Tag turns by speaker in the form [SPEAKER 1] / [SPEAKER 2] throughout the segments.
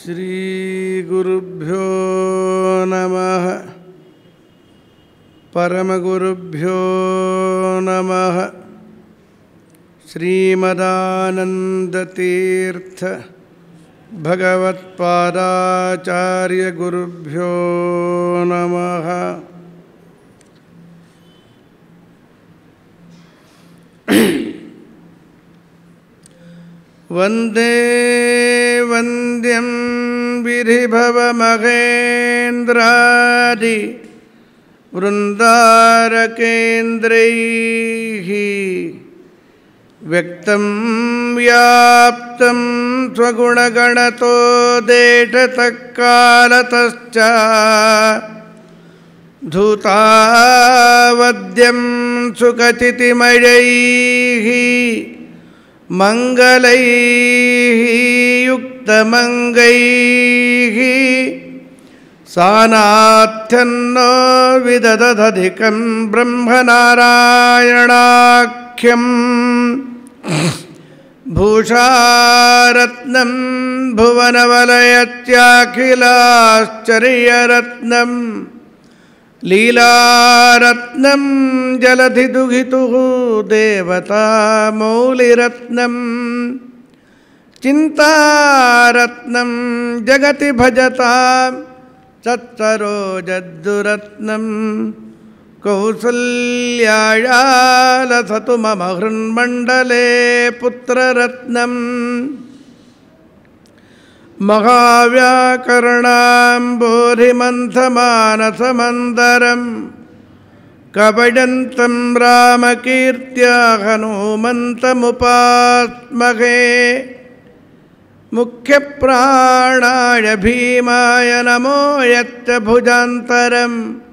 [SPEAKER 1] श्रीगुरुभ्यो नमः परमगुरुभ्यो नमः श्रीमदानन्दतीर्थ भगवत्पादाचार्यगुरुभ्यो नमः वन्दे वन्द्यं विधिभवमहेन्द्रादि वृन्दारकेन्द्रैः व्यक्तं व्याप्तं स्वगुणगणतो देशतः कालतश्च धूतावद्यं सुखचितिमयैः मङ्गलैः युक्तमङ्गैः सानाथ्यन्नो विदधधिकं ब्रह्मनारायणाख्यम् भूषारत्नं भुवनवलयत्याखिलाश्चर्यरत्नम् लीलारत्नं जलधिदुहितुः देवतामौलिरत्नं चिन्तारत्नं जगति भजतां तत्सरोजद्दुरत्नं कौसल्यायालसतु मम हृन्मण्डले पुत्ररत्नम् महाव्याकरणाम्बोधिमन्थमानसमन्दरं कवयन्तं रामकीर्त्या हनूमन्तमुपात्महे मुख्यप्राणाय भीमाय नमो यच्च भुजान्तरं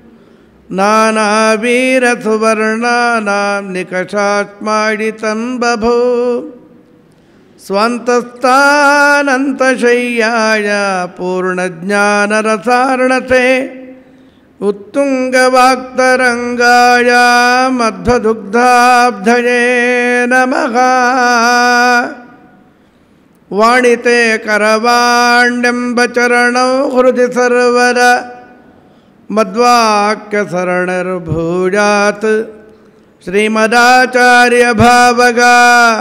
[SPEAKER 1] नानावीरसुवर्णानां निकषात्माडितं बभो स्वान्तस्थानन्तशय्याय पूर्णज्ञानरसार्णसे उत्तुङ्गवाक्तरङ्गाय मध्वदुग्धाब्धये नमः वाणिते करवाण्यम्बचरणौ हृदि सर्वर मद्वाक्यसरणर्भूयात् श्रीमदाचार्यभावगा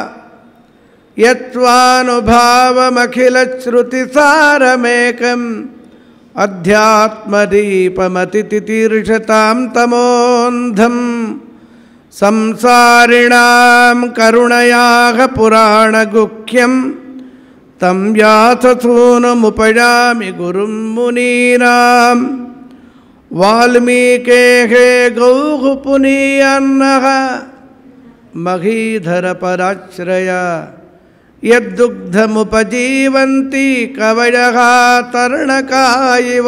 [SPEAKER 1] यत्त्वानुभावमखिलश्रुतिसारमेकम् अध्यात्मदीपमतितितीर्षतां तमोन्धं संसारिणां करुणयाः पुराणगुह्यं तं व्याससूनुमुपयामि गुरुं मुनीनां वाल्मीकेः गौः पुनीयन्नः महीधरपराश्रय यद्दुग्धमुपजीवन्ति कवयः तर्णका इव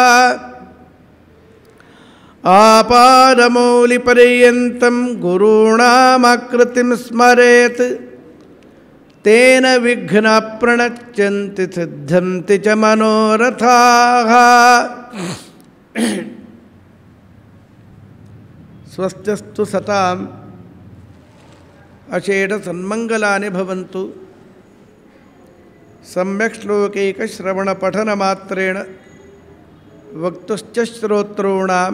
[SPEAKER 1] आपादमौलिपर्यन्तं गुरूणामाकृतिं स्मरेत् तेन विघ्नप्रणश्यन्ति सिद्धन्ति च मनोरथाः स्वस्त्यस्तु सताम् अषेढसन्मङ्गलानि भवन्तु सम्यक् श्लोकैकश्रवणपठनमात्रेण वक्तुश्च श्रोतॄणां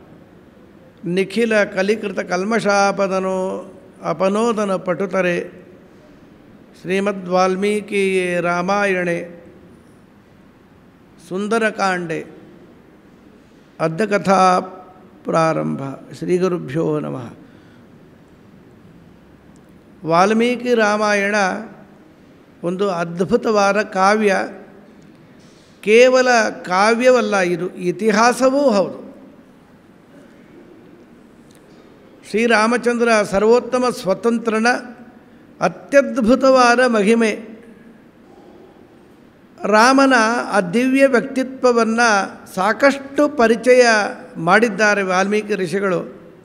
[SPEAKER 1] निखिलकलिकृतकल्मषापदनो अपनोदनपटुतरे श्रीमद्वाल्मीकि रामायणे सुन्दरकाण्डे अद्यकथा ಪ್ರಾರಂಭ ಶ್ರೀಗುರುಭ್ಯೋ ನಮಃ ವಾಲ್ಮೀಕಿ ರಾಮಾಯಣ ಒಂದು ಅದ್ಭುತವಾದ ಕಾವ್ಯ ಕೇವಲ ಕಾವ್ಯವಲ್ಲ ಇದು ಇತಿಹಾಸವೂ ಹೌದು ಶ್ರೀರಾಮಚಂದ್ರ ಸರ್ವೋತ್ತಮ ಸ್ವತಂತ್ರನ ಅತ್ಯದ್ಭುತವಾದ ಮಹಿಮೆ ರಾಮನ ಆ ದಿವ್ಯ ವ್ಯಕ್ತಿತ್ವವನ್ನು ಸಾಕಷ್ಟು ಪರಿಚಯ ಮಾಡಿದ್ದಾರೆ ವಾಲ್ಮೀಕಿ ಋಷಿಗಳು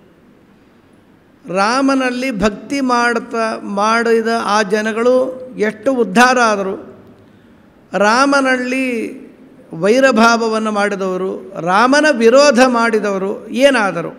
[SPEAKER 1] ರಾಮನಲ್ಲಿ ಭಕ್ತಿ ಮಾಡ್ತಾ ಮಾಡಿದ ಆ ಜನಗಳು ಎಷ್ಟು ಉದ್ಧಾರ ಆದರು ರಾಮನಲ್ಲಿ ವೈರಭಾವವನ್ನು ಮಾಡಿದವರು ರಾಮನ ವಿರೋಧ ಮಾಡಿದವರು ಏನಾದರು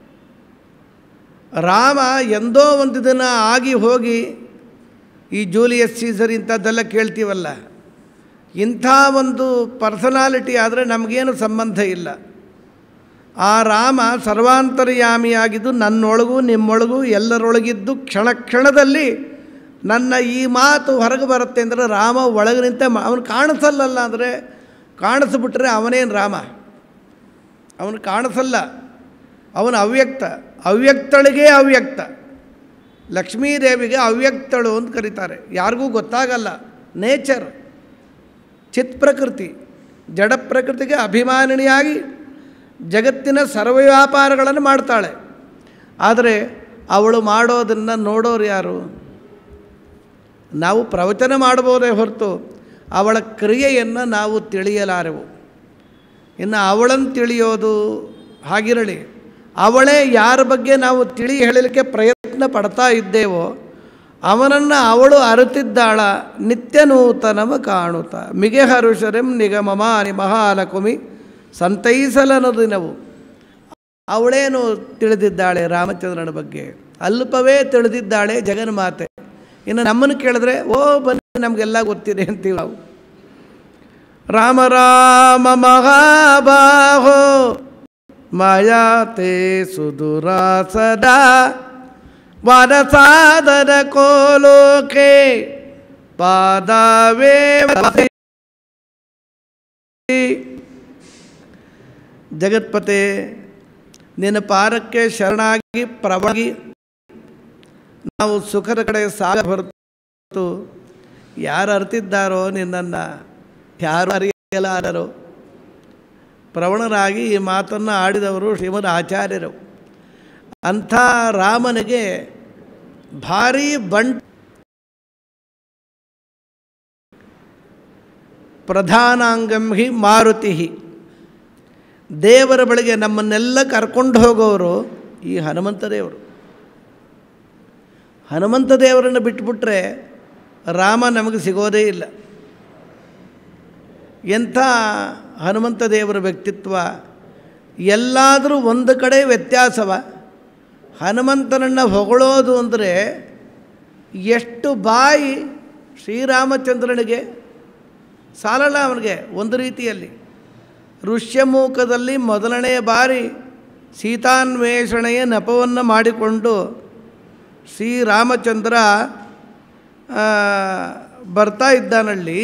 [SPEAKER 1] ರಾಮ ಎಂದೋ ಒಂದು ದಿನ ಆಗಿ ಹೋಗಿ ಈ ಜೂಲಿಯಸ್ ಸೀಸರ್ ಇಂಥದ್ದೆಲ್ಲ ಕೇಳ್ತೀವಲ್ಲ ಇಂಥ ಒಂದು ಪರ್ಸನಾಲಿಟಿ ಆದರೆ ನಮಗೇನು ಸಂಬಂಧ ಇಲ್ಲ ಆ ರಾಮ ಸರ್ವಾಂತರ್ಯಾಮಿಯಾಗಿದ್ದು ನನ್ನೊಳಗೂ ನಿಮ್ಮೊಳಗೂ ಎಲ್ಲರೊಳಗಿದ್ದು ಕ್ಷಣ ಕ್ಷಣದಲ್ಲಿ ನನ್ನ ಈ ಮಾತು ಹೊರಗೆ ಬರುತ್ತೆ ಅಂದರೆ ರಾಮ ಒಳಗೆ ನಿಂತ ಅವನು ಕಾಣಿಸಲ್ಲಲ್ಲ ಅಂದರೆ ಕಾಣಿಸ್ಬಿಟ್ರೆ ಅವನೇನು ರಾಮ ಅವನು ಕಾಣಿಸಲ್ಲ ಅವನು ಅವ್ಯಕ್ತ ಅವ್ಯಕ್ತಳಿಗೆ ಅವ್ಯಕ್ತ ಲಕ್ಷ್ಮೀದೇವಿಗೆ ಅವ್ಯಕ್ತಳು ಅಂತ ಕರೀತಾರೆ ಯಾರಿಗೂ ಗೊತ್ತಾಗಲ್ಲ ನೇಚರ್ ಚಿತ್ ಪ್ರಕೃತಿ ಜಡ ಪ್ರಕೃತಿಗೆ ಅಭಿಮಾನಿನಿಯಾಗಿ ಜಗತ್ತಿನ ಸರ್ವ ವ್ಯಾಪಾರಗಳನ್ನು ಮಾಡ್ತಾಳೆ ಆದರೆ ಅವಳು ಮಾಡೋದನ್ನು ನೋಡೋರು ಯಾರು ನಾವು ಪ್ರವಚನ ಮಾಡ್ಬೋದೇ ಹೊರತು ಅವಳ ಕ್ರಿಯೆಯನ್ನು ನಾವು ತಿಳಿಯಲಾರೆವು ಇನ್ನು ಅವಳನ್ನು ತಿಳಿಯೋದು ಹಾಗಿರಲಿ ಅವಳೇ ಯಾರ ಬಗ್ಗೆ ನಾವು ತಿಳಿ ಹೇಳಲಿಕ್ಕೆ ಪ್ರಯತ್ನ ಪಡ್ತಾ ಇದ್ದೇವೋ ಅವನನ್ನು ಅವಳು ಅರಿತಿದ್ದಾಳ ನಿತ್ಯ ನೂತನವ ಕಾಣುತ್ತ ಮಿಗೆ ಹರುಷರೆಂ ನಿಗಮಮಾನಿ ಮಹಾಲಕುಮಿ ಸಂತೈಸಲನ ದಿನವು ಅವಳೇನು ತಿಳಿದಿದ್ದಾಳೆ ರಾಮಚಂದ್ರನ ಬಗ್ಗೆ ಅಲ್ಪವೇ ತಿಳಿದಿದ್ದಾಳೆ ಜಗನ್ಮಾತೆ ಇನ್ನು ನಮ್ಮನ್ನು ಕೇಳಿದ್ರೆ ಓ ಬನ್ನಿ ನಮಗೆಲ್ಲ ಗೊತ್ತಿದೆ ಅಂತೀವಿ ನಾವು ರಾಮ ರಾಮ ಮಹಾಬಾಹೋ ಮಾಯಾತೆ ಸುದುರ ಸದಾ ವರಸಾದರ ಕೋಲೋಕೆ ಪಾದವೇ ಜಗತ್ಪತೆ ನಿನ್ನ ಪಾರಕ್ಕೆ ಶರಣಾಗಿ ಪ್ರವಾಗಿ ನಾವು ಸುಖದ ಕಡೆ ಸಾಗ ಹೊರತು ಯಾರು ಅರ್ತಿದ್ದಾರೋ ನಿನ್ನನ್ನು ಯಾರು ಅರಿಯಲಾರರೋ ಪ್ರವಣರಾಗಿ ಈ ಮಾತನ್ನು ಆಡಿದವರು ಶ್ರೀಮದ್ ಆಚಾರ್ಯರು ಅಂಥ ರಾಮನಿಗೆ ಭಾರೀ ಬಂಟ್ ಪ್ರಧಾನಾಂಗಂ ಹಿ ಮಾರುತಿ ದೇವರ ಬಳಿಗೆ ನಮ್ಮನ್ನೆಲ್ಲ ಕರ್ಕೊಂಡು ಹೋಗೋರು ಈ ಹನುಮಂತ ದೇವರು ಹನುಮಂತ ದೇವರನ್ನು ಬಿಟ್ಬಿಟ್ರೆ ರಾಮ ನಮಗೆ ಸಿಗೋದೇ ಇಲ್ಲ ಎಂಥ ಹನುಮಂತ ದೇವರ ವ್ಯಕ್ತಿತ್ವ ಎಲ್ಲಾದರೂ ಒಂದು ಕಡೆ ವ್ಯತ್ಯಾಸವ ಹನುಮಂತನನ್ನು ಹೊಗಳೋದು ಅಂದರೆ ಎಷ್ಟು ಬಾಯಿ ಶ್ರೀರಾಮಚಂದ್ರನಿಗೆ ಸಾಲಲ್ಲ ಅವನಿಗೆ ಒಂದು ರೀತಿಯಲ್ಲಿ ಋಷ್ಯಮೂಕದಲ್ಲಿ ಮೊದಲನೇ ಬಾರಿ ಸೀತಾನ್ವೇಷಣೆಯ ನೆಪವನ್ನು ಮಾಡಿಕೊಂಡು ಶ್ರೀರಾಮಚಂದ್ರ ಆ, ಬರ್ತಾ ಇದ್ದಾನಲ್ಲಿ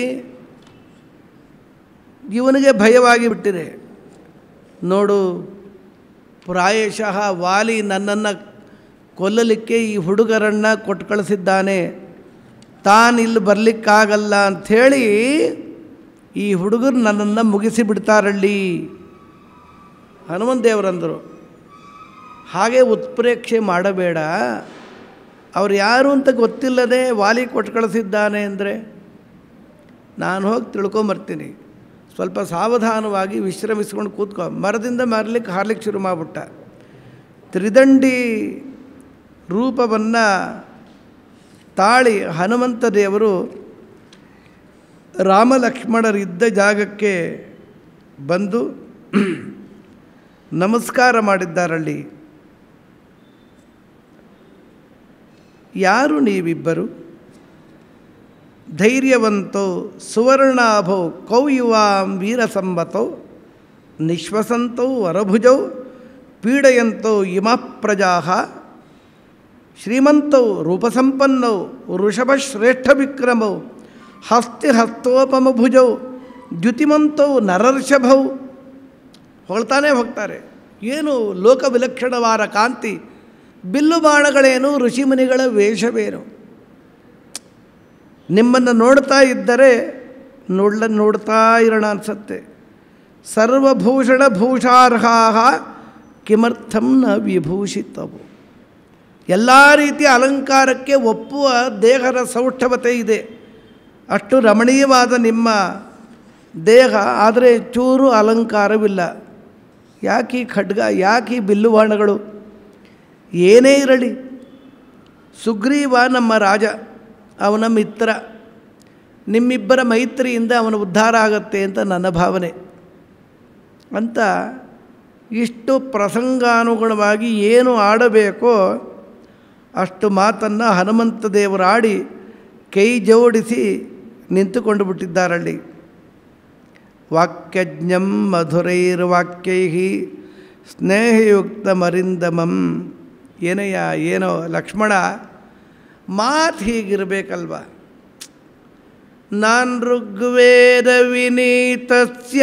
[SPEAKER 1] ಇವನಿಗೆ ಭಯವಾಗಿ ಬಿಟ್ಟಿದೆ ನೋಡು ಪ್ರಾಯಶಃ ವಾಲಿ ನನ್ನನ್ನು ಕೊಲ್ಲಲಿಕ್ಕೆ ಈ ಹುಡುಗರನ್ನು ಕೊಟ್ಟು ಕಳಿಸಿದ್ದಾನೆ ತಾನು ಇಲ್ಲಿ ಬರಲಿಕ್ಕಾಗಲ್ಲ ಅಂಥೇಳಿ ಈ ಹುಡುಗರು ನನ್ನನ್ನು ಮುಗಿಸಿ ಬಿಡ್ತಾರಳ್ಳಿ ಹನುಮಂತ ದೇವರಂದರು ಹಾಗೆ ಉತ್ಪ್ರೇಕ್ಷೆ ಮಾಡಬೇಡ ಅವ್ರು ಯಾರು ಅಂತ ಗೊತ್ತಿಲ್ಲದೆ ವಾಲಿ ಕೊಟ್ಟು ಕಳಿಸಿದ್ದಾನೆ ಅಂದರೆ ನಾನು ಹೋಗಿ ತಿಳ್ಕೊಂಬರ್ತೀನಿ ಸ್ವಲ್ಪ ಸಾವಧಾನವಾಗಿ ವಿಶ್ರಮಿಸ್ಕೊಂಡು ಕೂತ್ಕೊ ಮರದಿಂದ ಮರಲಿಕ್ಕೆ ಹಾರ್ಲಿಕ್ಕೆ ಶುರು ಮಾಡಿಬಿಟ್ಟ ತ್ರಿದಂಡಿ ರೂಪವನ್ನು ತಾಳಿ ಹನುಮಂತ ದೇವರು ರಾಮ ಲಕ್ಷ್ಮಣರಿದ್ದ ಜಾಗಕ್ಕೆ ಬಂದು ನಮಸ್ಕಾರ ಮಾಡಿದ್ದಾರಲ್ಲಿ ಯಾರು ನೀವಿಬ್ಬರು ಧೈರ್ಯವಂತೋ ಸುವರ್ಣಾಭೋ ಕೌಯುವಾಂ ವೀರಸಂಬತೋ ನಿಶ್ವಸಂತೌ ವರಭುಜೌ ಪೀಡಯಂತೋ ಇಮಃ ಪ್ರಜಾ ಶ್ರೀಮಂತೌ ರೂಪಸಂಪನ್ನೌ ವೃಷಭಶ್ರೇಷ್ಠವಿಕ್ರಮೌ ಹಸ್ತಿ ಹಸ್ತೋಪಮಭುಜೌ ದ್ಯುತಿಮಂತೌ ನರರ್ಷಭೌ ಹೊಳ್ತಾನೆ ಹೋಗ್ತಾರೆ ಏನು ಲೋಕ ವಿಲಕ್ಷಣವಾದ ಕಾಂತಿ ಬಿಲ್ಲು ಬಾಣಗಳೇನು ಋಷಿಮುನಿಗಳ ವೇಷವೇನು ನಿಮ್ಮನ್ನು ನೋಡ್ತಾ ಇದ್ದರೆ ನೋಡ್ಲ ನೋಡ್ತಾ ಇರೋಣ ಅನಿಸತ್ತೆ ಸರ್ವಭೂಷಣ ಭೂಷಾರ್ಹಾ ಕಿಮರ್ಥಂ ನ ವಿಭೂಷಿತವು ಎಲ್ಲ ರೀತಿಯ ಅಲಂಕಾರಕ್ಕೆ ಒಪ್ಪುವ ದೇಹದ ಸೌಷ್ಠವತೆ ಇದೆ ಅಷ್ಟು ರಮಣೀಯವಾದ ನಿಮ್ಮ ದೇಹ ಆದರೆ ಚೂರು ಅಲಂಕಾರವಿಲ್ಲ ಯಾಕೆ ಈ ಖಡ್ಗ ಯಾಕೆ ಈ ಬಿಲ್ಲು ಬಾಣಗಳು ಏನೇ ಇರಲಿ ಸುಗ್ರೀವ ನಮ್ಮ ರಾಜ ಅವನ ಮಿತ್ರ ನಿಮ್ಮಿಬ್ಬರ ಮೈತ್ರಿಯಿಂದ ಅವನ ಉದ್ಧಾರ ಆಗತ್ತೆ ಅಂತ ನನ್ನ ಭಾವನೆ ಅಂತ ಇಷ್ಟು ಪ್ರಸಂಗಾನುಗುಣವಾಗಿ ಏನು ಆಡಬೇಕೋ ಅಷ್ಟು ಮಾತನ್ನು ಹನುಮಂತ ದೇವರಾಡಿ ಕೈ ಜೋಡಿಸಿ ನಿಂತುಕೊಂಡು ಬಿಟ್ಟಿದ್ದಾರಲ್ಲಿ ವಾಕ್ಯಜ್ಞಂ ಮಧುರೈರ್ವಾಕ್ಯೈ ಸ್ನೇಹಯುಕ್ತಮರಿಂದಮಂ ಏನಯ್ಯ ಏನೋ ಲಕ್ಷ್ಮಣ ಮಾತು ಹೀಗಿರಬೇಕಲ್ವ ನಾನ್ ಋಗ್ವೇದ ವಿನೀತಸ್ಯ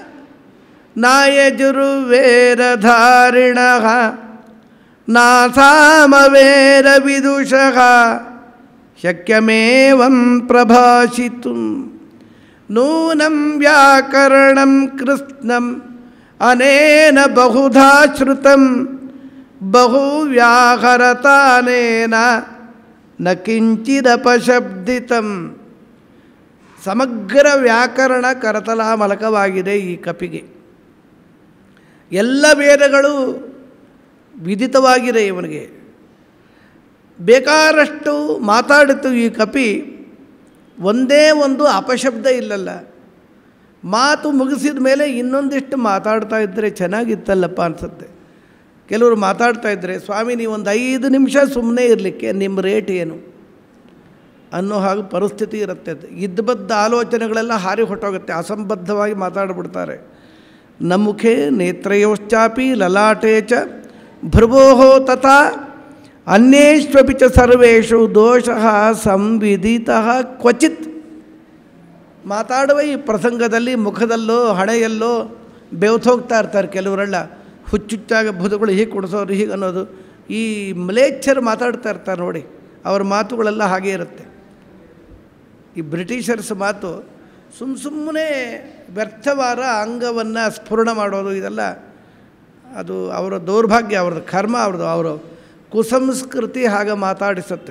[SPEAKER 1] ನಾಯಜುರ್ವೇದಧಾರಿಣ ನಾ ಸಾಮವೇದ ವಿದುಷಃ ಶಕ್ಯಮೇವಂ ಪ್ರಭಾಷಿತು ನೂನಂ ವ್ಯಾಕರಣಂ ಕೃತ್ಸ್ನಂ ಅನೇನ ಬಹುಧಾ ಶ್ರುತಂ ಬಹು ವ್ಯಾಹರತಾನೇನ ನ ಕಿಂಚಿದಪಶಬ್ದಿತಂ ಸಮಗ್ರ ವ್ಯಾಕರಣ ಕರತಲಾಮಲಕವಾಗಿದೆ ಈ ಕಪಿಗೆ ಎಲ್ಲ ವೇದಗಳು ವಿದಿತವಾಗಿದೆ ಇವನಿಗೆ ಬೇಕಾದಷ್ಟು ಮಾತಾಡಿತು ಈ ಕಪಿ ಒಂದೇ ಒಂದು ಅಪಶಬ್ದ ಇಲ್ಲಲ್ಲ ಮಾತು ಮುಗಿಸಿದ ಮೇಲೆ ಇನ್ನೊಂದಿಷ್ಟು ಮಾತಾಡ್ತಾ ಇದ್ದರೆ ಚೆನ್ನಾಗಿತ್ತಲ್ಲಪ್ಪ ಅನಿಸುತ್ತೆ ಕೆಲವರು ಮಾತಾಡ್ತಾ ಇದ್ದರೆ ಸ್ವಾಮಿ ನೀವು ಒಂದು ಐದು ನಿಮಿಷ ಸುಮ್ಮನೆ ಇರಲಿಕ್ಕೆ ನಿಮ್ಮ ರೇಟ್ ಏನು ಅನ್ನೋ ಹಾಗೆ ಪರಿಸ್ಥಿತಿ ಇರುತ್ತೆ ಇದ್ದಬದ್ದ ಆಲೋಚನೆಗಳೆಲ್ಲ ಹಾರಿ ಹೊಟ್ಟೋಗುತ್ತೆ ಅಸಂಬದ್ಧವಾಗಿ ಮಾತಾಡಿಬಿಡ್ತಾರೆ ನಮ್ಮುಖೆ ನೇತ್ರಯೋಶ್ಚಾಪಿ ಲಲಾಟೆ ಚ ಭ್ರುವೋ ತಥಾ ಅನ್ಯೇಷ್ವಪಿ ಚ ಸರ್ವೇಷು ದೋಷ ಸಂವಿದಿತ ಕ್ವಚಿತ್ ಮಾತಾಡುವ ಈ ಪ್ರಸಂಗದಲ್ಲಿ ಮುಖದಲ್ಲೋ ಹಣೆಯಲ್ಲೋ ಬೆವ್ತೋಗ್ತಾ ಇರ್ತಾರೆ ಕೆಲವರೆಲ್ಲ ಹುಚ್ಚುಚ್ಚಾಗ ಭುಜಗಳು ಹೀಗೆ ಕೊಡಿಸೋರು ಹೀಗೆ ಅನ್ನೋದು ಈ ಮಲೇಚ್ಛರು ಮಾತಾಡ್ತಾ ಇರ್ತಾರೆ ನೋಡಿ ಅವ್ರ ಮಾತುಗಳೆಲ್ಲ ಹಾಗೇ ಇರುತ್ತೆ ಈ ಬ್ರಿಟಿಷರ್ಸ್ ಮಾತು ಸುಮ್ಮ ಸುಮ್ಮನೆ ವ್ಯರ್ಥವಾದ ಅಂಗವನ್ನು ಸ್ಫುರಣ ಮಾಡೋದು ಇದೆಲ್ಲ ಅದು ಅವರ ದೌರ್ಭಾಗ್ಯ ಅವ್ರದ್ದು ಕರ್ಮ ಅವ್ರದ್ದು ಅವರು ಕುಸಂಸ್ಕೃತಿ ಹಾಗೆ ಮಾತಾಡಿಸುತ್ತೆ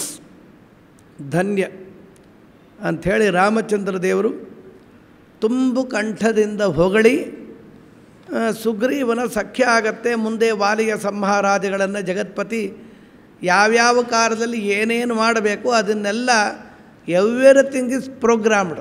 [SPEAKER 1] ಧನ್ಯ ಅಂಥೇಳಿ ರಾಮಚಂದ್ರ ದೇವರು ತುಂಬು ಕಂಠದಿಂದ ಹೊಗಳಿ ಆ, ಸುಗ್ರೀವನ ಸಖ್ಯ ಆಗತ್ತೆ ಮುಂದೆ ವಾಲಿಯ ಸಂಹಾರಾದಿಗಳನ್ನು ಜಗತ್ಪತಿ ಯಾವ್ಯಾವ ಕಾಲದಲ್ಲಿ ಏನೇನು ಮಾಡಬೇಕು ಅದನ್ನೆಲ್ಲ ಎವ್ರಿಥಿಂಗ್ ಇಸ್ ಪ್ರೋಗ್ರಾಮ್ಡ್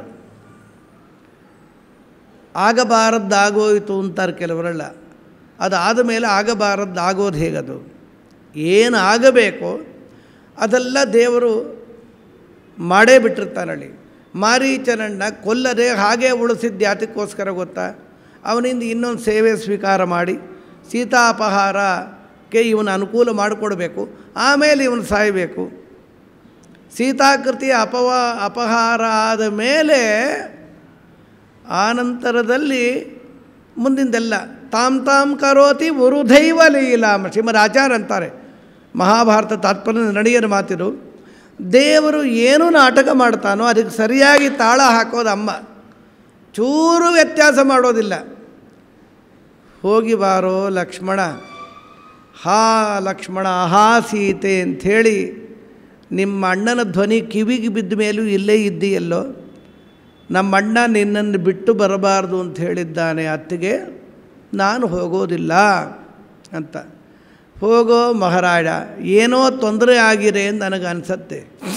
[SPEAKER 1] ಆಗಬಾರದ್ದಾಗೋಯಿತು ಅಂತಾರೆ ಕೆಲವರೆಲ್ಲ ಅದಾದ ಮೇಲೆ ಆಗಬಾರದ್ದಾಗೋದು ಹೇಗದು ಏನು ಆಗಬೇಕೋ ಅದೆಲ್ಲ ದೇವರು ಮಾಡೇ ಬಿಟ್ಟಿರ್ತಾನಲ್ಲಿ ಮಾರೀಚನನ್ನು ಕೊಲ್ಲದೆ ಹಾಗೇ ಉಳಿಸಿದ್ದು ಯಾತಕ್ಕೋಸ್ಕರ ಗೊತ್ತಾ ಅವನಿಂದ ಇನ್ನೊಂದು ಸೇವೆ ಸ್ವೀಕಾರ ಮಾಡಿ ಸೀತಾಪಹಾರಕ್ಕೆ ಇವನ ಅನುಕೂಲ ಮಾಡಿಕೊಡ್ಬೇಕು ಆಮೇಲೆ ಇವನು ಸಾಯಬೇಕು ಸೀತಾಕೃತಿ ಅಪವ ಅಪಹಾರ ಆದ ಮೇಲೆ ಆನಂತರದಲ್ಲಿ ಮುಂದಿಂದೆಲ್ಲ ತಾಮ್ ತಾಮ್ ಕರೋತಿ ಉರುಧೈವ ಲೀಲಾಮ ಶ್ರೀಮದ್ ಆಚಾರ್ಯ ಅಂತಾರೆ ಮಹಾಭಾರತ ತಾತ್ಪರ್ಯ ನಡೆಯರ ಮಾತಿದು ದೇವರು ಏನು ನಾಟಕ ಮಾಡ್ತಾನೋ ಅದಕ್ಕೆ ಸರಿಯಾಗಿ ತಾಳ ಹಾಕೋದು ಅಮ್ಮ ಚೂರು ವ್ಯತ್ಯಾಸ ಮಾಡೋದಿಲ್ಲ ಹೋಗಿ ಬಾರೋ ಲಕ್ಷ್ಮಣ ಹಾ ಲಕ್ಷ್ಮಣ ಹಾ ಸೀತೆ ಅಂಥೇಳಿ ನಿಮ್ಮ ಅಣ್ಣನ ಧ್ವನಿ ಕಿವಿಗೆ ಬಿದ್ದ ಮೇಲೂ ಇಲ್ಲೇ ಇದ್ದೀಯಲ್ಲೋ ನಮ್ಮ ಅಣ್ಣ ನಿನ್ನನ್ನು ಬಿಟ್ಟು ಬರಬಾರ್ದು ಅಂತ ಹೇಳಿದ್ದಾನೆ ಅತ್ತಿಗೆ ನಾನು ಹೋಗೋದಿಲ್ಲ ಅಂತ ಹೋಗೋ ಮಹಾರಾಜ ಏನೋ ತೊಂದರೆ ಆಗಿದೆ ಅಂತ ನನಗೆ ಅನಿಸತ್ತೆ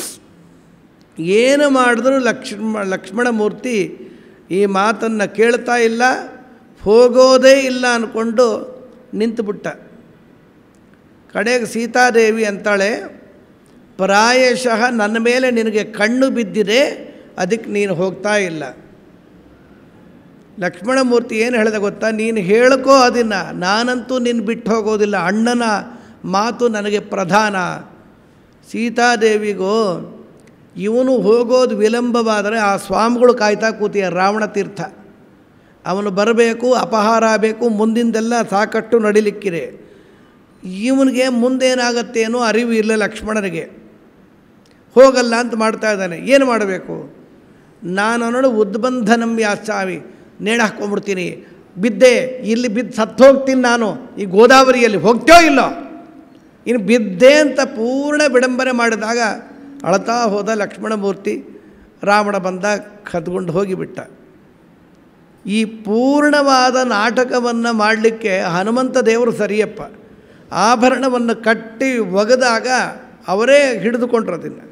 [SPEAKER 1] ಏನು ಮಾಡಿದ್ರೂ ಲಕ್ಷ್ಮ ಲಕ್ಷ್ಮಣ ಮೂರ್ತಿ ಈ ಮಾತನ್ನು ಕೇಳ್ತಾ ಇಲ್ಲ ಹೋಗೋದೇ ಇಲ್ಲ ಅಂದ್ಕೊಂಡು ನಿಂತುಬಿಟ್ಟ ಕಡೆಗೆ ಸೀತಾದೇವಿ ಅಂತಾಳೆ ಪ್ರಾಯಶಃ ನನ್ನ ಮೇಲೆ ನಿನಗೆ ಕಣ್ಣು ಬಿದ್ದಿದೆ ಅದಕ್ಕೆ ನೀನು ಹೋಗ್ತಾ ಇಲ್ಲ ಲಕ್ಷ್ಮಣಮೂರ್ತಿ ಏನು ಹೇಳಿದ ಗೊತ್ತಾ ನೀನು ಹೇಳ್ಕೋ ಅದನ್ನು ನಾನಂತೂ ನಿನ್ನ ಬಿಟ್ಟು ಹೋಗೋದಿಲ್ಲ ಅಣ್ಣನ ಮಾತು ನನಗೆ ಪ್ರಧಾನ ಸೀತಾದೇವಿಗೂ ಇವನು ಹೋಗೋದು ವಿಳಂಬವಾದರೆ ಆ ಸ್ವಾಮಿಗಳು ಕಾಯ್ತಾ ಕೂತಿಯ ರಾವಣ ತೀರ್ಥ ಅವನು ಬರಬೇಕು ಅಪಹಾರ ಆಗಬೇಕು ಮುಂದಿಂದೆಲ್ಲ ಸಾಕಷ್ಟು ನಡಿಲಿಕ್ಕಿದೆ ಇವನಿಗೆ ಮುಂದೇನಾಗತ್ತೇನೋ ಅರಿವು ಇಲ್ಲ ಲಕ್ಷ್ಮಣನಿಗೆ ಹೋಗಲ್ಲ ಅಂತ ಮಾಡ್ತಾ ಇದ್ದಾನೆ ಏನು ಮಾಡಬೇಕು ನಾನು ನೋಡು ಉದ್ಬಂಧನಂ ಯಾಚಾವಿ ನೇಣು ಹಾಕ್ಕೊಂಬಿಡ್ತೀನಿ ಬಿದ್ದೆ ಇಲ್ಲಿ ಬಿದ್ದು ಸತ್ತು ಹೋಗ್ತೀನಿ ನಾನು ಈ ಗೋದಾವರಿಯಲ್ಲಿ ಹೋಗ್ತೋ ಇಲ್ಲೋ ಇನ್ನು ಬಿದ್ದೆ ಅಂತ ಪೂರ್ಣ ವಿಡಂಬನೆ ಮಾಡಿದಾಗ ಅಳತಾ ಹೋದ ಲಕ್ಷ್ಮಣಮೂರ್ತಿ ರಾವಣ ಬಂದ ಕದ್ಕೊಂಡು ಹೋಗಿಬಿಟ್ಟ ಈ ಪೂರ್ಣವಾದ ನಾಟಕವನ್ನು ಮಾಡಲಿಕ್ಕೆ ಹನುಮಂತ ದೇವರು ಸರಿಯಪ್ಪ ಆಭರಣವನ್ನು ಕಟ್ಟಿ ಒಗೆದಾಗ ಅವರೇ ಹಿಡಿದುಕೊಂಡ್ರು ಅದನ್ನು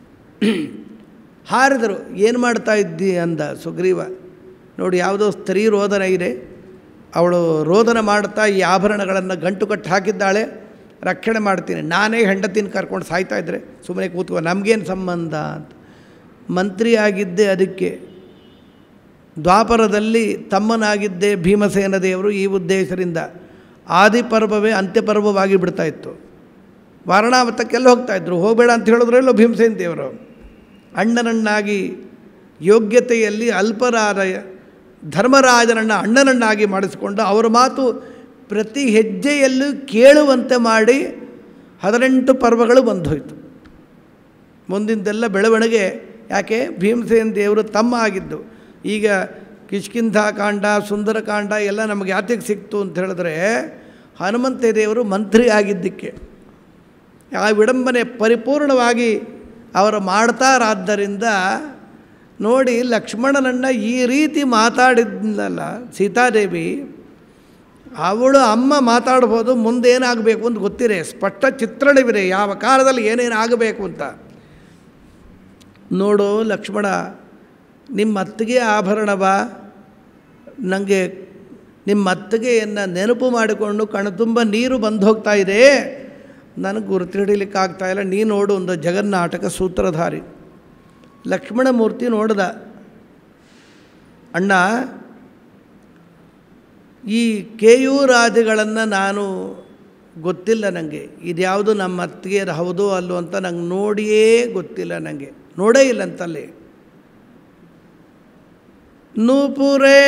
[SPEAKER 1] ಹಾರಿದರು ಏನು ಮಾಡ್ತಾ ಇದ್ದಿ ಅಂದ ಸುಗ್ರೀವ ನೋಡಿ ಯಾವುದೋ ಸ್ತ್ರೀ ರೋದನ ಇದೆ ಅವಳು ರೋದನ ಮಾಡ್ತಾ ಈ ಆಭರಣಗಳನ್ನು ಗಂಟು ಕಟ್ಟಿ ಹಾಕಿದ್ದಾಳೆ ರಕ್ಷಣೆ ಮಾಡ್ತೀನಿ ನಾನೇ ಹೆಂಡತಿನ ಕರ್ಕೊಂಡು ಸಾಯ್ತಾ ಇದ್ದರೆ ಸುಮ್ಮನೆ ಕೂತ್ಕೊ ನಮಗೇನು ಸಂಬಂಧ ಅಂತ ಮಂತ್ರಿ ಆಗಿದ್ದೆ ಅದಕ್ಕೆ ದ್ವಾಪರದಲ್ಲಿ ತಮ್ಮನಾಗಿದ್ದೇ ಭೀಮಸೇನ ದೇವರು ಈ ಉದ್ದೇಶದಿಂದ ಆದಿಪರ್ವವೇ ಅಂತ್ಯಪರ್ವವಾಗಿ ಬಿಡ್ತಾ ಇತ್ತು ವಾರಣಾವತಕ್ಕೆಲ್ಲ ಹೋಗ್ತಾಯಿದ್ರು ಹೋಗಬೇಡ ಅಂತ ಹೇಳಿದ್ರಲ್ಲೋ ಭೀಮಸೇನ ದೇವರು ಅಣ್ಣನನ್ನಾಗಿ ಯೋಗ್ಯತೆಯಲ್ಲಿ ಅಲ್ಪರಾದ ಧರ್ಮರಾಜನನ್ನು ಅಣ್ಣನನ್ನಾಗಿ ಮಾಡಿಸಿಕೊಂಡು ಅವರ ಮಾತು ಪ್ರತಿ ಹೆಜ್ಜೆಯಲ್ಲೂ ಕೇಳುವಂತೆ ಮಾಡಿ ಹದಿನೆಂಟು ಪರ್ವಗಳು ಬಂದೋಯ್ತು ಮುಂದಿಂದೆಲ್ಲ ಬೆಳವಣಿಗೆ ಯಾಕೆ ಭೀಮಸೇನ ದೇವರು ತಮ್ಮ ಆಗಿದ್ದು ಈಗ ಕಿಷ್ಕಿಂಧ ಕಾಂಡ ಸುಂದರಕಾಂಡ ಎಲ್ಲ ನಮಗೆ ಯಾತಿಗೆ ಸಿಕ್ತು ಅಂತ ಹೇಳಿದ್ರೆ ಹನುಮಂತ ದೇವರು ಮಂತ್ರಿ ಆಗಿದ್ದಕ್ಕೆ ಆ ವಿಡಂಬನೆ ಪರಿಪೂರ್ಣವಾಗಿ ಅವರು ಮಾಡ್ತಾರಾದ್ದರಿಂದ ನೋಡಿ ಲಕ್ಷ್ಮಣನನ್ನು ಈ ರೀತಿ ಮಾತಾಡಿದ್ನಲ್ಲ ಸೀತಾದೇವಿ ಅವಳು ಅಮ್ಮ ಮಾತಾಡ್ಬೋದು ಮುಂದೇನಾಗಬೇಕು ಅಂತ ಗೊತ್ತಿದೆ ಸ್ಪಷ್ಟ ಚಿತ್ರಣವಿದೆ ಯಾವ ಕಾಲದಲ್ಲಿ ಏನೇನು ಆಗಬೇಕು ಅಂತ ನೋಡು ಲಕ್ಷ್ಮಣ ನಿಮ್ಮ ಅತ್ತಿಗೆ ಆಭರಣವ ನನಗೆ ನಿಮ್ಮ ಅತ್ತಿಗೆಯನ್ನು ನೆನಪು ಮಾಡಿಕೊಂಡು ಕಣ್ತುಂಬ ನೀರು ಬಂದು ಹೋಗ್ತಾ ಇದೆ ನನಗೆ ಗುರುತು ಹಿಡಿಲಿಕ್ಕಾಗ್ತಾ ಇಲ್ಲ ನೀ ನೋಡು ಒಂದು ಜಗನ್ನಾಟಕ ಸೂತ್ರಧಾರಿ ಲಕ್ಷ್ಮಣಮೂರ್ತಿ ನೋಡ್ದ ಅಣ್ಣ ಈ ಕೇಯೂರಾದಿಗಳನ್ನು ನಾನು ಗೊತ್ತಿಲ್ಲ ನನಗೆ ಇದ್ಯಾವುದು ನಮ್ಮ ಅತ್ತಿಗೆ ಹೌದೋ ಅಲ್ಲೋ ಅಂತ ನಂಗೆ ನೋಡಿಯೇ ಗೊತ್ತಿಲ್ಲ ನನಗೆ ನೋಡೇ ಇಲ್ಲ ಅಂತಲ್ಲಿ ನೂಪುರೇ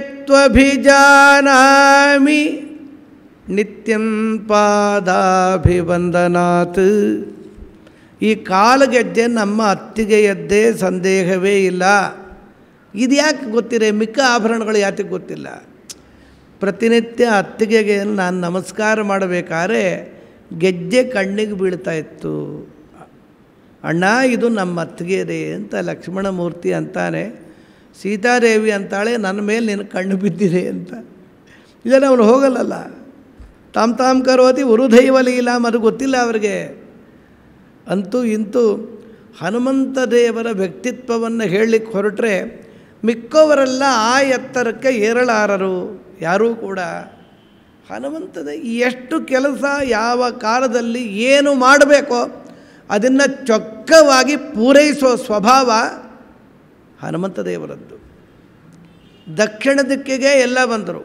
[SPEAKER 1] ತ್ವಭಿಜಾನಾಮಿ ನಿತ್ಯಂ ಪಾದಾಭಿವಂದನಾತ್ ಈ ಕಾಲಗೆಜ್ಜೆ ನಮ್ಮ ಅತ್ತಿಗೆಯದ್ದೇ ಸಂದೇಹವೇ ಇಲ್ಲ ಇದು ಯಾಕೆ ಗೊತ್ತಿದೆ ಮಿಕ್ಕ ಆಭರಣಗಳು ಯಾಕೆ ಗೊತ್ತಿಲ್ಲ ಪ್ರತಿನಿತ್ಯ ಅತ್ತಿಗೆಗೆ ನಾನು ನಮಸ್ಕಾರ ಮಾಡಬೇಕಾದ್ರೆ ಗೆಜ್ಜೆ ಕಣ್ಣಿಗೆ ಬೀಳ್ತಾ ಇತ್ತು ಅಣ್ಣ ಇದು ನಮ್ಮ ಅತ್ತಿಗೆದೆ ಅಂತ ಲಕ್ಷ್ಮಣಮೂರ್ತಿ ಅಂತಾನೆ ಸೀತಾದೇವಿ ಅಂತಾಳೆ ನನ್ನ ಮೇಲೆ ನಿನ್ನ ಕಣ್ಣು ಬಿದ್ದಿದೆ ಅಂತ ಇದನ್ನು ಅವನು ಹೋಗಲ್ಲಲ್ಲ ತಾಮ್ ತಾಮ್ ಕರೋತಿ ಉರುದೈವ ಲೀಲಾಮ್ ಅದು ಗೊತ್ತಿಲ್ಲ ಅವರಿಗೆ ಅಂತೂ ಇಂತೂ ಹನುಮಂತ ದೇವರ ವ್ಯಕ್ತಿತ್ವವನ್ನು ಹೇಳಲಿಕ್ಕೆ ಹೊರಟ್ರೆ ಮಿಕ್ಕವರೆಲ್ಲ ಆ ಎತ್ತರಕ್ಕೆ ಏರಲಾರರು ಯಾರೂ ಕೂಡ ಹನುಮಂತದ ಎಷ್ಟು ಕೆಲಸ ಯಾವ ಕಾಲದಲ್ಲಿ ಏನು ಮಾಡಬೇಕೋ ಅದನ್ನು ಚೊಕ್ಕವಾಗಿ ಪೂರೈಸೋ ಸ್ವಭಾವ ಹನುಮಂತ ದೇವರದ್ದು ದಕ್ಷಿಣ ದಿಕ್ಕಿಗೆ ಎಲ್ಲ ಬಂದರು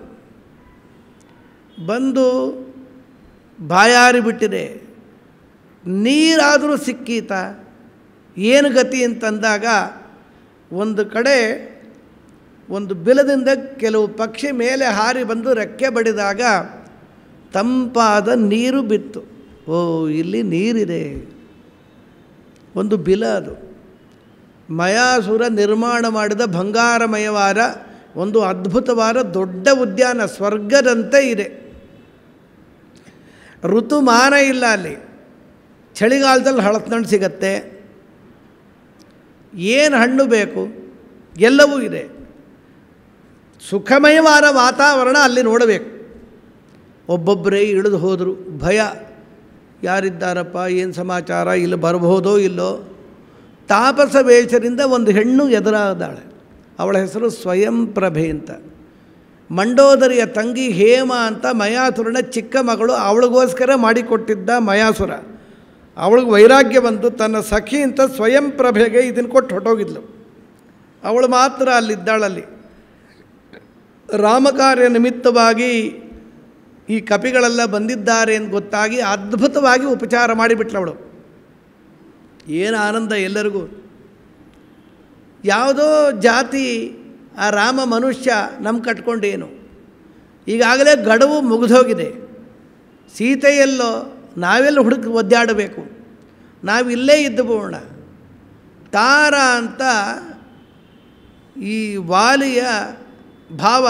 [SPEAKER 1] ಬಂದು ಬಾಯಾರಿ ಬಿಟ್ಟಿದೆ ನೀರಾದರೂ ಸಿಕ್ಕೀತ ಏನು ಗತಿ ಅಂತಂದಾಗ ಒಂದು ಕಡೆ ಒಂದು ಬಿಲದಿಂದ ಕೆಲವು ಪಕ್ಷಿ ಮೇಲೆ ಹಾರಿ ಬಂದು ರೆಕ್ಕೆ ಬಡಿದಾಗ ತಂಪಾದ ನೀರು ಬಿತ್ತು ಓ ಇಲ್ಲಿ ನೀರಿದೆ ಒಂದು ಬಿಲ ಅದು ಮಯಾಸುರ ನಿರ್ಮಾಣ ಮಾಡಿದ ಬಂಗಾರಮಯವಾದ ಒಂದು ಅದ್ಭುತವಾದ ದೊಡ್ಡ ಉದ್ಯಾನ ಸ್ವರ್ಗದಂತೆ ಇದೆ ಋತುಮಾನ ಇಲ್ಲ ಅಲ್ಲಿ ಚಳಿಗಾಲದಲ್ಲಿ ಹಳತ್ನಣ್ಣು ಸಿಗತ್ತೆ ಏನು ಹಣ್ಣು ಬೇಕು ಎಲ್ಲವೂ ಇದೆ ಸುಖಮಯವಾದ ವಾತಾವರಣ ಅಲ್ಲಿ ನೋಡಬೇಕು ಒಬ್ಬೊಬ್ಬರೇ ಇಳಿದು ಹೋದರು ಭಯ ಯಾರಿದ್ದಾರಪ್ಪ ಏನು ಸಮಾಚಾರ ಇಲ್ಲಿ ಬರಬಹುದೋ ಇಲ್ಲೋ ತಾಪಸ ವೇಷದಿಂದ ಒಂದು ಹೆಣ್ಣು ಎದುರಾದಾಳೆ ಅವಳ ಹೆಸರು ಸ್ವಯಂ ಪ್ರಭೆ ಅಂತ ಮಂಡೋದರಿಯ ತಂಗಿ ಹೇಮ ಅಂತ ಮಯಾಸುರನ ಚಿಕ್ಕ ಮಗಳು ಅವಳಿಗೋಸ್ಕರ ಮಾಡಿಕೊಟ್ಟಿದ್ದ ಮಯಾಸುರ ಅವಳಿಗೆ ವೈರಾಗ್ಯ ಬಂತು ತನ್ನ ಸಖಿ ಅಂತ ಸ್ವಯಂ ಪ್ರಭೆಗೆ ಇದನ್ನು ಕೊಟ್ಟು ಹೊಟ್ಟೋಗಿದ್ಲು ಅವಳು ಮಾತ್ರ ಅಲ್ಲಿದ್ದಾಳಲ್ಲಿ ರಾಮಕಾರ್ಯ ನಿಮಿತ್ತವಾಗಿ ಈ ಕಪಿಗಳೆಲ್ಲ ಬಂದಿದ್ದಾರೆ ಅಂತ ಗೊತ್ತಾಗಿ ಅದ್ಭುತವಾಗಿ ಉಪಚಾರ ಮಾಡಿಬಿಟ್ಲು ಅವಳು ಏನು ಆನಂದ ಎಲ್ಲರಿಗೂ ಯಾವುದೋ ಜಾತಿ ಆ ರಾಮ ಮನುಷ್ಯ ನಮ್ಮ ಕಟ್ಕೊಂಡೇನು ಈಗಾಗಲೇ ಗಡುವು ಮುಗಿದೋಗಿದೆ ಸೀತೆಯಲ್ಲೋ ನಾವೆಲ್ಲ ಹುಡುಕಿ ಒದ್ದಾಡಬೇಕು ನಾವು ಇಲ್ಲೇ ಇದ್ದು ಬೋಣ ತಾರ ಅಂತ ಈ ವಾಲಿಯ ಭಾವ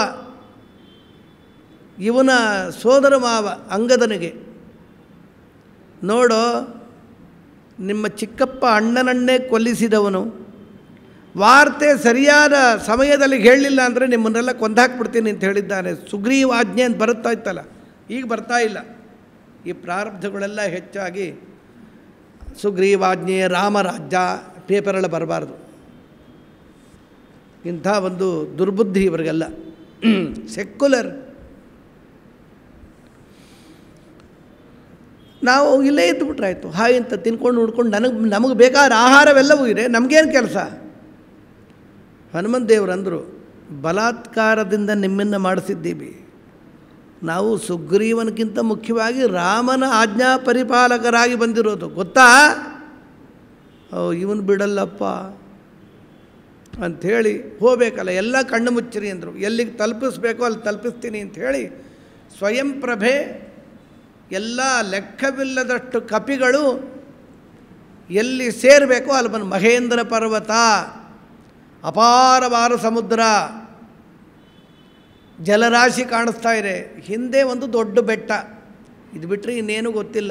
[SPEAKER 1] ಇವನ ಸೋದರ ಮಾವ ಅಂಗದನಿಗೆ ನೋಡೋ ನಿಮ್ಮ ಚಿಕ್ಕಪ್ಪ ಅಣ್ಣನನ್ನೇ ಕೊಲ್ಲಿಸಿದವನು ವಾರ್ತೆ ಸರಿಯಾದ ಸಮಯದಲ್ಲಿ ಹೇಳಲಿಲ್ಲ ಅಂದರೆ ನಿಮ್ಮನ್ನೆಲ್ಲ ಕೊಂದಾಕ್ಬಿಡ್ತೀನಿ ಅಂತ ಹೇಳಿದ್ದಾನೆ ಸುಗ್ರೀವ ಆಜ್ಞೆ ಅಂತ ಬರುತ್ತಾ ಇತ್ತಲ್ಲ ಈಗ ಬರ್ತಾ ಇಲ್ಲ ಈ ಪ್ರಾರಬ್ಧಗಳೆಲ್ಲ ಹೆಚ್ಚಾಗಿ ಸುಗ್ರೀವಾಜ್ಞೆ ರಾಮರಾಜ್ಯ ಪೇಪರೆಲ್ಲ ಬರಬಾರ್ದು ಇಂಥ ಒಂದು ದುರ್ಬುದ್ಧಿ ಇವರಿಗೆಲ್ಲ ಸೆಕ್ಯುಲರ್ ನಾವು ಇಲ್ಲೇ ಇದ್ದುಬಿಟ್ರೆ ಆಯಿತು ಹಾಯ್ ಅಂತ ತಿನ್ಕೊಂಡು ಉಡ್ಕೊಂಡು ನನಗೆ ನಮಗೆ ಬೇಕಾದ ಆಹಾರವೆಲ್ಲವೂ ಇದೆ ನಮಗೇನು ಕೆಲಸ ಹನುಮಂತ ದೇವರು ಅಂದರು ಬಲಾತ್ಕಾರದಿಂದ ನಿಮ್ಮನ್ನು ಮಾಡಿಸಿದ್ದೀವಿ ನಾವು ಸುಗ್ರೀವನಕ್ಕಿಂತ ಮುಖ್ಯವಾಗಿ ರಾಮನ ಆಜ್ಞಾ ಪರಿಪಾಲಕರಾಗಿ ಬಂದಿರೋದು ಗೊತ್ತಾ ಓ ಇವನು ಬಿಡಲ್ಲಪ್ಪ ಅಂಥೇಳಿ ಹೋಗ್ಬೇಕಲ್ಲ ಎಲ್ಲ ಕಣ್ಣು ಮುಚ್ಚಿರಿ ಅಂದರು ಎಲ್ಲಿಗೆ ತಲುಪಿಸ್ಬೇಕೋ ಅಲ್ಲಿ ತಲುಪಿಸ್ತೀನಿ ಅಂಥೇಳಿ ಸ್ವಯಂ ಪ್ರಭೆ ಎಲ್ಲ ಲೆಕ್ಕವಿಲ್ಲದಷ್ಟು ಕಪಿಗಳು ಎಲ್ಲಿ ಸೇರಬೇಕೋ ಅಲ್ಲಿ ಬಂದು ಮಹೇಂದ್ರ ಪರ್ವತ ಅಪಾರವಾದ ಸಮುದ್ರ ಜಲರಾಶಿ ಕಾಣಿಸ್ತಾ ಇದೆ ಹಿಂದೆ ಒಂದು ದೊಡ್ಡ ಬೆಟ್ಟ ಇದು ಬಿಟ್ಟರೆ ಇನ್ನೇನು ಗೊತ್ತಿಲ್ಲ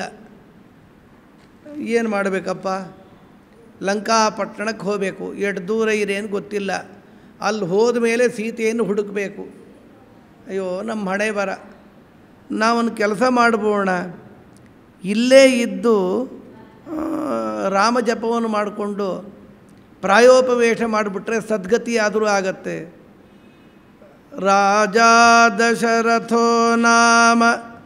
[SPEAKER 1] ಏನು ಮಾಡಬೇಕಪ್ಪ ಲಂಕಾಪಟ್ಟಣಕ್ಕೆ ಹೋಗಬೇಕು ಎಷ್ಟು ದೂರ ಇದೆ ಅಂತ ಗೊತ್ತಿಲ್ಲ ಅಲ್ಲಿ ಹೋದ ಮೇಲೆ ಸೀತೆಯನ್ನು ಹುಡುಕಬೇಕು ಅಯ್ಯೋ ನಮ್ಮ ಹಣೆ ಬರ ನಾವೊಂದು ಕೆಲಸ ಮಾಡ್ಬೋಣ ಇಲ್ಲೇ ಇದ್ದು ಆ, ರಾಮ ಜಪವನ್ನು ಮಾಡಿಕೊಂಡು ಪ್ರಾಯೋಪವೇಶ ಮಾಡಿಬಿಟ್ರೆ ಸದ್ಗತಿ ಆದರೂ ಆಗತ್ತೆ ರಾಜ ದಶರಥೋ ನಾಮ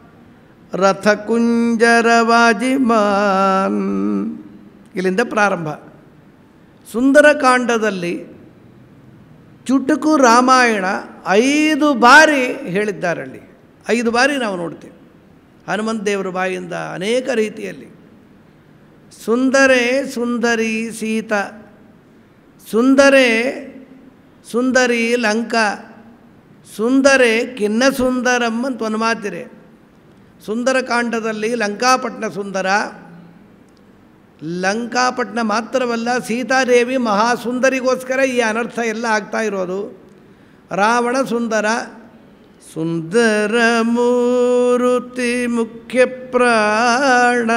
[SPEAKER 1] ರಥಕುಂಜರವಾಜಿಮಾನ್ ಇಲ್ಲಿಂದ ಪ್ರಾರಂಭ ಸುಂದರಕಾಂಡದಲ್ಲಿ ಚುಟುಕು ರಾಮಾಯಣ ಐದು ಬಾರಿ ಹೇಳಿದ್ದಾರಲ್ಲಿ ಐದು ಬಾರಿ ನಾವು ನೋಡ್ತೇವೆ ಹನುಮಂತ ದೇವರ ಬಾಯಿಂದ ಅನೇಕ ರೀತಿಯಲ್ಲಿ ಸುಂದರೇ ಸುಂದರಿ ಸೀತಾ ಸುಂದರೇ ಸುಂದರಿ ಲಂಕಾ ಸುಂದರೇ ಕಿನ್ನ ಸುಂದರಂ ಅಂತ ಒಂದು ಮಾತಿದೆ ಸುಂದರಕಾಂಡದಲ್ಲಿ ಲಂಕಾಪಟ್ಟಣ ಸುಂದರ ಲಂಕಾಪಟ್ಟಣ ಮಾತ್ರವಲ್ಲ ಸೀತಾದೇವಿ ಮಹಾಸುಂದರಿಗೋಸ್ಕರ ಈ ಅನರ್ಥ ಎಲ್ಲ ಆಗ್ತಾ ಇರೋದು ರಾವಣ ಸುಂದರ ಸುಂದರ ಮೂರುತಿ ಮುಖ್ಯ ಪ್ರಾಣ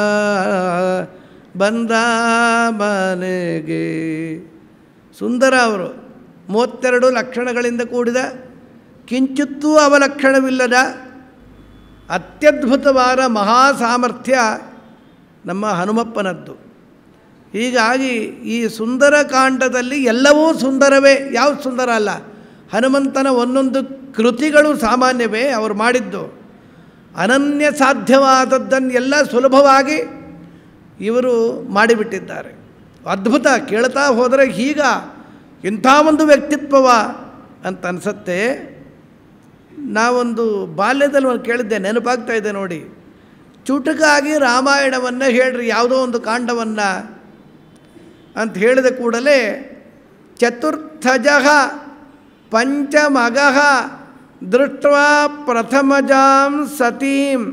[SPEAKER 1] ಬಂದ ಮನೆಗೆ ಸುಂದರ ಅವರು ಮೂವತ್ತೆರಡು ಲಕ್ಷಣಗಳಿಂದ ಕೂಡಿದ ಕಿಂಚಿತ್ತೂ ಅವಲಕ್ಷಣವಿಲ್ಲದ ಅತ್ಯದ್ಭುತವಾದ ಮಹಾ ಸಾಮರ್ಥ್ಯ ನಮ್ಮ ಹನುಮಪ್ಪನದ್ದು ಹೀಗಾಗಿ ಈ ಸುಂದರಕಾಂಡದಲ್ಲಿ ಎಲ್ಲವೂ ಸುಂದರವೇ ಯಾವುದು ಸುಂದರ ಅಲ್ಲ ಹನುಮಂತನ ಒಂದೊಂದು ಕೃತಿಗಳು ಸಾಮಾನ್ಯವೇ ಅವರು ಮಾಡಿದ್ದು ಅನನ್ಯ ಸಾಧ್ಯವಾದದ್ದನ್ನೆಲ್ಲ ಸುಲಭವಾಗಿ ಇವರು ಮಾಡಿಬಿಟ್ಟಿದ್ದಾರೆ ಅದ್ಭುತ ಕೇಳ್ತಾ ಹೋದರೆ ಈಗ ಇಂಥ ಒಂದು ವ್ಯಕ್ತಿತ್ವವ ಅಂತ ಅನಿಸತ್ತೆ ನಾವೊಂದು ಬಾಲ್ಯದಲ್ಲಿ ಒಂದು ಕೇಳಿದ್ದೆ ನೆನಪಾಗ್ತಾ ಇದೆ ನೋಡಿ ಚುಟುಕಾಗಿ ರಾಮಾಯಣವನ್ನು ಹೇಳ್ರಿ ಯಾವುದೋ ಒಂದು ಕಾಂಡವನ್ನು ಅಂತ ಹೇಳಿದ ಕೂಡಲೇ ಚತುರ್ಥಜ ಪಂಚಮಗ ದೃಷ್ಟ ಪ್ರಥಮಜಾಂ ಸತೀಂ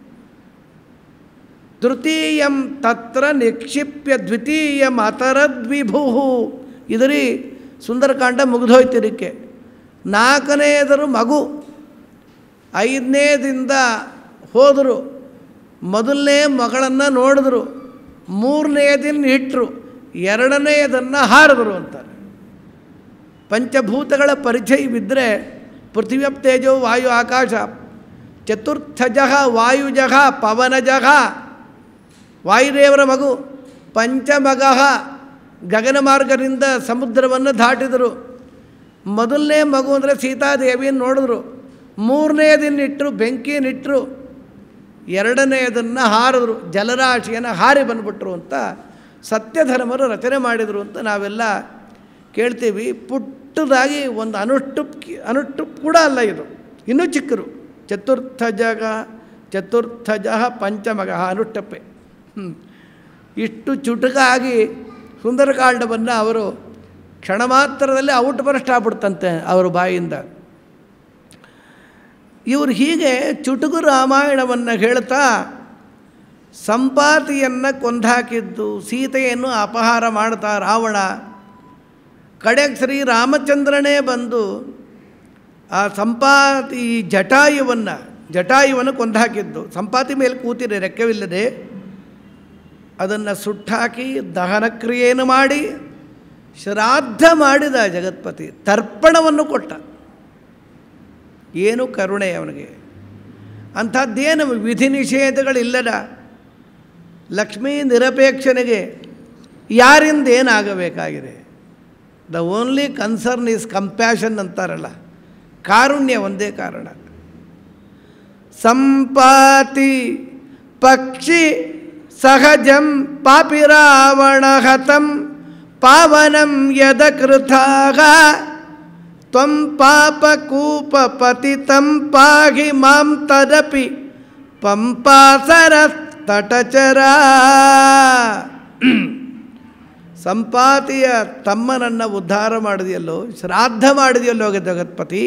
[SPEAKER 1] ತೃತೀಯಂ ತತ್ರ ನಿಕ್ಷಿಪ್ಯ ದ್ವಿತೀಯಂ ಅತರದ್ವಿಭು ಇದರಿ ಸುಂದರಕಾಂಡ ಮುಗಿದೋಯ್ತಿರಕ್ಕೆ ನಾಲ್ಕನೆಯದರು ಮಗು ಐದನೇದಿಂದ ಹೋದರು ಮೊದಲನೇ ಮಗಳನ್ನು ನೋಡಿದ್ರು ಮೂರನೆಯದನ್ನು ಇಟ್ಟರು ಎರಡನೆಯದನ್ನು ಹಾರಿದ್ರು ಅಂತಾರೆ ಪಂಚಭೂತಗಳ ಪರಿಚಯವಿದ್ದರೆ ಪೃಥ್ವಿಯಪ್ ತೇಜೋ ವಾಯು ಆಕಾಶ ಚತುರ್ಥಜಃ ವಾಯುಜಃ ಪವನಜಃ ವಾಯುದೇವರ ಮಗು ಪಂಚಮಗಃ ಗಗನ ಮಾರ್ಗದಿಂದ ಸಮುದ್ರವನ್ನು ದಾಟಿದರು ಮೊದಲನೇ ಮಗು ಅಂದರೆ ಸೀತಾದೇವಿಯನ್ನು ನೋಡಿದ್ರು ಮೂರನೇದನ್ನಿಟ್ಟರು ಬೆಂಕಿಯನ್ನಿಟ್ಟರು ಎರಡನೆಯದನ್ನು ಹಾರಿದ್ರು ಜಲರಾಶಿಯನ್ನು ಹಾರಿ ಬಂದ್ಬಿಟ್ರು ಅಂತ ಸತ್ಯಧರ್ಮರು ರಚನೆ ಮಾಡಿದರು ಅಂತ ನಾವೆಲ್ಲ ಕೇಳ್ತೀವಿ ಪುಟ್ಟದಾಗಿ ಒಂದು ಅನುಷ್ಠುಪ್ ಅನುಷ್ಠುಪ್ ಕೂಡ ಅಲ್ಲ ಇದು ಇನ್ನೂ ಚಿಕ್ಕರು ಚತುರ್ಥಜಗ ಚತುರ್ಥಜ ಪಂಚಮಗ ಅನುಷ್ಠಪ್ಪೆ ಹ್ಮ್. ಇಷ್ಟು ಚುಟುಕಾಗಿ ಸುಂದರಕಾಂಡವನ್ನು ಅವರು ಕ್ಷಣ ಮಾತ್ರದಲ್ಲಿ ಔಟ್ ಬರಸ್ಟ್ ಆಗ್ಬಿಡ್ತಂತೆ ಅವರ ಬಾಯಿಂದ ಇವರು ಹೀಗೆ ಚುಟುಕು ರಾಮಾಯಣವನ್ನು ಹೇಳ್ತಾ ಸಂಪಾತಿಯನ್ನು ಕೊಂದಾಕಿದ್ದು ಸೀತೆಯನ್ನು ಅಪಹಾರ ಮಾಡ್ತಾ ರಾವಣ ಕಡೆಗೆ ಶ್ರೀ ರಾಮಚಂದ್ರನೇ ಬಂದು ಆ ಸಂಪಾತಿ ಜಟಾಯುವನ್ನು ಜಟಾಯುವನ್ನು ಕೊಂದಾಕಿದ್ದು ಸಂಪಾತಿ ಮೇಲೆ ಕೂತಿದೆ ರೆಕ್ಕೆವಿಲ್ಲದೆ ಅದನ್ನು ಸುಟ್ಟಾಕಿ ದಹನ ಕ್ರಿಯೆಯನ್ನು ಮಾಡಿ ಶ್ರಾದ್ದ ಮಾಡಿದ ಜಗತ್ಪತಿ ತರ್ಪಣವನ್ನು ಕೊಟ್ಟ ಏನು ಕರುಣೆ ಅವನಿಗೆ ಅಂಥದ್ದೇನು ವಿಧಿ ನಿಷೇಧಗಳಿಲ್ಲದ ಲಕ್ಷ್ಮೀ ನಿರಪೇಕ್ಷನಿಗೆ ಯಾರಿಂದ ಏನಾಗಬೇಕಾಗಿದೆ the only concern is compassion ಅಂತಾರಲ್ಲ ಕಾರುಣ್ಯ ಒಂದೇ ಕಾರಣ ಸಂಪಾತಿ ಪಕ್ಷಿ ಸಹಜಂ ಪಾಪಿ ರಾವಣ ಹತಂ ಪಾವನಂ ಯದ ಕೃತಾಗ ತ್ವಂ ಪಾಪ ಕೂಪ ಪತಿತಂ ಪಾಹಿ ಮಾಂ ತದಪಿ ಪಂಪಾಸರ ತಟಚರ ಸಂಪಾತಿಯ ತಮ್ಮನನ್ನು ಉದ್ಧಾರ ಮಾಡಿದೆಯಲ್ಲೋ ಶ್ರಾದ್ದ ಮಾಡಿದೆಯಲ್ಲೋ ಜಗತ್ಪತಿ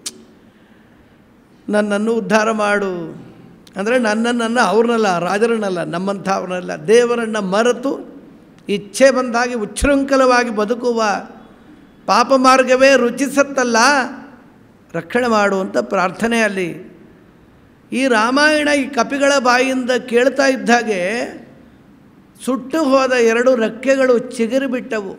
[SPEAKER 1] ನನ್ನನ್ನು ಉದ್ಧಾರ ಮಾಡು ಅಂದರೆ ನನ್ನನ್ನು ಅವ್ರನ್ನಲ್ಲ ರಾಜರನ್ನಲ್ಲ ನಮ್ಮಂಥ ಅವ್ರನ್ನಲ್ಲ ದೇವರನ್ನು ಮರೆತು ಇಚ್ಛೆ ಬಂದಾಗಿ ಉಚ್ಛೃಂಖಲವಾಗಿ ಬದುಕುವ ಪಾಪ ಮಾರ್ಗವೇ ರುಚಿಸತ್ತಲ್ಲ ರಕ್ಷಣೆ ಮಾಡುವಂಥ ಪ್ರಾರ್ಥನೆ ಅಲ್ಲಿ ಈ ರಾಮಾಯಣ ಈ ಕಪಿಗಳ ಬಾಯಿಂದ ಕೇಳ್ತಾ ಇದ್ದಾಗೆ ಸುಟ್ಟು ಹೋದ ಎರಡು ರೆಕ್ಕೆಗಳು ಚಿಗುರಿ ಬಿಟ್ಟವು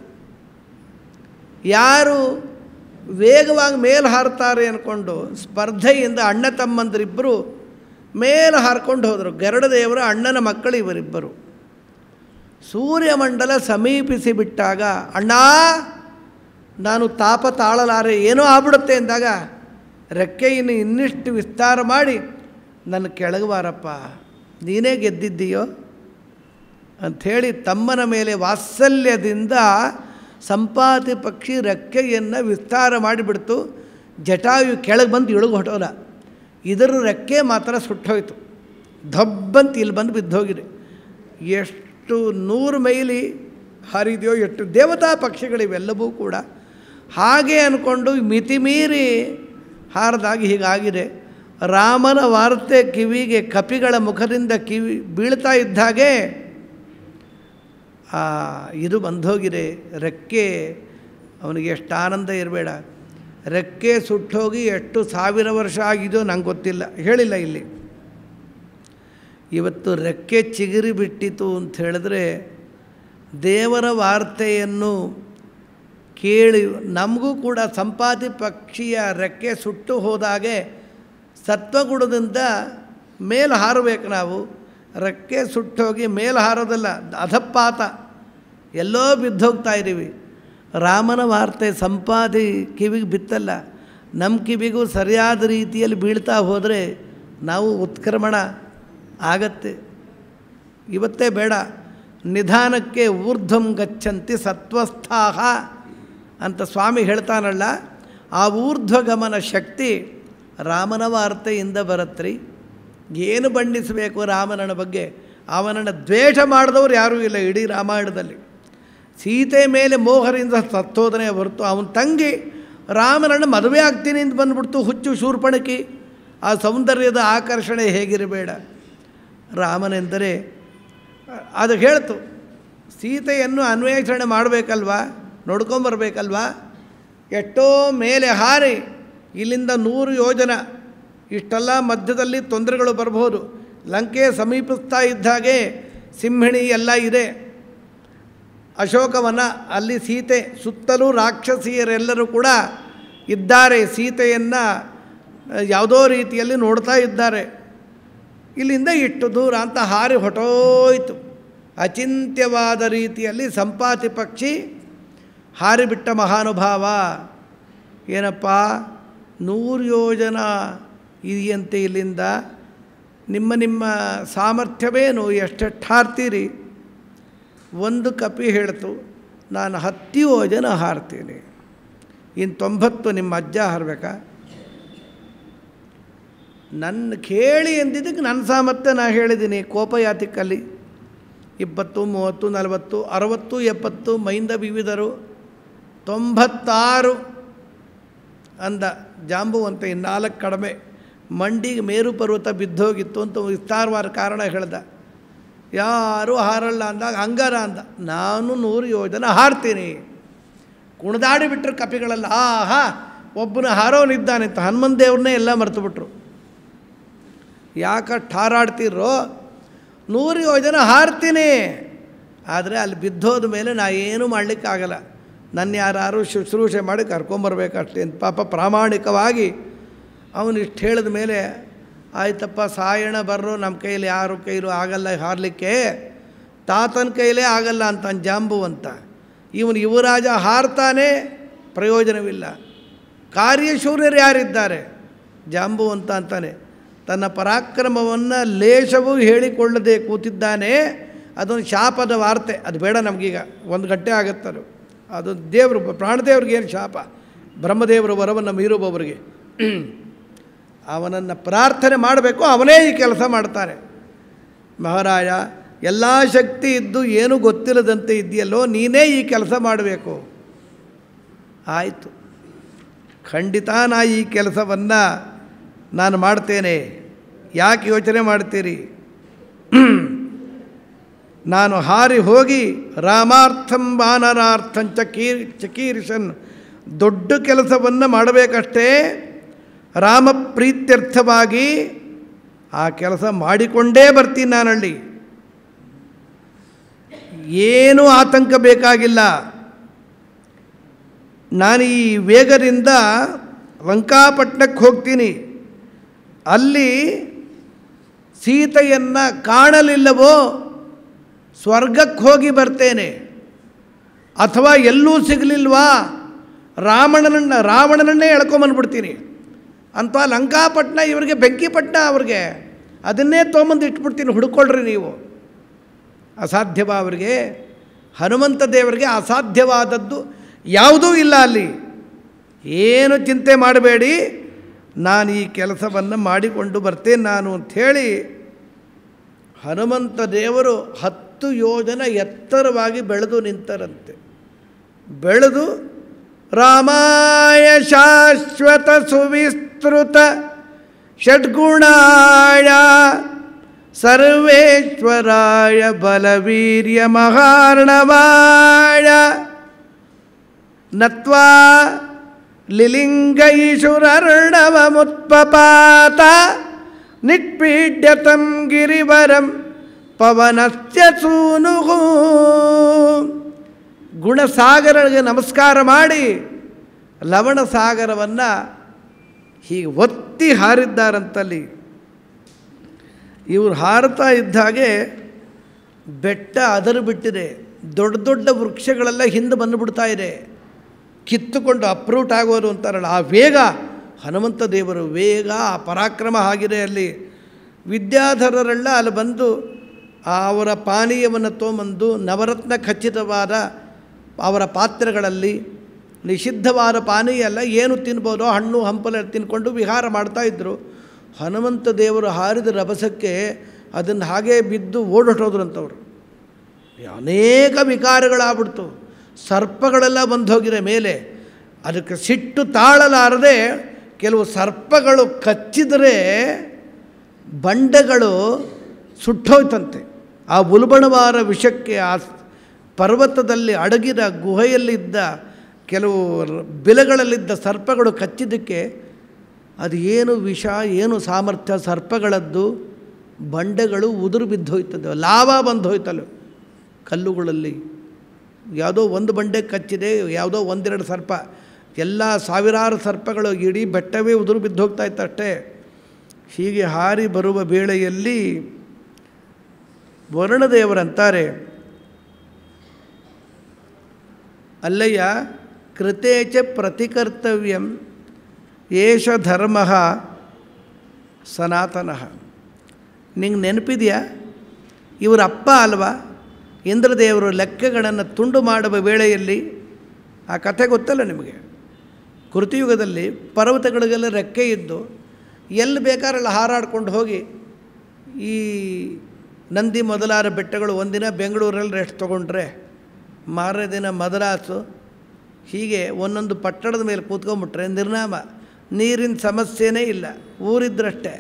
[SPEAKER 1] ಯಾರು ವೇಗವಾಗಿ ಮೇಲೆ ಹಾರ್ತಾರೆ ಅಂದ್ಕೊಂಡು ಸ್ಪರ್ಧೆಯಿಂದ ಅಣ್ಣ ತಮ್ಮಂದರಿಬ್ಬರು ಮೇಲೆ ಹಾರ್ಕೊಂಡು ಹೋದರು ಗರುಡದೇವರ ಅಣ್ಣನ ಮಕ್ಕಳು ಇವರಿಬ್ಬರು ಸೂರ್ಯಮಂಡಲ ಸಮೀಪಿಸಿ ಬಿಟ್ಟಾಗ ಅಣ್ಣ ನಾನು ತಾಪ ತಾಳಲಾರೆ ಏನೋ ಆಗ್ಬಿಡುತ್ತೆ ಅಂದಾಗ ರೆಕ್ಕೆಯನ್ನು ಇನ್ನಿಷ್ಟು ವಿಸ್ತಾರ ಮಾಡಿ ನನ್ನ ಕೆಳಗೆ ಬಾರಪ್ಪ ನೀನೇ ಗೆದ್ದಿದ್ದೀಯೋ ಅಂಥೇಳಿ ತಮ್ಮನ ಮೇಲೆ ವಾತ್ಸಲ್ಯದಿಂದ ಸಂಪಾತಿ ಪಕ್ಷಿ ರೆಕ್ಕೆಯನ್ನು ವಿಸ್ತಾರ ಮಾಡಿಬಿಡ್ತು ಜಟಾಯು ಕೆಳಗೆ ಬಂದು ಇಳುಗು ಹೊಟ್ಟೋದ ಇದರ ರೆಕ್ಕೆ ಮಾತ್ರ ಸುಟ್ಟೋಯ್ತು ಧಬ್ಬಂತ ಇಲ್ಲಿ ಬಂದು ಬಿದ್ದೋಗಿದೆ ಎಷ್ಟು ನೂರು ಮೈಲಿ ಹರಿದೆಯೋ ಎಷ್ಟು ದೇವತಾ ಪಕ್ಷಿಗಳಿವೆಲ್ಲವೂ ಕೂಡ ಹಾಗೆ ಅಂದ್ಕೊಂಡು ಮಿತಿಮೀರಿ ಹಾರಿದಾಗ ಹೀಗಾಗಿದೆ ರಾಮನ ವಾರ್ತೆ ಕಿವಿಗೆ ಕಪಿಗಳ ಮುಖದಿಂದ ಕಿವಿ ಬೀಳ್ತಾ ಇದ್ದಾಗೆ ಆ ಇದು ಬಂದೋಗಿದೆ ರೆಕ್ಕೆ ಅವನಿಗೆ ಎಷ್ಟು ಆನಂದ ಇರಬೇಡ ರೆಕ್ಕೆ ಸುಟ್ಟೋಗಿ ಎಷ್ಟು ಸಾವಿರ ವರ್ಷ ಆಗಿದೆಯೋ ನಂಗೆ ಗೊತ್ತಿಲ್ಲ ಹೇಳಿಲ್ಲ ಇಲ್ಲಿ ಇವತ್ತು ರೆಕ್ಕೆ ಚಿಗುರಿ ಬಿಟ್ಟಿತು ಅಂತ ಹೇಳಿದ್ರೆ ದೇವರ ವಾರ್ತೆಯನ್ನು ಕೇಳಿ ನಮಗೂ ಕೂಡ ಸಂಪಾತಿ ಪಕ್ಷಿಯ ರೆಕ್ಕೆ ಸುಟ್ಟು ಹೋದಾಗೆ ಸತ್ವಗುಣದಿಂದ ಮೇಲೆ ಹಾರಬೇಕು ನಾವು ರೆಕ್ಕೆ ಸುಟ್ಟೋಗಿ ಮೇಲೆ ಹಾರೋದಲ್ಲ ಅಧಪಾತ ಎಲ್ಲೋ ಬಿದ್ದೋಗ್ತಾ ಇದ್ದೀವಿ ರಾಮನ ವಾರ್ತೆ ಸಂಪಾದಿ ಕಿವಿಗೆ ಬಿತ್ತಲ್ಲ ನಮ್ಮ ಕಿವಿಗೂ ಸರಿಯಾದ ರೀತಿಯಲ್ಲಿ ಬೀಳ್ತಾ ಹೋದರೆ ನಾವು ಉತ್ಕ್ರಮಣ ಆಗತ್ತೆ ಇವತ್ತೇ ಬೇಡ ನಿಧಾನಕ್ಕೆ ಊರ್ಧ್ವಂ ಗಚ್ಚಂತಿ ಸತ್ವಸ್ಥಾಹ ಅಂತ ಸ್ವಾಮಿ ಹೇಳ್ತಾನಲ್ಲ ಆ ಊರ್ಧ್ವಗಮನ ಶಕ್ತಿ ರಾಮನ ವಾರ್ತೆಯಿಂದ ಬರತ್ರಿ ಏನು ಬಣ್ಣಿಸಬೇಕು ರಾಮನನ ಬಗ್ಗೆ ಅವನನ್ನು ದ್ವೇಷ ಮಾಡಿದವರು ಯಾರೂ ಇಲ್ಲ ಇಡೀ ರಾಮಾಯಣದಲ್ಲಿ ಸೀತೆ ಮೇಲೆ ಮೋಹರಿಂದ ಸತ್ತೋದನೆ ಹೊರತು ಅವನ ತಂಗಿ ರಾಮನನ್ನು ಮದುವೆ ಆಗ್ತೀನಿ ಅಂತ ಬಂದ್ಬಿಡ್ತು ಹುಚ್ಚು ಶೂರ್ಪಣಕಿ ಆ ಸೌಂದರ್ಯದ ಆಕರ್ಷಣೆ ಹೇಗಿರಬೇಡ ರಾಮನೆಂದರೆ ಅದು ಹೇಳ್ತು ಸೀತೆಯನ್ನು ಅನ್ವೇಷಣೆ ಮಾಡಬೇಕಲ್ವಾ ನೋಡ್ಕೊಂಬರ್ಬೇಕಲ್ವಾ ಎಷ್ಟೋ ಮೇಲೆ ಹಾರಿ ಇಲ್ಲಿಂದ ನೂರು ಯೋಜನ ಇಷ್ಟೆಲ್ಲ ಮಧ್ಯದಲ್ಲಿ ತೊಂದರೆಗಳು ಬರ್ಬೋದು ಲಂಕೆ ಸಮೀಪಿಸ್ತಾ ಇದ್ದಾಗೆ ಸಿಂಹಿಣಿ ಎಲ್ಲ ಇದೆ ಅಶೋಕವನ ಅಲ್ಲಿ ಸೀತೆ ಸುತ್ತಲೂ ರಾಕ್ಷಸಿಯರೆಲ್ಲರೂ ಕೂಡ ಇದ್ದಾರೆ ಸೀತೆಯನ್ನು ಯಾವುದೋ ರೀತಿಯಲ್ಲಿ ನೋಡ್ತಾ ಇದ್ದಾರೆ ಇಲ್ಲಿಂದ ಇಟ್ಟು ದೂರ ಅಂತ ಹಾರಿ ಹೊಟ್ಟೋಯ್ತು ಅಚಿಂತ್ಯವಾದ ರೀತಿಯಲ್ಲಿ ಸಂಪಾತಿ ಪಕ್ಷಿ ಹಾರಿಬಿಟ್ಟ ಮಹಾನುಭಾವ ಏನಪ್ಪ ನೂರು ಯೋಜನ ಇದೆಯಂತೆ ಇಲ್ಲಿಂದ ನಿಮ್ಮ ನಿಮ್ಮ ಸಾಮರ್ಥ್ಯವೇನು ಎಷ್ಟೆಷ್ಟು ಹಾರ್ತೀರಿ ಒಂದು ಕಪಿ ಹೇಳ್ತು ನಾನು ಹತ್ತು ಯೋಜನ ಹಾರ್ತೀನಿ ಇನ್ನು ತೊಂಬತ್ತು ನಿಮ್ಮ ಅಜ್ಜ ಹಾರಬೇಕಾ ನನ್ನ ಕೇಳಿ ಎಂದಿದ್ದಕ್ಕೆ ನನ್ನ ಸಾಮರ್ಥ್ಯ ನಾ ಹೇಳಿದ್ದೀನಿ ಕೋಪ ಯಾತಿಕ್ಕಲ್ಲಿ ಇಪ್ಪತ್ತು ಮೂವತ್ತು ನಲವತ್ತು ಅರವತ್ತು ಎಪ್ಪತ್ತು ಮೈಂದ ವಿವಿಧರು ತೊಂಬತ್ತಾರು ಅಂದ ಜಾಂಬುವಂತೆ ನಾಲ್ಕು ಕಡಿಮೆ ಮಂಡಿಗೆ ಮೇರು ಪರ್ವತ ಬಿದ್ದೋಗಿತ್ತು ಅಂತ ವಿಸ್ತಾರವಾದ ಕಾರಣ ಹೇಳ್ದ ಯಾರೂ ಹಾರಲ್ಲ ಅಂದಾಗ ಹಂಗಾರ ಅಂದ ನಾನು ನೂರು ಯೋಜನ ಹಾರ್ತೀನಿ ಕುಣಿದಾಡಿ ಬಿಟ್ಟರು ಕಪಿಗಳೆಲ್ಲ ಆಹಾ ಒಬ್ಬನ ಹಾರೋನಿದ್ದಾನೆ ಅಂತ ಹನುಮಂತ ದೇವ್ರನ್ನೇ ಎಲ್ಲ ಮರೆತು ಬಿಟ್ರು ಯಾಕಷ್ಟು ಹಾರಾಡ್ತಿರೋ ನೂರು ಯೋಜನೆ ಹಾರ್ತೀನಿ ಆದರೆ ಅಲ್ಲಿ ಬಿದ್ದೋದ ಮೇಲೆ ನಾ ಏನೂ ಮಾಡಲಿಕ್ಕಾಗಲ್ಲ ನನ್ನ ಯಾರು ಶುಶ್ರೂಷೆ ಮಾಡಿ ಕರ್ಕೊಂಬರ್ಬೇಕಷ್ಟೇ ಅಂತ ಪಾಪ ಪ್ರಾಮಾಣಿಕವಾಗಿ ಅವನು ಇಷ್ಟು ಹೇಳಿದ ಮೇಲೆ ಆಯ್ತಪ್ಪ ಸಾಯಣ ಬರ್ರೋ ನಮ್ಮ ಕೈಲಿ ಯಾರು ಕೈಲೂ ಆಗಲ್ಲ ಹಾರಲಿಕ್ಕೆ ತಾತನ ಕೈಲೇ ಆಗಲ್ಲ ಅಂತ ಜಾಂಬು ಅಂತ ಇವನು ಯುವರಾಜ ಹಾರ್ತಾನೆ ಪ್ರಯೋಜನವಿಲ್ಲ ಕಾರ್ಯಶೂರ್ಯರು ಯಾರಿದ್ದಾರೆ ಜಾಂಬು ಅಂತ ಅಂತಾನೆ ತನ್ನ ಪರಾಕ್ರಮವನ್ನು ಲೇಷವೂ ಹೇಳಿಕೊಳ್ಳದೆ ಕೂತಿದ್ದಾನೆ ಅದೊಂದು ಶಾಪದ ವಾರ್ತೆ ಅದು ಬೇಡ ನಮಗೀಗ ಒಂದು ಗಂಟೆ ಆಗುತ್ತದು ಅದು ದೇವರು ಪ್ರಾಣದೇವ್ರಿಗೆ ಏನು ಶಾಪ ಬ್ರಹ್ಮದೇವರ ವರವನ್ನು ಮೀರುವವರಿಗೆ ಅವನನ್ನು ಪ್ರಾರ್ಥನೆ ಮಾಡಬೇಕು ಅವನೇ ಈ ಕೆಲಸ ಮಾಡ್ತಾನೆ ಮಹಾರಾಯ ಎಲ್ಲ ಶಕ್ತಿ ಇದ್ದು ಏನೂ ಗೊತ್ತಿಲ್ಲದಂತೆ ಇದೆಯಲ್ಲೋ ನೀನೇ ಈ ಕೆಲಸ ಮಾಡಬೇಕು ಆಯಿತು ಖಂಡಿತ ನಾ ಈ ಕೆಲಸವನ್ನು ನಾನು ಮಾಡ್ತೇನೆ ಯಾಕೆ ಯೋಚನೆ ಮಾಡ್ತೀರಿ ನಾನು ಹಾರಿ ಹೋಗಿ ರಾಮಾರ್ಥಂ ವಾನರಾರ್ಥಂ ಚಕೀರ್ ಚಕೀರ್ಷನ್ ದೊಡ್ಡ ಕೆಲಸವನ್ನು ಮಾಡಬೇಕಷ್ಟೇ ರಾಮ ಪ್ರೀತ್ಯರ್ಥವಾಗಿ ಆ ಕೆಲಸ ಮಾಡಿಕೊಂಡೇ ಬರ್ತೀನಿ ನಾನಲ್ಲಿ ಏನೂ ಆತಂಕ ಬೇಕಾಗಿಲ್ಲ ನಾನು ಈ ವೇಗದಿಂದ ಲಂಕಾಪಟ್ಟಣಕ್ಕೆ ಹೋಗ್ತೀನಿ ಅಲ್ಲಿ ಸೀತೆಯನ್ನು ಕಾಣಲಿಲ್ಲವೋ ಸ್ವರ್ಗಕ್ಕೆ ಹೋಗಿ ಬರ್ತೇನೆ ಅಥವಾ ಎಲ್ಲೂ ಸಿಗಲಿಲ್ವಾ ರಾವಣನನ್ನು ರಾವಣನನ್ನೇ ಎಳ್ಕೊಂಬಂದ್ಬಿಡ್ತೀನಿ ಅಂತ ಲಂಕಾಪಟ್ಟಣ ಇವರಿಗೆ ಬೆಂಕಿಪಟ್ಟಣ ಅವ್ರಿಗೆ ಅದನ್ನೇ ತೊಗೊಂಬಂದು ಇಟ್ಬಿಡ್ತೀನಿ ಹುಡ್ಕೊಳ್ರಿ ನೀವು ಅಸಾಧ್ಯವ ಅವರಿಗೆ ಹನುಮಂತ ದೇವರಿಗೆ ಅಸಾಧ್ಯವಾದದ್ದು ಯಾವುದೂ ಇಲ್ಲ ಅಲ್ಲಿ ಏನು ಚಿಂತೆ ಮಾಡಬೇಡಿ ನಾನು ಈ ಕೆಲಸವನ್ನು ಮಾಡಿಕೊಂಡು ಬರ್ತೇನೆ ನಾನು ಅಂಥೇಳಿ ಹನುಮಂತ ದೇವರು ಹತ್ತು ಯೋಜನ ಎತ್ತರವಾಗಿ ಬೆಳೆದು ನಿಂತರಂತೆ ಬೆಳೆದು ರಾಮಾಯ ಶಾಶ್ವತ ಸುವಿಸ್ತೃತ ಷಡ್ಗುಣಾಯ ಸರ್ವೇಶ್ವರಾಯ ಬಲವೀರ್ಯ ಮಹಾರ್ಣವಾಯ ನತ್ವಾ ಲಿಲಿಂಗೈಶುರರ್ಣವಮುತ್ಪಪಾತ ನಿಟ್ಪೀಡ್ಯತಂ ಗಿರಿವರಂ ಪವನಸ್ಯ ಸೂನುಹು ಗುಣಸಾಗರಗೆ ನಮಸ್ಕಾರ ಮಾಡಿ ಲವಣ ಸಾಗರವನ್ನು ಹೀಗೆ ಒತ್ತಿ ಹಾರಿದ್ದಾರಂತಲ್ಲಿ ಇವರು ಹಾರುತ್ತಾ ಇದ್ದ ಹಾಗೆ ಬೆಟ್ಟ ಅದರು ಬಿಟ್ಟಿದೆ ದೊಡ್ಡ ದೊಡ್ಡ ವೃಕ್ಷಗಳೆಲ್ಲ ಹಿಂದೆ ಬಂದುಬಿಡ್ತಾ ಇದೆ ಕಿತ್ತುಕೊಂಡು ಅಪ್ರೂಟ್ ಆಗೋರು ಅಂತಾರಲ್ಲ ಆ ವೇಗ ಹನುಮಂತ ದೇವರು ವೇಗ ಆ ಪರಾಕ್ರಮ ಆಗಿದೆ ಅಲ್ಲಿ ವಿದ್ಯಾಧರರೆಲ್ಲ ಅಲ್ಲಿ ಬಂದು ಅವರ ಪಾನೀಯವನ್ನು ತೊಗೊಂಬಂದು ನವರತ್ನ ಖಚಿತವಾದ ಅವರ ಪಾತ್ರೆಗಳಲ್ಲಿ ನಿಷಿದ್ಧವಾದ ಪಾನೀಯ ಎಲ್ಲ ಏನು ತಿನ್ಬೋದೋ ಹಣ್ಣು ಹಂಪಲ ತಿನ್ಕೊಂಡು ವಿಹಾರ ಮಾಡ್ತಾಯಿದ್ರು ಹನುಮಂತ ದೇವರು ಹಾರಿದ ರಭಸಕ್ಕೆ ಅದನ್ನು ಹಾಗೇ ಬಿದ್ದು ಓಡೊಟ್ಟೋದ್ರಂಥವ್ರು ಅನೇಕ ವಿಕಾರಗಳಾಗ್ಬಿಡ್ತು ಸರ್ಪಗಳೆಲ್ಲ ಬಂದು ಹೋಗಿದೆ ಮೇಲೆ ಅದಕ್ಕೆ ಸಿಟ್ಟು ತಾಳಲಾರದೆ ಕೆಲವು ಸರ್ಪಗಳು ಕಚ್ಚಿದರೆ ಬಂಡೆಗಳು ಸುಟ್ಟೋಯ್ತಂತೆ ಆ ಉಲ್ಬಣವಾರ ವಿಷಕ್ಕೆ ಆ ಪರ್ವತದಲ್ಲಿ ಅಡಗಿದ ಗುಹೆಯಲ್ಲಿದ್ದ ಕೆಲವು ಬಿಲಗಳಲ್ಲಿದ್ದ ಸರ್ಪಗಳು ಕಚ್ಚಿದ್ದಕ್ಕೆ ಅದು ಏನು ವಿಷ ಏನು ಸಾಮರ್ಥ್ಯ ಸರ್ಪಗಳದ್ದು ಬಂಡೆಗಳು ಉದುರು ಬಿದ್ದು ಹೋಯ್ತದೆ ಲಾವ ಬಂದು ಹೋಯ್ತಲ್ಲ ಕಲ್ಲುಗಳಲ್ಲಿ ಯಾವುದೋ ಒಂದು ಬಂಡೆ ಕಚ್ಚಿದೆ ಯಾವುದೋ ಒಂದೆರಡು ಸರ್ಪ ಎಲ್ಲ ಸಾವಿರಾರು ಸರ್ಪಗಳು ಇಡೀ ಬೆಟ್ಟವೇ ಉದುರು ಬಿದ್ದು ಹೋಗ್ತಾ ಇತ್ತಷ್ಟೇ ಹೀಗೆ ಹಾರಿ ಬರುವ ವೇಳೆಯಲ್ಲಿ ವರುಣದೇವರಂತಾರೆ ಅಲ್ಲಯ್ಯ ಕೃತೇಚ ಪ್ರತಿಕರ್ತವ್ಯಂ ಏಷ ಧರ್ಮ ಸನಾತನಃ ನಿಂಗೆ ನೆನಪಿದೆಯಾ ಇವರ ಅಪ್ಪ ಅಲ್ವಾ ಇಂದ್ರದೇವರು ಲೆಕ್ಕಗಳನ್ನು ತುಂಡು ಮಾಡುವ ವೇಳೆಯಲ್ಲಿ ಆ ಕಥೆ ಗೊತ್ತಲ್ಲ ನಿಮಗೆ ಕೃತಿಯುಗದಲ್ಲಿ ಪರ್ವತಗಳಿಗೆಲ್ಲ ರೆಕ್ಕೆ ಇದ್ದು ಎಲ್ಲಿ ಬೇಕಾರೆಲ್ಲ ಹಾರಾಡ್ಕೊಂಡು ಹೋಗಿ ಈ ನಂದಿ ಮೊದಲಾದ ಬೆಟ್ಟಗಳು ಒಂದಿನ ಬೆಂಗಳೂರಲ್ಲಿ ರೆಸ್ಟ್ ತೊಗೊಂಡ್ರೆ ಮಾರನೇ ದಿನ ಮದ್ರಾಸು ಹೀಗೆ ಒಂದೊಂದು ಪಟ್ಟಣದ ಮೇಲೆ ಕೂತ್ಕೊಂಡ್ಬಿಟ್ರೆ ನಿರ್ನಾಮ ನೀರಿನ ಸಮಸ್ಯೆನೇ ಇಲ್ಲ ಊರಿದ್ರಷ್ಟೇ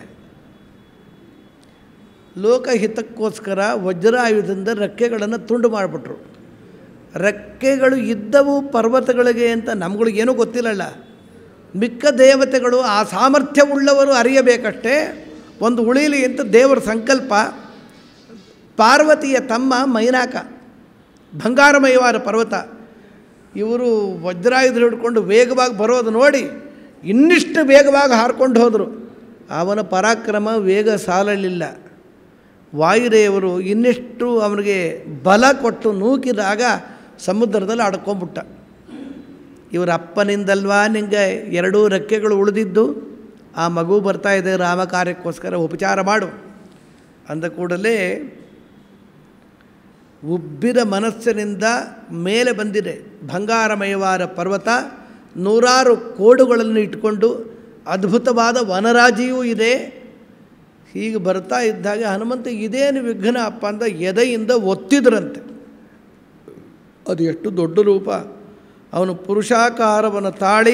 [SPEAKER 1] ಲೋಕಹಿತಕ್ಕೋಸ್ಕರ ವಜ್ರಾಯುಧದಿಂದ ರೆಕ್ಕೆಗಳನ್ನು ತುಂಡು ಮಾಡಿಬಿಟ್ರು ರೆಕ್ಕೆಗಳು ಇದ್ದವು ಪರ್ವತಗಳಿಗೆ ಅಂತ ನಮ್ಗಳಿಗೇನೂ ಗೊತ್ತಿಲ್ಲಲ್ಲ ಮಿಕ್ಕ ದೇವತೆಗಳು ಆ ಸಾಮರ್ಥ್ಯವುಳ್ಳವರು ಅರಿಯಬೇಕಷ್ಟೇ ಒಂದು ಉಳಿಲಿ ಅಂತ ದೇವರ ಸಂಕಲ್ಪ ಪಾರ್ವತಿಯ ತಮ್ಮ ಮೈನಾಕ ಬಂಗಾರಮಯವಾದ ಪರ್ವತ ಇವರು ವಜ್ರಾಯುಧ ಹಿಡ್ಕೊಂಡು ವೇಗವಾಗಿ ಬರೋದು ನೋಡಿ ಇನ್ನಿಷ್ಟು ವೇಗವಾಗಿ ಹಾರ್ಕೊಂಡು ಹೋದರು ಅವನ ಪರಾಕ್ರಮ ವೇಗ ಸಾಲಲಿಲ್ಲ ವಾಯುದೇವರು ಇನ್ನಿಷ್ಟು ಅವನಿಗೆ ಬಲ ಕೊಟ್ಟು ನೂಕಿದಾಗ ಸಮುದ್ರದಲ್ಲಿ ಅಡ್ಕೊಂಬಿಟ್ಟ ಇವರ ಅಪ್ಪನಿಂದಲ್ವಾ ನಿಂಗೆ ಎರಡೂ ರೆಕ್ಕೆಗಳು ಉಳಿದಿದ್ದು ಆ ಮಗು ಬರ್ತಾ ಇದೆ ರಾಮ ಕಾರ್ಯಕ್ಕೋಸ್ಕರ ಉಪಚಾರ ಮಾಡು ಅಂದ ಕೂಡಲೇ ಉಬ್ಬಿದ ಮನಸ್ಸಿನಿಂದ ಮೇಲೆ ಬಂದಿದೆ ಬಂಗಾರಮಯವಾದ ಪರ್ವತ ನೂರಾರು ಕೋಡುಗಳನ್ನು ಇಟ್ಕೊಂಡು ಅದ್ಭುತವಾದ ವನರಾಜಿಯೂ ಇದೆ ಹೀಗೆ ಬರ್ತಾ ಇದ್ದಾಗ ಹನುಮಂತ ಇದೇನು ವಿಘ್ನ ಅಪ್ಪ ಅಂತ ಎದೆಯಿಂದ ಒತ್ತಿದ್ರಂತೆ ಅದು ಎಷ್ಟು ದೊಡ್ಡ ರೂಪ ಅವನು ಪುರುಷಾಕಾರವನ್ನು ತಾಳಿ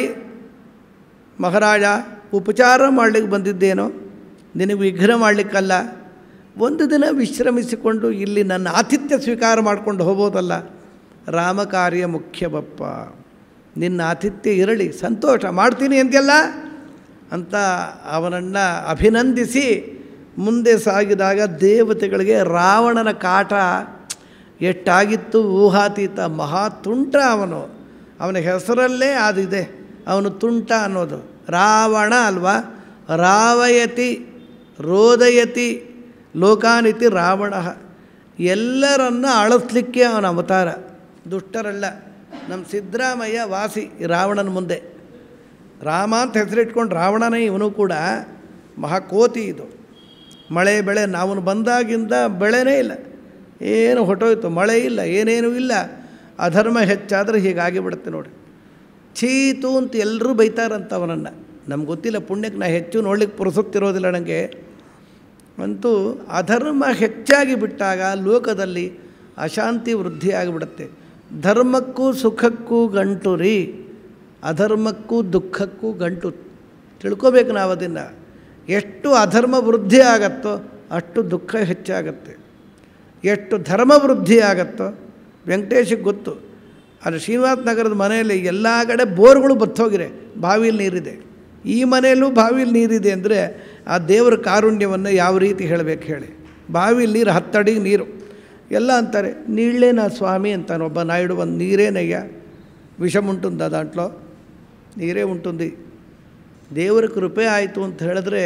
[SPEAKER 1] ಮಹಾರಾಜ ಉಪಚಾರ ಮಾಡಲಿಕ್ಕೆ ಬಂದಿದ್ದೇನೋ ನಿನಗೆ ವಿಘ್ನ ಮಾಡಲಿಕ್ಕಲ್ಲ ಒಂದು ದಿನ ವಿಶ್ರಮಿಸಿಕೊಂಡು ಇಲ್ಲಿ ನನ್ನ ಆತಿಥ್ಯ ಸ್ವೀಕಾರ ಮಾಡ್ಕೊಂಡು ಹೋಗೋದಲ್ಲ ರಾಮ ಕಾರ್ಯ ಮುಖ್ಯವಪ್ಪ ನಿನ್ನ ಆತಿಥ್ಯ ಇರಲಿ ಸಂತೋಷ ಮಾಡ್ತೀನಿ ಅಂತೆಲ್ಲ ಅಂತ ಅವನನ್ನು ಅಭಿನಂದಿಸಿ ಮುಂದೆ ಸಾಗಿದಾಗ ದೇವತೆಗಳಿಗೆ ರಾವಣನ ಕಾಟ ಎಷ್ಟಾಗಿತ್ತು ಊಹಾತೀತ ಮಹಾ ತುಂಟ ಅವನು ಅವನ ಹೆಸರಲ್ಲೇ ಅದಿದೆ ಅವನು ತುಂಟ ಅನ್ನೋದು ರಾವಣ ಅಲ್ವಾ ರಾವಯತಿ ರೋದಯತಿ ಲೋಕಾನಿತಿ ರಾವಣ ಎಲ್ಲರನ್ನ ಅಳಿಸ್ಲಿಕ್ಕೆ ಅವನ ಅವತಾರ ದುಷ್ಟರಲ್ಲ ನಮ್ಮ ಸಿದ್ದರಾಮಯ್ಯ ವಾಸಿ ಈ ರಾವಣನ ಮುಂದೆ ರಾಮ ಅಂತ ಹೆಸರಿಟ್ಕೊಂಡು ರಾವಣನೇ ಇವನು ಕೂಡ ಮಹಾಕೋತಿ ಇದು ಮಳೆ ಬೆಳೆ ನಾವು ಬಂದಾಗಿಂದ ಬೆಳೆನೇ ಇಲ್ಲ ಏನು ಹೊಟ್ಟೋಯ್ತು ಮಳೆ ಇಲ್ಲ ಏನೇನೂ ಇಲ್ಲ ಅಧರ್ಮ ಹೆಚ್ಚಾದರೆ ಹೀಗಾಗಿ ಬಿಡುತ್ತೆ ನೋಡಿ ಚೀತು ಅಂತ ಎಲ್ಲರೂ ಬೈತಾರಂತ ಅವನನ್ನು ನಮ್ಗೆ ಗೊತ್ತಿಲ್ಲ ಪುಣ್ಯಕ್ಕೆ ನಾ ಹೆಚ್ಚು ನೋಡ್ಲಿಕ್ಕೆ ಪುರುಸುತ್ತಿರೋದಿಲ್ಲ ನನಗೆ ಅಂತೂ ಅಧರ್ಮ ಹೆಚ್ಚಾಗಿ ಬಿಟ್ಟಾಗ ಲೋಕದಲ್ಲಿ ಅಶಾಂತಿ ವೃದ್ಧಿ ಆಗಿಬಿಡುತ್ತೆ ಧರ್ಮಕ್ಕೂ ಸುಖಕ್ಕೂ ಗಂಟು ರೀ ಅಧರ್ಮಕ್ಕೂ ದುಃಖಕ್ಕೂ ಗಂಟು ತಿಳ್ಕೊಬೇಕು ನಾವು ಅದನ್ನು ಎಷ್ಟು ಅಧರ್ಮ ವೃದ್ಧಿ ಆಗತ್ತೋ ಅಷ್ಟು ದುಃಖ ಹೆಚ್ಚಾಗತ್ತೆ ಎಷ್ಟು ಧರ್ಮ ವೃದ್ಧಿ ಆಗತ್ತೋ ವೆಂಕಟೇಶಕ್ಕೆ ಗೊತ್ತು ಅದು ಶ್ರೀನಿವಾಸ ನಗರದ ಮನೆಯಲ್ಲಿ ಎಲ್ಲ ಕಡೆ ಬೋರ್ಗಳು ಬತ್ತೋಗಿರೆ ಬಾವಿಯಲ್ಲಿ ನೀರಿದೆ ಈ ಮನೆಯಲ್ಲೂ ಬಾವಿಯಲ್ಲಿ ನೀರಿದೆ ಅಂದರೆ ಆ ದೇವರ ಕಾರುಣ್ಯವನ್ನು ಯಾವ ರೀತಿ ಹೇಳಬೇಕು ಹೇಳಿ ಬಾವಿಯಲ್ಲಿ ನೀರು ಹತ್ತಡಿಗೆ ನೀರು ಎಲ್ಲ ಅಂತಾರೆ ನೀಳೇನಾ ಸ್ವಾಮಿ ಅಂತಾನೆ ಒಬ್ಬ ನಾಯ್ಡು ಒಂದು ನೀರೇನಯ್ಯ ವಿಷಮುಂಟುಂದ ದಾಂಟ್ಲೋ ನೀರೇ ಉಂಟುಂದಿ ದೇವರ ಕೃಪೆ ಆಯಿತು ಅಂತ ಹೇಳಿದ್ರೆ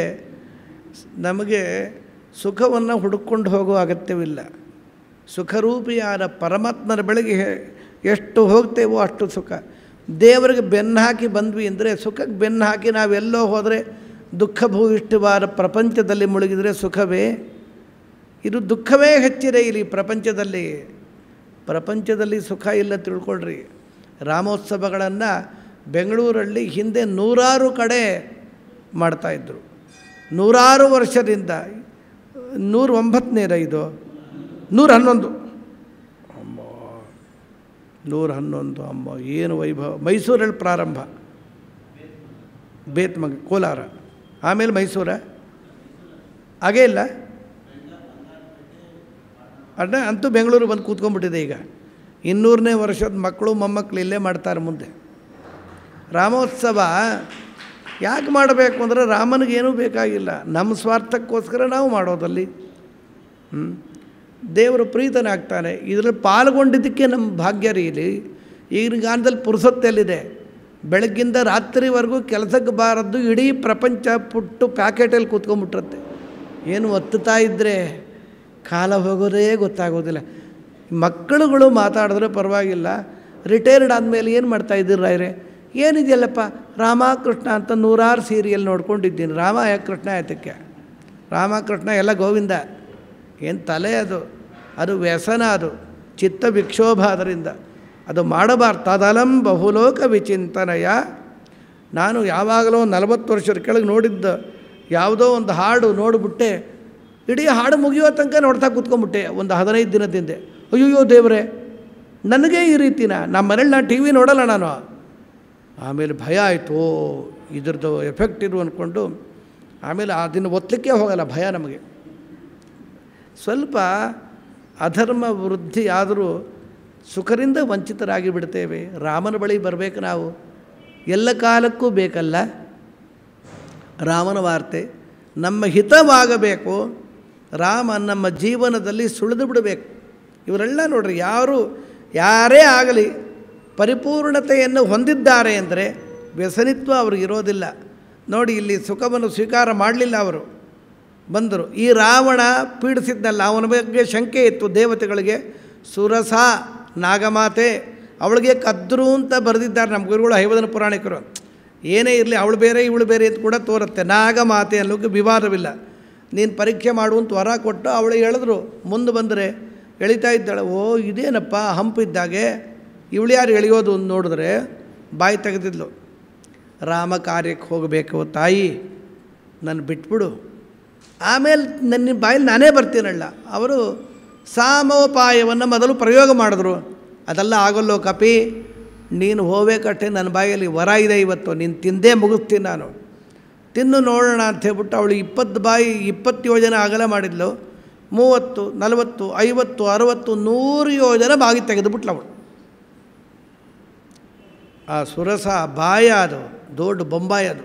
[SPEAKER 1] ನಮಗೆ ಸುಖವನ್ನು ಹುಡುಕೊಂಡು ಹೋಗೋ ಅಗತ್ಯವಿಲ್ಲ ಸುಖರೂಪಿಯಾದ ಪರಮಾತ್ಮನ ಬೆಳಗ್ಗೆ ಎಷ್ಟು ಹೋಗ್ತೇವೋ ಅಷ್ಟು ಸುಖ ದೇವರಿಗೆ ಬೆನ್ನು ಹಾಕಿ ಬಂದ್ವಿ ಅಂದರೆ ಸುಖಕ್ಕೆ ಬೆನ್ನು ಹಾಕಿ ನಾವೆಲ್ಲೋ ಹೋದರೆ ದುಃಖ ಭೂಯಿಷ್ಠವಾದ ಪ್ರಪಂಚದಲ್ಲಿ ಮುಳುಗಿದರೆ ಸುಖವೇ ಇದು ದುಃಖವೇ ಹೆಚ್ಚಿದೆ ಇಲ್ಲಿ ಪ್ರಪಂಚದಲ್ಲಿ ಪ್ರಪಂಚದಲ್ಲಿ ಸುಖ ಇಲ್ಲ ತಿಳ್ಕೊಳ್ರಿ ರಾಮೋತ್ಸವಗಳನ್ನು ಬೆಂಗಳೂರಲ್ಲಿ ಹಿಂದೆ ನೂರಾರು ಕಡೆ ಮಾಡ್ತಾಯಿದ್ರು ನೂರಾರು ವರ್ಷದಿಂದ ನೂರ ಒಂಬತ್ತನೇದ ಇದು ನೂರ ಹನ್ನೊಂದು ಅಮ್ಮ ನೂರ ಹನ್ನೊಂದು ಅಮ್ಮ ಏನು ವೈಭವ ಮೈಸೂರಲ್ಲಿ ಪ್ರಾರಂಭ ಬೇತ್ಮಗ ಕೋಲಾರ ಆಮೇಲೆ ಮೈಸೂರ ಹಾಗೇ ಇಲ್ಲ ಅಡ್ಡ ಅಂತೂ ಬೆಂಗಳೂರು ಬಂದು ಕೂತ್ಕೊಂಡ್ಬಿಟ್ಟಿದೆ ಈಗ ಇನ್ನೂರನೇ ವರ್ಷದ ಮಕ್ಕಳು ಮೊಮ್ಮಕ್ಕಳು ಇಲ್ಲೇ ಮಾಡ್ತಾರೆ ಮುಂದೆ ರಾಮೋತ್ಸವ ಯಾಕೆ ಮಾಡಬೇಕು ಅಂದರೆ ರಾಮನಿಗೇನೂ ಬೇಕಾಗಿಲ್ಲ ನಮ್ಮ ಸ್ವಾರ್ಥಕ್ಕೋಸ್ಕರ ನಾವು ಮಾಡೋದಲ್ಲಿ ಹ್ಞೂ ದೇವರು ಪ್ರೀತನಾಗ್ತಾನೆ ಇದರಲ್ಲಿ ಪಾಲ್ಗೊಂಡಿದ್ದಕ್ಕೆ ನಮ್ಮ ಭಾಗ್ಯ ರೀ ಇಲ್ಲಿ ಈಗಿನ ಕಾಲದಲ್ಲಿ ಪುರುಸತ್ತೆಲ್ಲಿದೆ ಬೆಳಗ್ಗಿಂದ ರಾತ್ರಿವರೆಗೂ ಕೆಲಸಕ್ಕೆ ಬಾರದ್ದು ಇಡೀ ಪ್ರಪಂಚ ಪುಟ್ಟು ಪ್ಯಾಕೆಟಲ್ಲಿ ಕೂತ್ಕೊಂಡ್ಬಿಟ್ರತ್ತೆ ಏನು ಒತ್ತುತ್ತಾ ಇದ್ದರೆ ಕಾಲ ಹೋಗೋದೇ ಗೊತ್ತಾಗೋದಿಲ್ಲ ಮಕ್ಕಳುಗಳು ಮಾತಾಡಿದ್ರೆ ಪರವಾಗಿಲ್ಲ ರಿಟೈರ್ಡ್ ಆದಮೇಲೆ ಏನು ಮಾಡ್ತಾ ಇದ್ದೀರಿ ರಾಯ್ರೆ ಏನಿದೆಯಲ್ಲಪ್ಪ ರಾಮ ಕೃಷ್ಣ ಅಂತ ನೂರಾರು ಸೀರಿಯಲ್ ನೋಡ್ಕೊಂಡಿದ್ದೀನಿ ರಾಮ ಯಾಕೆ ಕೃಷ್ಣ ಆಯ್ತಕ್ಕೆ ರಾಮ ಕೃಷ್ಣ ಎಲ್ಲ ಗೋವಿಂದ ಏನು ತಲೆ ಅದು ಅದು ವ್ಯಸನ ಅದು ಚಿತ್ತ ವಿಕ್ಷೋಭ ಅದರಿಂದ ಅದು ಮಾಡಬಾರ್ದು ತದಲಂ ಬಹುಲೋಕ ವಿಚಿಂತನಯ ನಾನು ಯಾವಾಗಲೂ ನಲವತ್ತು ವರ್ಷದ ಕೆಳಗೆ ನೋಡಿದ್ದ ಯಾವುದೋ ಒಂದು ಹಾಡು ನೋಡಿಬಿಟ್ಟೆ ಇಡೀ ಹಾಡು ಮುಗಿಯೋ ತನಕ ನೋಡ್ತಾ ಕೂತ್ಕೊಂಡ್ಬಿಟ್ಟೆ ಒಂದು ಹದಿನೈದು ದಿನದಿಂದ ಅಯ್ಯೋ ದೇವರೇ ನನಗೆ ಈ ರೀತಿನ ನಮ್ಮ ಮನೇಲಿ ನಾನು ಟಿ ವಿ ನೋಡಲ್ಲ ನಾನು ಆಮೇಲೆ ಭಯ ಆಯಿತು ಓ ಇದ್ರದ್ದು ಎಫೆಕ್ಟ್ ಇರು ಅಂದ್ಕೊಂಡು ಆಮೇಲೆ ಅದನ್ನು ಒತ್ತಲಿಕ್ಕೆ ಹೋಗಲ್ಲ ಭಯ ನಮಗೆ ಸ್ವಲ್ಪ ಅಧರ್ಮ ವೃದ್ಧಿ ಆದರೂ ಸುಖರಿಂದ ವಂಚಿತರಾಗಿ ಬಿಡ್ತೇವೆ ರಾಮನ ಬಳಿ ಬರಬೇಕು ನಾವು ಎಲ್ಲ ಕಾಲಕ್ಕೂ ಬೇಕಲ್ಲ ರಾಮನ ವಾರ್ತೆ ನಮ್ಮ ಹಿತವಾಗಬೇಕು ರಾಮ ನಮ್ಮ ಜೀವನದಲ್ಲಿ ಸುಳಿದು ಬಿಡಬೇಕು ಇವರೆಲ್ಲ ನೋಡ್ರಿ ಯಾರು ಯಾರೇ ಆಗಲಿ ಪರಿಪೂರ್ಣತೆಯನ್ನು ಹೊಂದಿದ್ದಾರೆ ಅಂದರೆ ವ್ಯಸನಿತ್ವ ಅವ್ರಿಗಿರೋದಿಲ್ಲ ನೋಡಿ ಇಲ್ಲಿ ಸುಖವನ್ನು ಸ್ವೀಕಾರ ಮಾಡಲಿಲ್ಲ ಅವರು ಬಂದರು ಈ ರಾವಣ ಪೀಡಿಸಿದ್ನಲ್ಲ ಅವನ ಬಗ್ಗೆ ಶಂಕೆ ಇತ್ತು ದೇವತೆಗಳಿಗೆ ಸುರಸ ನಾಗಮಾತೆ ಅವಳಿಗೆ ಕದ್ರು ಅಂತ ಬರೆದಿದ್ದಾರೆ ನಮ್ಮ ಗುರುಗಳು ಹೈವದನ ಪುರಾಣಿಕರು ಏನೇ ಇರಲಿ ಅವಳು ಬೇರೆ ಇವಳು ಬೇರೆ ಅಂತ ಕೂಡ ತೋರುತ್ತೆ ನಾಗಮಾತೆ ಅನ್ನೋಕ್ಕೆ ವಿವಾದವಿಲ್ಲ ನೀನು ಪರೀಕ್ಷೆ ಮಾಡುವಂತ ವರ ಕೊಟ್ಟು ಅವಳು ಹೇಳಿದ್ರು ಮುಂದೆ ಬಂದರೆ ಎಳಿತಾ ಇದ್ದಾಳೆ ಓ ಇದೇನಪ್ಪ ಹಂಪ್ ಇದ್ದಾಗೆ ಇವಳು ಯಾರು ಎಳೆಯೋದು ಅಂತ ನೋಡಿದ್ರೆ ಬಾಯಿ ತೆಗೆದಿದ್ಲು ರಾಮ ಕಾರ್ಯಕ್ಕೆ ಹೋಗಬೇಕು ತಾಯಿ ನನ್ನ ಬಿಟ್ಬಿಡು ಆಮೇಲೆ ನನ್ನ ಬಾಯಲ್ಲಿ ನಾನೇ ಬರ್ತೀನಲ್ಲ ಅವರು ಸಾಮೋಪಾಯವನ್ನು ಮೊದಲು ಪ್ರಯೋಗ ಮಾಡಿದ್ರು ಅದೆಲ್ಲ ಆಗೋಲ್ಲೋ ಕಪಿ ನೀನು ಹೋಗ್ಬೇಕಷ್ಟೇ ನನ್ನ ಬಾಯಲ್ಲಿ ವರ ಇದೆ ಇವತ್ತು ನೀನು ತಿಂದೇ ಮುಗಿಸ್ತೀನಿ ನಾನು ತಿನ್ನು ನೋಡೋಣ ಅಂತ ಹೇಳ್ಬಿಟ್ಟು ಅವಳು ಇಪ್ಪತ್ತು ಬಾಯಿ ಇಪ್ಪತ್ತು ಯೋಜನೆ ಅಗಲ ಮಾಡಿದ್ಲು ಮೂವತ್ತು ನಲವತ್ತು ಐವತ್ತು ಅರುವತ್ತು ನೂರು ಯೋಜನೆ ಬಾಗಿ ತೆಗೆದುಬಿಟ್ಲು ಅವಳು ಆ ಸುರಸ ಬಾಯ ಅದು ದೊಡ್ಡ ಬೊಂಬಾಯಿ ಅದು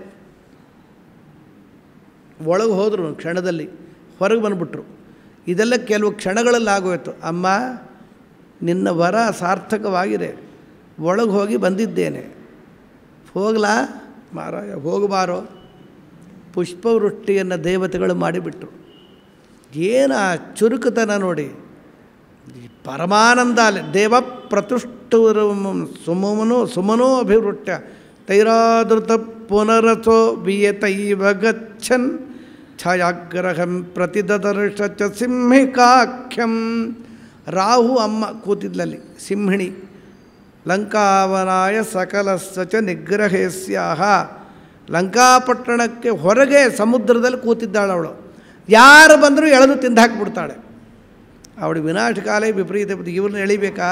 [SPEAKER 1] ಒಳಗೆ ಹೋದರು ಕ್ಷಣದಲ್ಲಿ ಹೊರಗೆ ಬಂದುಬಿಟ್ರು ಇದೆಲ್ಲ ಕೆಲವು ಕ್ಷಣಗಳಲ್ಲಿ ಆಗೋಯ್ತು ಅಮ್ಮ ನಿನ್ನ ವರ ಸಾರ್ಥಕವಾಗಿದೆ ಒಳಗೆ ಹೋಗಿ ಬಂದಿದ್ದೇನೆ ಹೋಗ್ಲಾ ಮಾರಾಯ ಹೋಗಬಾರೋ ಪುಷ್ಪವೃಷ್ಟಿಯನ್ನು ದೇವತೆಗಳು ಮಾಡಿಬಿಟ್ರು ಏನು ಆ ಚುರುಕುತನ ನೋಡಿ ಈ ಪರಮಾನಂದ ಅಲ್ಲಿ ದೇವ ಪ್ರತುಷ್ಟು ಸುಮನು ಸುಮನೋ ಅಭಿವೃಟ್ಯ ತೈರಾದೃತ ಪುನರಸೋ ವಿಯತೈವ ಗಚ್ಚನ್ ಛಾಯಾಗ್ರಹಂ ಪ್ರತಿದದರ್ಶ ಚ ಸಿಂಹಿಕಾಖ್ಯಂ ರಾಹು ಅಮ್ಮ ಕೂತಿದ್ಲಲ್ಲಿ ಸಿಂಹಿಣಿ ಲಂಕಾವನಾಯ ಸಕಲಸ್ಸ ಚ ನಿಗ್ರಹೇಸ್ಯಾಹ ಲಂಕಾಪಟ್ಟಣಕ್ಕೆ ಹೊರಗೆ ಸಮುದ್ರದಲ್ಲಿ ಕೂತಿದ್ದಾಳೆ ಅವಳು ಯಾರು ಬಂದರೂ ಎಳೆದು ತಿಂದು ಹಾಕಿಬಿಡ್ತಾಳೆ ಅವಳು ವಿನಾಶಕಾಲೇ ವಿಪರೀತ ಬುದ್ಧಿ ಇವ್ರನ್ನ ಎಳಿಬೇಕಾ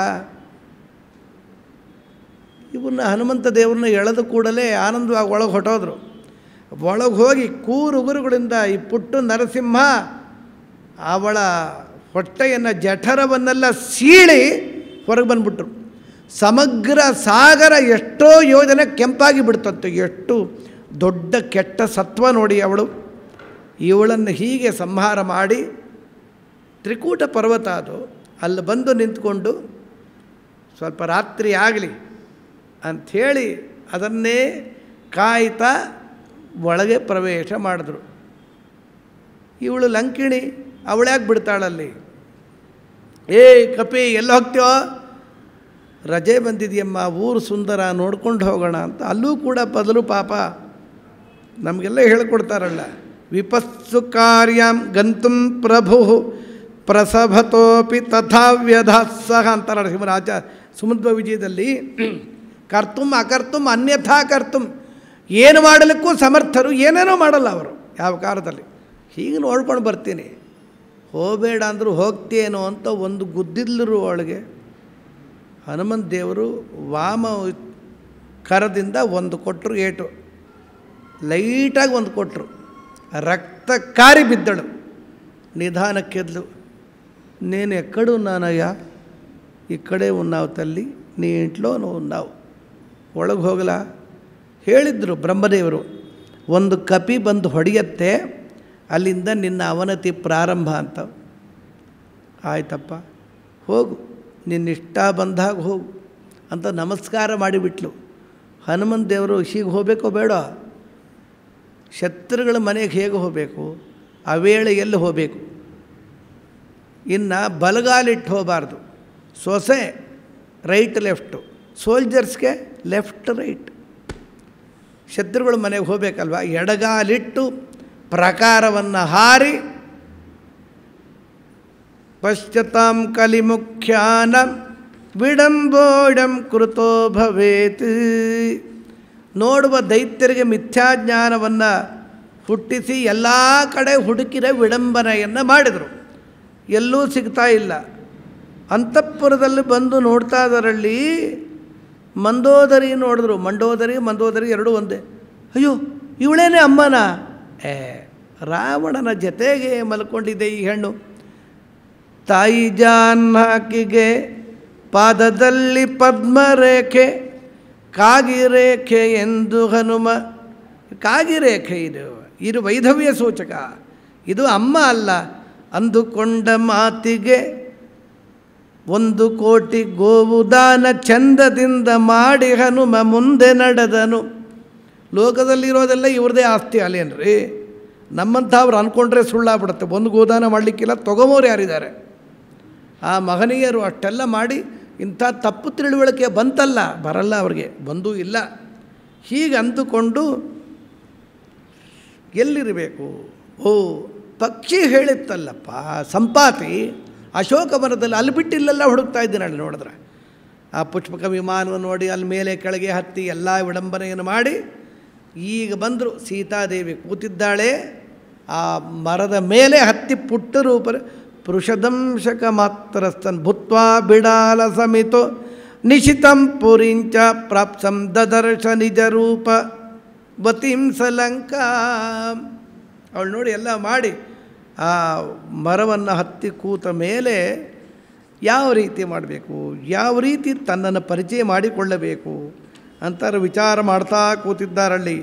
[SPEAKER 1] ಇವನ್ನ ಹನುಮಂತ ದೇವ್ರನ್ನ ಎಳೆದ ಕೂಡಲೇ ಆನಂದವಾಗಿ ಒಳಗೆ ಹೊಟ್ಟೋದ್ರು ಒಳಗೆ ಹೋಗಿ ಕೂರುಗುರುಗಳಿಂದ ಈ ಪುಟ್ಟು ನರಸಿಂಹ ಅವಳ ಹೊಟ್ಟೆಯನ್ನು ಜಠರವನ್ನೆಲ್ಲ ಸೀಳಿ ಹೊರಗೆ ಬಂದ್ಬಿಟ್ರು ಸಮಗ್ರ ಸಾಗರ ಎಷ್ಟೋ ಯೋಜನೆ ಕೆಂಪಾಗಿ ಬಿಡ್ತಂತೆ ಎಷ್ಟು ದೊಡ್ಡ ಕೆಟ್ಟ ಸತ್ವ ನೋಡಿ ಅವಳು ಇವಳನ್ನು ಹೀಗೆ ಸಂಹಾರ ಮಾಡಿ ತ್ರಿಕೂಟ ಪರ್ವತ ಅದು ಅಲ್ಲಿ ಬಂದು ನಿಂತ್ಕೊಂಡು ಸ್ವಲ್ಪ ರಾತ್ರಿ ಆಗಲಿ ಅಂಥೇಳಿ ಅದನ್ನೇ ಕಾಯ್ತಾ ಒಳಗೆ ಪ್ರವೇಶ ಮಾಡಿದ್ರು ಇವಳು ಲಂಕಿಣಿ ಅವಳ್ಯಾಕೆ ಬಿಡ್ತಾಳಲ್ಲಿ ಏ ಕಪಿ ಎಲ್ಲಿ ಹೋಗ್ತೀವೋ ರಜೆ ಬಂದಿದೆಯಮ್ಮ ಊರು ಸುಂದರ ನೋಡ್ಕೊಂಡು ಹೋಗೋಣ ಅಂತ ಅಲ್ಲೂ ಕೂಡ ಬದಲು ಪಾಪ ನಮಗೆಲ್ಲ ಹೇಳ್ಕೊಡ್ತಾರಲ್ಲ ವಿಪಸ್ಸು ಕಾರ್ಯಂ ಗಂತುಂ ಪ್ರಭು ಪ್ರಸಭತೋಪಿ ತಥಾ ವ್ಯಧಾಸಹ ಅಂತಾರೆ ನರಸಿಂಹರಾಜ ಸುಮಧ್ವ ವಿಜಯದಲ್ಲಿ ಕರ್ತುಂ ಅಕರ್ತುಂ ಅನ್ಯಥಾ ಕರ್ತುಂ ಏನು ಮಾಡಲಿಕ್ಕೂ ಸಮರ್ಥರು ಏನೇನೋ ಮಾಡಲ್ಲ ಅವರು ಯಾವ ಕಾಲದಲ್ಲಿ ಹೀಗೆ ನೋಡ್ಕೊಂಡು ಬರ್ತೀನಿ ಹೋಗಬೇಡ ಅಂದರೂ ಹೋಗ್ತೇನೋ ಅಂತ ಒಂದು ಗುದ್ದಿದ್ಲರು ಅವಳಿಗೆ ಹನುಮಂತ ದೇವರು ವಾಮ ಕರದಿಂದ ಒಂದು ಕೊಟ್ಟರು ಏಟು ಲೈಟಾಗಿ ಒಂದು ಕೊಟ್ಟರು ರಕ್ತ ಕಾರಿ ಬಿದ್ದಳು నిదానక్కెద్లు నేను ఎక్కడున్నానయ్యా ఇక్కడే ఉన్నావు తల్లి నీ ఇంట్లో నువ్వు ఉన్నావు ಒಳಗೆ ಹೋಗಲಾ ಹೇಳಿದ್ರು ಬ್ರಹ್ಮದೇವರು ಒಂದು ಕಪಿ ಬಂದು ಹೊಡೆಯತ್ತೆ ಅಲ್ಲಿಂದ ನಿನ್ನ ಅವನತಿ ಪ್ರಾರಂಭ ಅಂತ ಆಯ್ತಪ್ಪ ಹೋಗು ನಿನ್ನಿಷ್ಟ ಬಂದಾಗ ಹೋಗು ಅಂತ ನಮಸ್ಕಾರ ಮಾಡಿಬಿಟ್ಲು ಹನುಮಂತ ದೇವರು ಹೀಗೆ ಹೋಗಬೇಕೋ ಬೇಡ ಶತ್ರುಗಳ ಮನೆಗೆ ಹೇಗೆ ಹೋಗಬೇಕು ಆ ವೇಳೆ ಎಲ್ಲಿ ಹೋಗಬೇಕು ಇನ್ನು ಬಲಗಾಲಿಟ್ಟು ಹೋಗಬಾರ್ದು ಸೊಸೆ ರೈಟ್ ಲೆಫ್ಟು ಸೋಲ್ಜರ್ಸ್ಗೆ ಲೆಫ್ಟ್ ರೈಟ್ ಶತ್ರುಗಳ ಮನೆಗೆ ಹೋಗಬೇಕಲ್ವ ಎಡಗಾಲಿಟ್ಟು ಪ್ರಕಾರವನ್ನು ಹಾರಿ ಪಶ್ಚತಾಂ ಕಲಿಮುಖ್ಯಾನ ವಿಡಂಬೋಡಂ ಕೃತೋ ಭವೇತ್ ನೋಡುವ ದೈತ್ಯರಿಗೆ ಮಿಥ್ಯಾಜ್ಞಾನವನ್ನು ಹುಟ್ಟಿಸಿ ಎಲ್ಲ ಕಡೆ ಹುಡುಕಿದ ವಿಡಂಬನೆಯನ್ನು ಮಾಡಿದರು ಎಲ್ಲೂ ಸಿಗ್ತಾ ಇಲ್ಲ ಅಂತಃಪುರದಲ್ಲಿ ಬಂದು ನೋಡ್ತಾ ಇದರಲ್ಲಿ ಮಂದೋದರಿ ನೋಡಿದ್ರು ಮಂಡೋದರಿ ಮಂದೋದರಿ ಎರಡೂ ಒಂದೇ ಅಯ್ಯೋ ಇವಳೇನೇ ಅಮ್ಮನ ಏ ರಾವಣನ ಜೊತೆಗೆ ಮಲ್ಕೊಂಡಿದೆ ಈ ಹೆಣ್ಣು ತಾಯಿ ಜಾಹ್ನಕಿಗೆ ಪಾದದಲ್ಲಿ ಪದ್ಮರೇಖೆ ಕಾಗಿರೇಖೆ ಎಂದು ಹನುಮ ಕಾಗಿರೇಖೆ ಇದು ಇದು ವೈಧವ್ಯ ಸೂಚಕ ಇದು ಅಮ್ಮ ಅಲ್ಲ ಅಂದುಕೊಂಡ ಮಾತಿಗೆ ಒಂದು ಕೋಟಿ ಗೋವುದಾನ ಚಂದದಿಂದ ಮಾಡಿ ಹನುಮ ಮುಂದೆ ನಡೆದನು ಲೋಕದಲ್ಲಿರೋದೆಲ್ಲ ಇವ್ರದೇ ಆಸ್ತಿ ಅಲ್ಲೇನ್ರಿ ನಮ್ಮಂಥವ್ರು ಅಂದ್ಕೊಂಡ್ರೆ ಸುಳ್ಳಾಗ್ಬಿಡುತ್ತೆ ಒಂದು ಗೋದಾನ ಮಾಡಲಿಕ್ಕಿಲ್ಲ ತೊಗೊಂಬೋರು ಯಾರಿದ್ದಾರೆ ಆ ಮಹನೀಯರು ಅಷ್ಟೆಲ್ಲ ಮಾಡಿ ಇಂಥ ತಪ್ಪು ತಿಳುವಳಿಕೆ ಬಂತಲ್ಲ ಬರಲ್ಲ ಅವ್ರಿಗೆ ಬಂದೂ ಇಲ್ಲ ಹೀಗೆ ಅಂದುಕೊಂಡು ಎಲ್ಲಿರಬೇಕು ಓ ಪಕ್ಷಿ ಹೇಳಿತ್ತಲ್ಲಪ್ಪ ಸಂಪಾತಿ ಅಶೋಕವನದಲ್ಲಿ ಅಲ್ಲಿ ಬಿಟ್ಟು ಇಲ್ಲೆಲ್ಲ ಹುಡುಕ್ತಾ ಇದ್ದೀನಿ ಅಲ್ಲಿ ನೋಡಿದ್ರೆ ಆ ಪುಷ್ಪಕ ವಿಮಾನವನ್ನು ನೋಡಿ ಅಲ್ಲಿ ಮೇಲೆ ಕೆಳಗೆ ಹತ್ತಿ ಎಲ್ಲ ವಿಡಂಬನೆಯನ್ನು ಮಾಡಿ ಈಗ ಬಂದರು ಸೀತಾದೇವಿ ಕೂತಿದ್ದಾಳೆ ಆ ಮರದ ಮೇಲೆ ಹತ್ತಿ ಪುಟ್ಟ ರೂಪ ಪುರುಷದಂಶಕ ಮಾತ್ರಸ್ತನ್ ಭೂತ್ವಾ ಬಿಡಾಲ ಸಮಿತು ನಿಶಿತಂ ಪುರಿಂಚ ಪ್ರಾಪ್ಸಂ ದದರ್ಶ ನಿಜ ರೂಪ ವತಿಂ ಸಲಂಕಾ ಅವಳು ನೋಡಿ ಎಲ್ಲ ಮಾಡಿ ಆ ಮರವನ್ನು ಹತ್ತಿ ಕೂತ ಮೇಲೆ ಯಾವ ರೀತಿ ಮಾಡಬೇಕು ಯಾವ ರೀತಿ ತನ್ನನ್ನು ಪರಿಚಯ ಮಾಡಿಕೊಳ್ಳಬೇಕು ಅಂತಾರೆ ವಿಚಾರ ಮಾಡ್ತಾ ಕೂತಿದ್ದಾರಲ್ಲಿ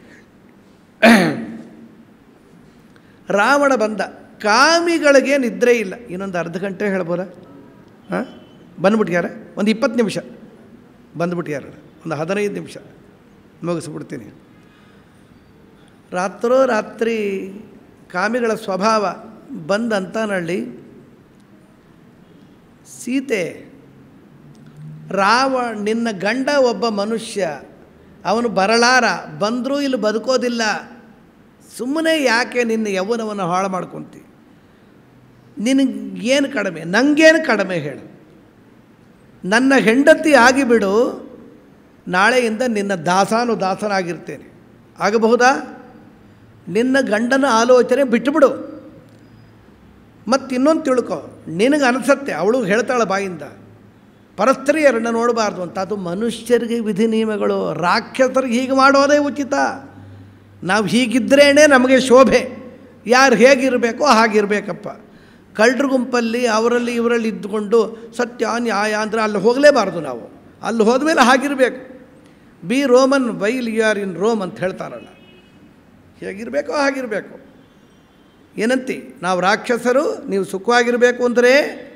[SPEAKER 1] ರಾವಣ ಬಂದ ಕಾಮಿಗಳಿಗೆ ನಿದ್ರೆ ಇಲ್ಲ ಇನ್ನೊಂದು ಅರ್ಧ ಗಂಟೆ ಹೇಳ್ಬೋದಾ ಹಾಂ ಬಂದ್ಬಿಟ್ಯಾರ ಒಂದು ಇಪ್ಪತ್ತು ನಿಮಿಷ ಬಂದ್ಬಿಟ್ಯಾರ ಒಂದು ಹದಿನೈದು ನಿಮಿಷ ಮುಗಿಸ್ಬಿಡ್ತೀನಿ ರಾತ್ರೋ ರಾತ್ರಿ ಕಾಮಿಗಳ ಸ್ವಭಾವ ಬಂದಂತಾನಳ್ಳಿ ಸೀತೆ ರಾವ ನಿನ್ನ ಗಂಡ ಒಬ್ಬ ಮನುಷ್ಯ ಅವನು ಬರಲಾರ ಬಂದರೂ ಇಲ್ಲಿ ಬದುಕೋದಿಲ್ಲ ಸುಮ್ಮನೆ ಯಾಕೆ ನಿನ್ನ ಯೌವನವನ್ನು ಹಾಳು ಮಾಡ್ಕೊತಿ ನಿನಗೇನು ಕಡಿಮೆ ನನಗೇನು ಕಡಿಮೆ ಹೇಳು ನನ್ನ ಹೆಂಡತಿ ಆಗಿಬಿಡು ನಾಳೆಯಿಂದ ನಿನ್ನ ದಾಸಾನು ದಾಸನಾಗಿರ್ತೇನೆ ಆಗಬಹುದಾ ನಿನ್ನ ಗಂಡನ ಆಲೋಚನೆ ಬಿಟ್ಟುಬಿಡು ಮತ್ತು ಇನ್ನೊಂದು ತಿಳ್ಕೊ ನಿನಗೆ ಅನಿಸತ್ತೆ ಅವಳು ಹೇಳ್ತಾಳೆ ಬಾಯಿಂದ ಪರಸ್ತ್ರೀಯರನ್ನು ನೋಡಬಾರ್ದು ಅಂತ ಅದು ಮನುಷ್ಯರಿಗೆ ವಿಧಿ ನಿಯಮಗಳು ರಾಕ್ಷಸರಿಗೆ ಹೀಗೆ ಮಾಡೋದೇ ಉಚಿತ ನಾವು ಹೀಗಿದ್ರೇ ನಮಗೆ ಶೋಭೆ ಯಾರು ಹೇಗಿರಬೇಕೋ ಹಾಗಿರಬೇಕಪ್ಪ ಕಳ್ಳರ ಗುಂಪಲ್ಲಿ ಅವರಲ್ಲಿ ಇವರಲ್ಲಿ ಇದ್ದುಕೊಂಡು ಸತ್ಯ ನ್ಯಾಯ ಅಂದರೆ ಅಲ್ಲಿ ಹೋಗಲೇಬಾರ್ದು ನಾವು ಅಲ್ಲಿ ಹೋದ್ಮೇಲೆ ಹಾಗಿರಬೇಕು be Roman while you are in Rome ಅಂತ ಹೇಳ್ತಾರಲ್ಲ ಹೇಗಿರಬೇಕೋ ಹಾಗಿರಬೇಕು ಏನಂತಿ ನಾವು ರಾಕ್ಷಸರು ನೀವು ಸುಖವಾಗಿರಬೇಕು ಅಂದರೆ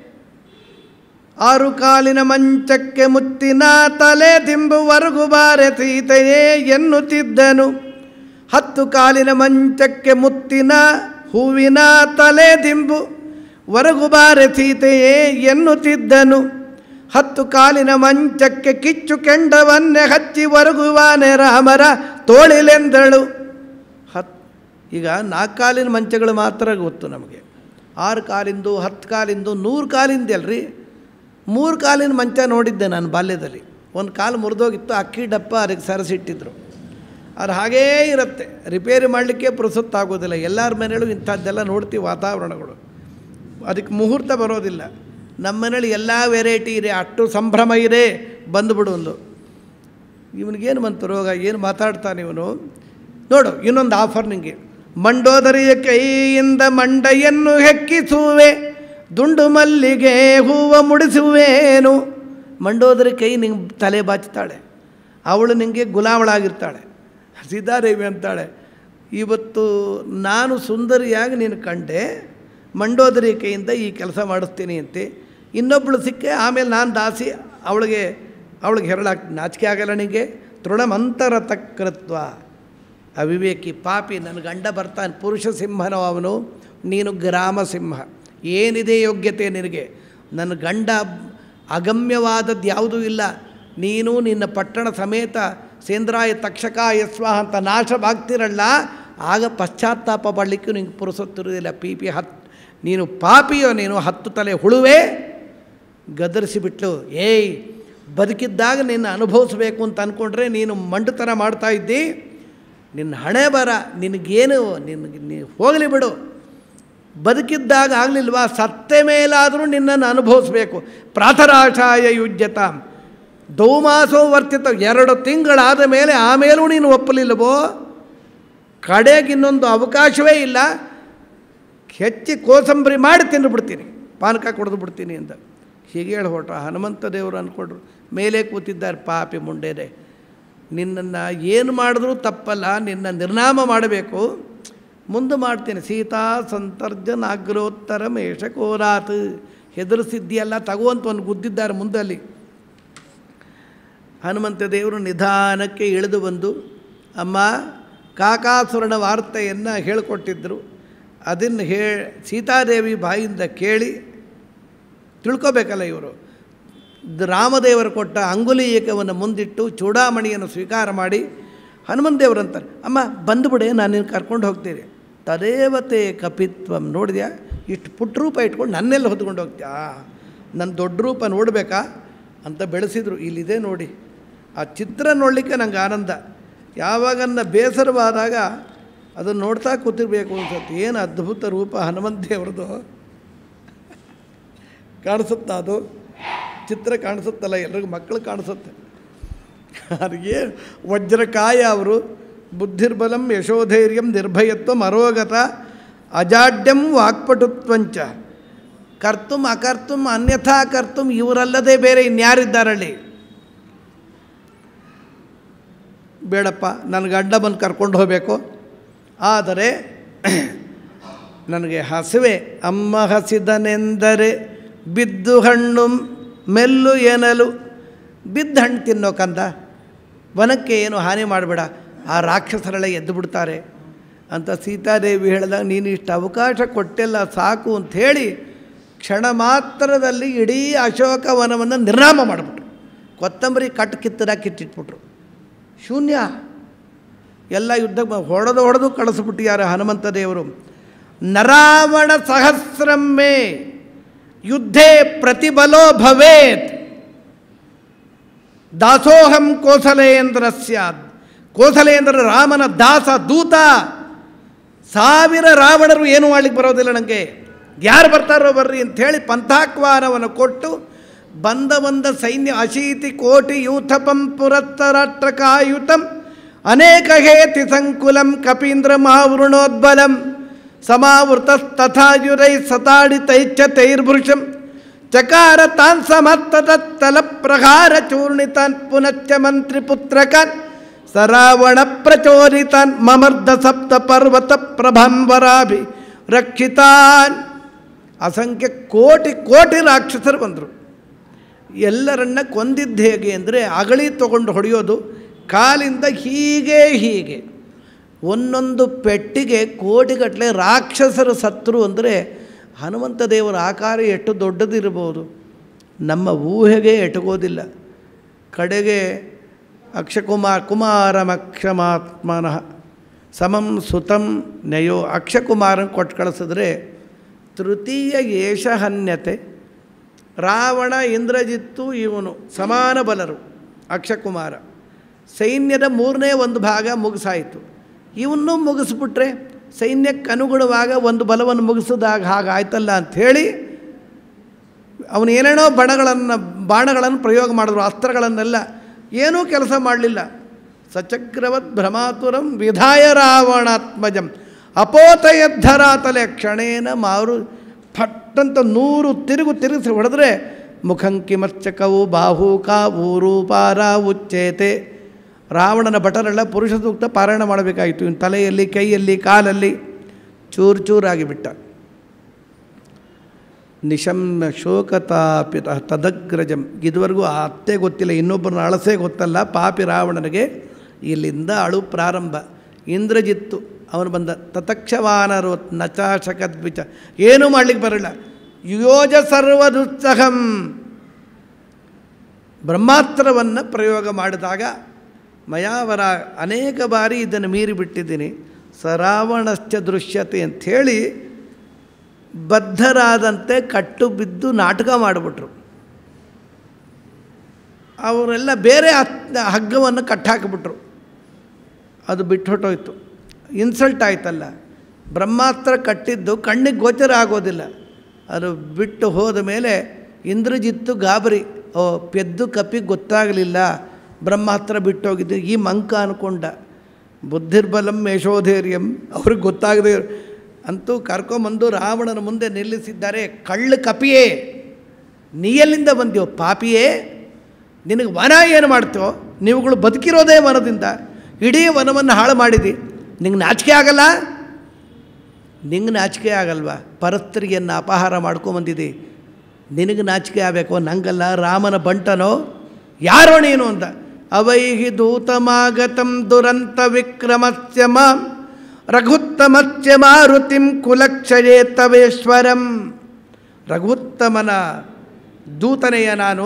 [SPEAKER 1] ಆರು ಕಾಲಿನ ಮಂಚಕ್ಕೆ ಮುತ್ತಿನ ತಲೆ ದಿಂಬುವರೆಗೂ ಬಾರೆ ಸೀತೆಯೇ ಎನ್ನುತ್ತಿದ್ದನು ಹತ್ತು ಕಾಲಿನ ಮಂಚಕ್ಕೆ ಮುತ್ತಿನ ಹೂವಿನ ತಲೆ ದಿಂಬು ವರಗು ಬಾರೆ ಸೀತೆಯೇ ಎನ್ನುತ್ತಿದ್ದನು ಹತ್ತು ಕಾಲಿನ ಮಂಚಕ್ಕೆ ಕಿಚ್ಚು ಕೆಂಡವನ್ನೇ ಹಚ್ಚಿ ವರಗುವಾನೆ ರಾಮರ ತೋಳಿಲೆಂದಳು ಹತ್ ಈಗ ನಾಲ್ಕು ಕಾಲಿನ ಮಂಚಗಳು ಮಾತ್ರ ಗೊತ್ತು ನಮಗೆ ಆರು ಕಾಲಿಂದು ಹತ್ತು ಕಾಲಿಂದು ನೂರು ಕಾಲಿಂದ ಅಲ್ರಿ ಮೂರು ಕಾಲಿನ ಮಂಚ ನೋಡಿದ್ದೆ ನಾನು ಬಾಲ್ಯದಲ್ಲಿ ಒಂದು ಕಾಲು ಮುರಿದೋಗಿತ್ತು ಅಕ್ಕಿ ಡಪ್ಪ ಅದಕ್ಕೆ ಸರಸಿಟ್ಟಿದ್ರು ಅದು ಹಾಗೇ ಇರುತ್ತೆ ರಿಪೇರಿ ಮಾಡಲಿಕ್ಕೆ ಪುರುಸೊತ್ತಾಗೋದಿಲ್ಲ ಎಲ್ಲರ ಮನೆಯಲ್ಲೂ ಇಂಥದ್ದೆಲ್ಲ ನೋಡ್ತೀವಿ ವಾತಾವರಣಗಳು ಅದಕ್ಕೆ ಮುಹೂರ್ತ ಬರೋದಿಲ್ಲ ನಮ್ಮ ಮನೇಲಿ ಎಲ್ಲ ವೆರೈಟಿ ಇದೆ ಅಷ್ಟು ಸಂಭ್ರಮ ಇದೆ ಬಂದುಬಿಡು ಒಂದು ಇವನಿಗೇನು ಬಂತು ರೋಗ ಏನು ಮಾತಾಡ್ತಾನೆ ಇವನು ನೋಡು ಇನ್ನೊಂದು ಆಫರ್ ನಿಮಗೆ ಮಂಡೋದರಿಯ ಕೈಯಿಂದ ಮಂಡೆಯನ್ನು ಹೆಕ್ಕಿಸುವೆ ದುಂಡು ಮಲ್ಲಿಗೆ ಹೂವ ಮುಡಿಸುವೇನು ಮಂಡೋದರಿ ಕೈ ನಿಂಗೆ ತಲೆ ಬಾಚ್ತಾಳೆ ಅವಳು ನಿಮಗೆ ಗುಲಾವಳಾಗಿರ್ತಾಳೆ ಸೀತಾದೇವಿ ಅಂತಾಳೆ ಇವತ್ತು ನಾನು ಸುಂದರಿಯಾಗಿ ನೀನು ಕಂಡೆ ಮಂಡೋದರಿ ಕೈಯಿಂದ ಈ ಕೆಲಸ ಮಾಡಿಸ್ತೀನಿ ಅಂತೆ ಇನ್ನೊಬ್ಬಳು ಸಿಕ್ಕೆ ಆಮೇಲೆ ನಾನು ದಾಸಿ ಅವಳಿಗೆ ಅವಳಿಗೆ ಹೆರಳಾಕ್ ನಾಚಿಕೆ ಆಗಲ್ಲ ನಿನಗೆ ತೃಣಮಂತರ ತಕ್ಕೃತ್ವ ಅವಿವೇಕಿ ಪಾಪಿ ನನ್ನ ಗಂಡ ಬರ್ತಾನೆ ಪುರುಷ ಸಿಂಹನೋ ಅವನು ನೀನು ಗ್ರಾಮ ಸಿಂಹ ಏನಿದೆ ಯೋಗ್ಯತೆ ನಿನಗೆ ನನ್ನ ಗಂಡ ಅಗಮ್ಯವಾದದ್ದು ಯಾವುದೂ ಇಲ್ಲ ನೀನು ನಿನ್ನ ಪಟ್ಟಣ ಸಮೇತ ಸೇಂದ್ರಾಯ ತಕ್ಷಕಾಯ ಸ್ವಾಹ ಅಂತ ನಾಶವಾಗ್ತಿರಲ್ಲ ಆಗ ಪಶ್ಚಾತ್ತಾಪ ಪಡಲಿಕ್ಕೂ ನಿಂಗೆ ಪುರುಸೊತ್ತಿರೋದಿಲ್ಲ ಪಿ ಪಿ ಹತ್ತು ನೀನು ಪಾಪಿಯೋ ನೀನು ಹತ್ತು ತಲೆ ಹುಳುವೆ ಗದರಿಸಿಬಿಟ್ಲು ಏಯ್ ಬದುಕಿದ್ದಾಗ ನಿನ್ನ ಅನುಭವಿಸ್ಬೇಕು ಅಂತ ಅಂದ್ಕೊಂಡ್ರೆ ನೀನು ಮಂಡುತನ ಮಾಡ್ತಾ ಇದ್ದಿ ನಿನ್ನ ಹಣೆ ಬರ ನಿನಗೇನು ನಿನಗೆ ನೀ ಹೋಗಲಿ ಬಿಡು ಬದುಕಿದ್ದಾಗ ಆಗಲಿಲ್ವಾ ಸತ್ತೆ ಮೇಲಾದರೂ ನಿನ್ನನ್ನು ಅನುಭವಿಸ್ಬೇಕು ಪ್ರಾತರಾಶಾಯ ಯುಜ್ಯತ ದೌಮಾಸೋ ವರ್ತಿತ ಎರಡು ತಿಂಗಳಾದ ಮೇಲೆ ಆಮೇಲೂ ನೀನು ಒಪ್ಪಲಿಲ್ಲವೋ ಕಡೆಗೆ ಇನ್ನೊಂದು ಅವಕಾಶವೇ ಇಲ್ಲ ಹೆಚ್ಚಿ ಕೋಸಂಬರಿ ಮಾಡಿ ತಿಂದುಬಿಡ್ತೀನಿ ಪಾನಕ ಕುಡಿದು ಬಿಡ್ತೀನಿ ಅಂತ ಹೀಗೆ ಹೇಳಿ ಹೊರಟ ಹನುಮಂತ ದೇವರು ಅಂದ್ಕೊಂಡ್ರು ಮೇಲೆ ಕೂತಿದ್ದಾರೆ ಪಾಪಿ ಮುಂಡೆದೆ ನಿನ್ನನ್ನು ಏನು ಮಾಡಿದ್ರೂ ತಪ್ಪಲ್ಲ ನಿನ್ನ ನಿರ್ನಾಮ ಮಾಡಬೇಕು ಮುಂದೆ ಮಾಡ್ತೀನಿ ಸೀತಾ ಸಂತರ್ಜನ ಅಗ್ರೋತ್ತರ ಮೇಷ ಕೋರಾತ್ ಹೆದರಿಸಿದ್ದಿಯಲ್ಲ ತಗುವಂತ ಒಂದು ಗುದ್ದಿದ್ದಾರೆ ಮುಂದಲ್ಲಿ ಹನುಮಂತ ದೇವರು ನಿಧಾನಕ್ಕೆ ಇಳಿದು ಬಂದು ಅಮ್ಮ ಕಾಕಾಸುರನ ವಾರ್ತೆಯನ್ನು ಹೇಳಿಕೊಟ್ಟಿದ್ದರು ಅದನ್ನು ಹೇ ಸೀತಾದೇವಿ ಬಾಯಿಂದ ಕೇಳಿ ತಿಳ್ಕೊಬೇಕಲ್ಲ ಇವರು ರಾಮದೇವರು ಕೊಟ್ಟ ಅಂಗುಲೀಯಕವನ್ನು ಮುಂದಿಟ್ಟು ಚೂಡಾಮಣಿಯನ್ನು ಸ್ವೀಕಾರ ಮಾಡಿ ಹನುಮಂತದೇವರು ಅಂತಾರೆ ಅಮ್ಮ ಬಂದುಬಿಡೆ ನಾನು ನಿನ್ನ ಕರ್ಕೊಂಡು ಹೋಗ್ತೀನಿ ತದೇವತೆ ಕಪಿತ್ವಂ ನೋಡಿದ್ಯಾ ಇಷ್ಟು ಪುಟ್ಟ ರೂಪ ಇಟ್ಕೊಂಡು ನನ್ನೆಲ್ಲ ಹೊತ್ಕೊಂಡು ಹೋಗ್ತೀಯಾ ನನ್ನ ದೊಡ್ಡ ರೂಪ ನೋಡಬೇಕಾ ಅಂತ ಬೆಳೆಸಿದ್ರು ಇಲ್ಲಿದೆ ನೋಡಿ ಆ ಚಿತ್ರ ನೋಡಲಿಕ್ಕೆ ನಂಗೆ ಆನಂದ ಯಾವಾಗನ್ನ ಬೇಸರವಾದಾಗ ಅದನ್ನು ನೋಡ್ತಾ ಕೂತಿರ್ಬೇಕು ಅನ್ಸುತ್ತೆ ಏನು ಅದ್ಭುತ ರೂಪ ಹನುಮಂತ ದೇವ್ರದ್ದು ಕಾಣಿಸುತ್ತಾ ಅದು ಚಿತ್ರ ಕಾಣಿಸುತ್ತಲ್ಲ ಎಲ್ರಿಗೂ ಮಕ್ಕಳು ಕಾಣಿಸುತ್ತೆ ಅವ್ರಿಗೆ ವಜ್ರಕಾಯ ಅವರು ಬುದ್ಧಿರ್ಬಲಂ ಯಶೋಧೈರ್ಯಂ ನಿರ್ಭಯತ್ವಂ ಅರೋಗತ ಅಜಾಡ್ಯಂ ವಾಕ್ಪಟುತ್ವಂಚ ಕರ್ತುಂ ಅಕರ್ತುಂ ಅನ್ಯಥಾ ಕರ್ತುಂ ಇವರಲ್ಲದೆ ಬೇರೆ ಇನ್ಯಾರಿದ್ದಾರಲ್ಲಿ ಬೇಡಪ್ಪ ನನ್ನ ಗಂಡ ಬಂದು ಕರ್ಕೊಂಡು ಹೋಗಬೇಕು ಆದರೆ ನನಗೆ ಹಸಿವೆ ಅಮ್ಮ ಹಸಿದನೆಂದರೆ ಬಿದ್ದು ಹಣ್ಣು ಮೆಲ್ಲು ಏನಲು ಬಿದ್ದ ಹಣ್ಣು ತಿನ್ನೋ ಕಂದ ವನಕ್ಕೆ ಏನು ಹಾನಿ ಮಾಡಬೇಡ ಆ ರಾಕ್ಷಸರೆಲ್ಲ ಎದ್ದು ಬಿಡ್ತಾರೆ ಅಂತ ಸೀತಾದೇವಿ ಹೇಳಿದಾಗ ನೀನು ಇಷ್ಟು ಅವಕಾಶ ಕೊಟ್ಟಿಲ್ಲ ಸಾಕು ಅಂಥೇಳಿ ಕ್ಷಣ ಮಾತ್ರದಲ್ಲಿ ಇಡೀ ಅಶೋಕವನವನ್ನು ನಿರ್ನಾಮ ಮಾಡಿಬಿಟ್ರು ಕೊತ್ತಂಬರಿ ಕಟ್ಟು ಕಿತ್ತದ ಕಿತ್ತಿಟ್ಬಿಟ್ರು ಶೂನ್ಯ ಎಲ್ಲ ಯುದ್ಧ ಹೊಡೆದು ಹೊಡೆದು ಕಳಿಸ್ಬಿಟ್ಟಿದ್ದಾರೆ ಹನುಮಂತ ದೇವರು ನರಾವಣ ಸಹಸ್ರಮ್ಮೆ ಯುದ್ಧೇ ಪ್ರತಿಬಲೋ ಭವೇತ್ ದಾಸೋಹಂ ಕೋಸಲೇಂದ್ರ ಸ್ಯಾದ್ ಕೋಸಲೇಂದ್ರ ರಾಮನ ದಾಸ ದೂತ ಸಾವಿರ ರಾವಣರು ಏನು ಮಾಡ್ಲಿಕ್ಕೆ ಬರೋದಿಲ್ಲ ನನಗೆ ಯಾರು ಬರ್ತಾರೋ ಬರ್ರಿ ಅಂಥೇಳಿ ಪಂಥಾಹ್ವಾನವನ್ನು ಕೊಟ್ಟು ಬಂದ ಬಂದ ಸೈನ್ಯ ಅಶೀತಿ ಕೋಟಿ ಯೂಥಪಂ ಪುರತ್ತರಾಷ್ಟ್ರಕಾಯುತಂ ಅನೇಕ ಹೇತಿ ಸಂಕುಲಂ ಕಪೀಂದ್ರ ಮಾವೃಣೋದ್ಬಲಂ ಸಮಾವೃತಸ್ತಥಾಯುರೈ ಸತಾಡಿತೈಚ್ಛ ತೈರ್ಭೃಶಂ ಚಕಾರ ತಾನ್ ಸಮತ್ತತಲ ಪ್ರಹಾರ ಚೂರ್ಣಿತಾನ್ ಪುನಶ್ಚ ಮಂತ್ರಿಪುತ್ರಕಾನ್ ಸರಾವಣ ಪ್ರಚೋದಿತಾನ್ ಮಮರ್ಧ ಸಪ್ತ ಪರ್ವತ ಪ್ರಭಂಬರಾಭಿ ರಕ್ಷಿತಾನ್ ಅಸಂಖ್ಯ ಕೋಟಿ ಕೋಟಿ ರಾಕ್ಷಸರು ಬಂದರು ಎಲ್ಲರನ್ನ ಕೊಂದಿದ್ದು ಹೇಗೆ ಅಂದರೆ ಅಗಳಿ ತಗೊಂಡು ಹೊಡೆಯೋದು ಕಾಲಿಂದ ಹೀಗೆ ಹೀಗೆ ಒಂದೊಂದು ಪೆಟ್ಟಿಗೆ ಕೋಟಿಗಟ್ಟಲೆ ರಾಕ್ಷಸರು ಸತ್ರು ಅಂದರೆ ಹನುಮಂತ ದೇವರ ಆಕಾರ ಎಷ್ಟು ದೊಡ್ಡದಿರ್ಬೋದು ನಮ್ಮ ಊಹೆಗೆ ಎಟಗೋದಿಲ್ಲ ಕಡೆಗೆ ಅಕ್ಷಕುಮಾರ್ ಕುಮಾರಮಕ್ಷಮಾತ್ಮನಃ ಸಮಂ ಸುತಂ ನಯೋ ಅಕ್ಷಕುಮಾರನ ಕೊಟ್ಟು ಕಳಿಸಿದ್ರೆ ತೃತೀಯ ಏಷಹನ್ಯತೆ ರಾವಣ ಇಂದ್ರಜಿತ್ತು ಇವನು ಸಮಾನ ಬಲರು ಅಕ್ಷಕುಮಾರ ಸೈನ್ಯದ ಮೂರನೇ ಒಂದು ಭಾಗ ಮುಗಿಸಾಯಿತು ಇವನ್ನೂ ಮುಗಿಸ್ಬಿಟ್ರೆ ಸೈನ್ಯಕ್ಕೆ ಅನುಗುಣವಾಗ ಒಂದು ಬಲವನ್ನು ಮುಗಿಸಿದಾಗ ಹಾಗಾಯ್ತಲ್ಲ ಅಂಥೇಳಿ ಅವನು ಏನೇನೋ ಬಣಗಳನ್ನು ಬಾಣಗಳನ್ನು ಪ್ರಯೋಗ ಮಾಡಿದ್ರು ಅಸ್ತ್ರಗಳನ್ನೆಲ್ಲ ಏನೂ ಕೆಲಸ ಮಾಡಲಿಲ್ಲ ಸಚಕ್ರವತ್ ಭ್ರಮಾತುರಂ ವಿಧಾಯ ರಾವಣಾತ್ಮಜಂ ಅಪೋತಯದ್ಧರಾತಲೆ ಕ್ಷಣೇನ ಮಾರು ಫಟ್ಟಂತ ನೂರು ತಿರುಗು ತಿರುಗಿಸಿ ಹೊಡೆದ್ರೆ ಮುಖಂಕಿಮರ್ಚಕವು ಬಾಹೂಕ ಊರೂಪಾರ ಉಚ್ಚೇತೆ ರಾವಣನ ಭಟರೆಲ್ಲ ಪುರುಷ ಸೂಕ್ತ ಪಾರಾಯಣ ಮಾಡಬೇಕಾಯಿತು ಇನ್ನು ತಲೆಯಲ್ಲಿ ಕೈಯಲ್ಲಿ ಕಾಲಲ್ಲಿ ಚೂರು ಚೂರಾಗಿ ಬಿಟ್ಟ ನಿಶಮ್ಯ ಶೋಕತಾಪಿತ ತದಗ್ರಜಂ ಇದುವರೆಗೂ ಆ ಅತ್ತೆ ಗೊತ್ತಿಲ್ಲ ಇನ್ನೊಬ್ಬರನ್ನ ಅಳಸೇ ಗೊತ್ತಲ್ಲ ಪಾಪಿ ರಾವಣನಿಗೆ ಇಲ್ಲಿಂದ ಅಳು ಪ್ರಾರಂಭ ಇಂದ್ರಜಿತ್ತು ಅವನು ಬಂದ ತತಕ್ಷವಾನರು ನಚಾಶಕದ್ವಿಚ ಏನೂ ಮಾಡ್ಲಿಕ್ಕೆ ಬರಲ್ಲ ಯೋಜ ಸರ್ವದುತ್ಸಹಂ ಬ್ರಹ್ಮಾಸ್ತ್ರವನ್ನು ಪ್ರಯೋಗ ಮಾಡಿದಾಗ ಮಯಾವರ ಅನೇಕ ಬಾರಿ ಇದನ್ನು ಮೀರಿ ಬಿಟ್ಟಿದ್ದೀನಿ ಸರಾವಣಶ್ಚ ದೃಶ್ಯತೆ ಅಂಥೇಳಿ ಬದ್ಧರಾದಂತೆ ಕಟ್ಟು ಬಿದ್ದು ನಾಟಕ ಮಾಡಿಬಿಟ್ರು ಅವರೆಲ್ಲ ಬೇರೆ ಹತ್- ಹಗ್ಗವನ್ನು ಕಟ್ಟಾಕಿಬಿಟ್ರು ಅದು ಬಿಟ್ಟು ಹೊಟ್ಟೋಯ್ತು ಇನ್ಸಲ್ಟ್ ಆಯ್ತಲ್ಲ ಬ್ರಹ್ಮಾಸ್ತ್ರ ಕಟ್ಟಿದ್ದು ಕಣ್ಣಿಗೆ ಗೋಚರ ಆಗೋದಿಲ್ಲ ಅದು ಬಿಟ್ಟು ಹೋದ ಮೇಲೆ ಇಂದ್ರಜಿತ್ತು ಗಾಬರಿ ಓ ಪೆದ್ದು ಕಪ್ಪಿಗೆ ಗೊತ್ತಾಗಲಿಲ್ಲ ಬ್ರಹ್ಮಾಸ್ತ್ರ ಬಿಟ್ಟೋಗಿದ್ದು ಈ ಮಂಕ ಅನ್ಕೊಂಡ ಬುದ್ಧಿರ್ಬಲಂ ಯಶೋಧೈರ್ಯಂ ಅವ್ರಿಗೆ ಗೊತ್ತಾಗದೆ ಅಂತೂ ಕರ್ಕೊಂಬಂದು ರಾವಣನ ಮುಂದೆ ನಿಲ್ಲಿಸಿದ್ದಾರೆ ಕಳ್ಳ ಕಪಿಯೇ ನೀ ಎಲ್ಲಿಂದ ಬಂದ್ಯೋ ಪಾಪಿಯೇ ನಿನಗೆ ವನ ಏನು ಮಾಡ್ತೋ ನೀವುಗಳು ಬದುಕಿರೋದೇ ವನದಿಂದ ಇಡೀ ವನವನ್ನು ಹಾಳು ಮಾಡಿದಿ ನಿಂಗೆ ನಾಚಿಕೆ ಆಗಲ್ಲ ನಿಂಗೆ ನಾಚಿಕೆ ಆಗಲ್ವಾ ಪರಸ್ತ್ರೀಯನ್ನು ಅಪಹಾರ ಮಾಡ್ಕೊಂಬಂದಿದ್ದಿ ನಿನಗೆ ನಾಚಿಕೆ ಆಗಬೇಕು ನಂಗಲ್ಲ ರಾಮನ ಬಂಟನೋ ಯಾರೋ ನೀನು ಅಂತ ಅವೈಹಿ ದೂತಮಾಗತಂ ದುರಂತ ವಿಕ್ರಮಸ್ಯ ಮಾಂ ರಘುತ್ತಮಸ್ಯ ಮಾರುತಿಂ ಕುಲಕ್ಷಯೇ ತವೇಶ್ವರಂ ರಘುತ್ತಮನ ದೂತನೆಯ ನಾನು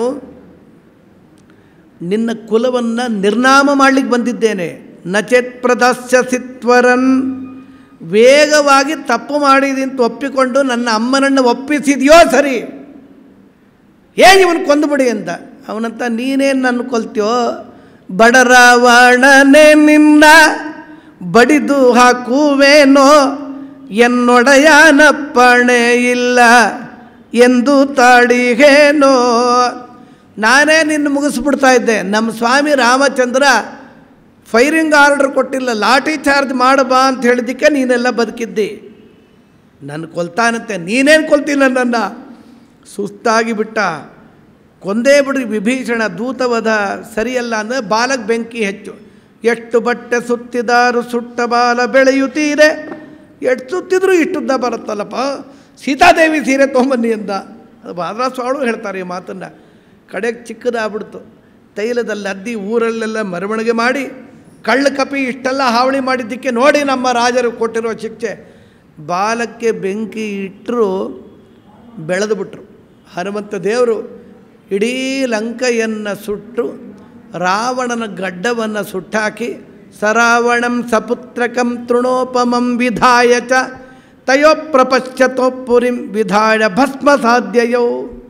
[SPEAKER 1] ನಿನ್ನ ಕುಲವನ್ನು ನಿರ್ನಾಮ ಮಾಡಲಿಕ್ಕೆ ಬಂದಿದ್ದೇನೆ ನಚೇತ್ ಪ್ರದಸ್ಯಸಿತ್ವರನ್ ವೇಗವಾಗಿ ತಪ್ಪು ಮಾಡಿದಿಂತ ಒಪ್ಪಿಕೊಂಡು ನನ್ನ ಅಮ್ಮನನ್ನು ಒಪ್ಪಿಸಿದೆಯೋ ಸರಿ ಹೇಗೆ ಇವನು ಕೊಂದುಬಿಡಿ ಅಂತ ಅವನಂತ ನೀನೇನು ನನ್ನ ಕೊಲ್ತೀಯೋ ಬಡರಾವಣನೆ ನಿನ್ನ ಬಡಿದು ಹಾಕುವೇನೋ ಎನ್ನೊಡೆಯನಪ್ಪಣೆ ಇಲ್ಲ ಎಂದು ತಾಡಿಗೇನೋ ನಾನೇ ನಿನ್ನ ಮುಗಿಸ್ಬಿಡ್ತಾ ಇದ್ದೆ ನಮ್ಮ ಸ್ವಾಮಿ ರಾಮಚಂದ್ರ ಫೈರಿಂಗ್ ಆರ್ಡರ್ ಕೊಟ್ಟಿಲ್ಲ ಲಾಠಿ ಚಾರ್ಜ್ ಮಾಡಬಾ ಅಂತ ಹೇಳಿದ್ದಕ್ಕೆ ನೀನೆಲ್ಲ ಬದುಕಿದ್ದಿ ನನ್ನ ಕೊಲ್ತಾನಂತೆ ನೀನೇನು ಕೊಲ್ತಿಲ್ಲ ನನ್ನ ಸುಸ್ತಾಗಿ ಬಿಟ್ಟ ಕೊಂದೇ ಬಿಡ್ರಿ ವಿಭೀಷಣ ದೂತವಧ ಸರಿಯಲ್ಲ ಅಂದರೆ ಬಾಲಕ್ಕೆ ಬೆಂಕಿ ಹೆಚ್ಚು ಎಷ್ಟು ಬಟ್ಟೆ ಸುತ್ತಿದಾರು ಸುಟ್ಟ ಬಾಲ ಬೆಳೆಯುತ್ತೀರೆ ಎಷ್ಟು ಸುತ್ತಿದ್ರು ಇಷ್ಟುದ್ದ ಬರುತ್ತಲ್ಲಪ್ಪ ಸೀತಾದೇವಿ ಸೀರೆ ತೊಗೊಂಬನ್ನಿ ಅಂತ ಅದು ಬಾದ್ರಾಸ್ವಾಳು ಹೇಳ್ತಾರೆ ಈ ಮಾತನ್ನು ಕಡೆಗೆ ಚಿಕ್ಕದಾಗ್ಬಿಡ್ತು ತೈಲದಲ್ಲಿ ಅದ್ದಿ ಊರಲ್ಲೆಲ್ಲ ಮೆರವಣಿಗೆ ಮಾಡಿ ಕಳ್ಳ ಕಪಿ ಇಷ್ಟೆಲ್ಲ ಹಾವಳಿ ಮಾಡಿದ್ದಕ್ಕೆ ನೋಡಿ ನಮ್ಮ ರಾಜರು ಕೊಟ್ಟಿರೋ ಶಿಕ್ಷೆ ಬಾಲಕ್ಕೆ ಬೆಂಕಿ ಇಟ್ಟರು ಬೆಳೆದು ಬಿಟ್ರು ಹನುಮಂತ ದೇವರು ಇಡೀ ಲಂಕೆಯನ್ನು ಸುಟ್ಟು ರಾವಣನ ಗಡ್ಡವನ್ನು ಸುಟ್ಟಾಕಿ ಸರಾವಣಂ ಸಪುತ್ರಕಂ ತೃಣೋಪಮಂ ವಿಧಾಯ ಚ ತಯೋ ಪ್ರಪಶ್ಚತೋ ಪುರಿಂ ವಿಧಾಯ ಭಸ್ಮ ಸಾಧ್ಯಯೋ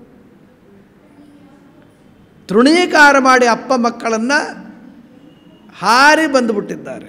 [SPEAKER 1] ತೃಣೀಕಾರ ಮಾಡಿ ಅಪ್ಪ ಮಕ್ಕಳನ್ನು ಹಾರಿ ಬಂದುಬಿಟ್ಟಿದ್ದಾರೆ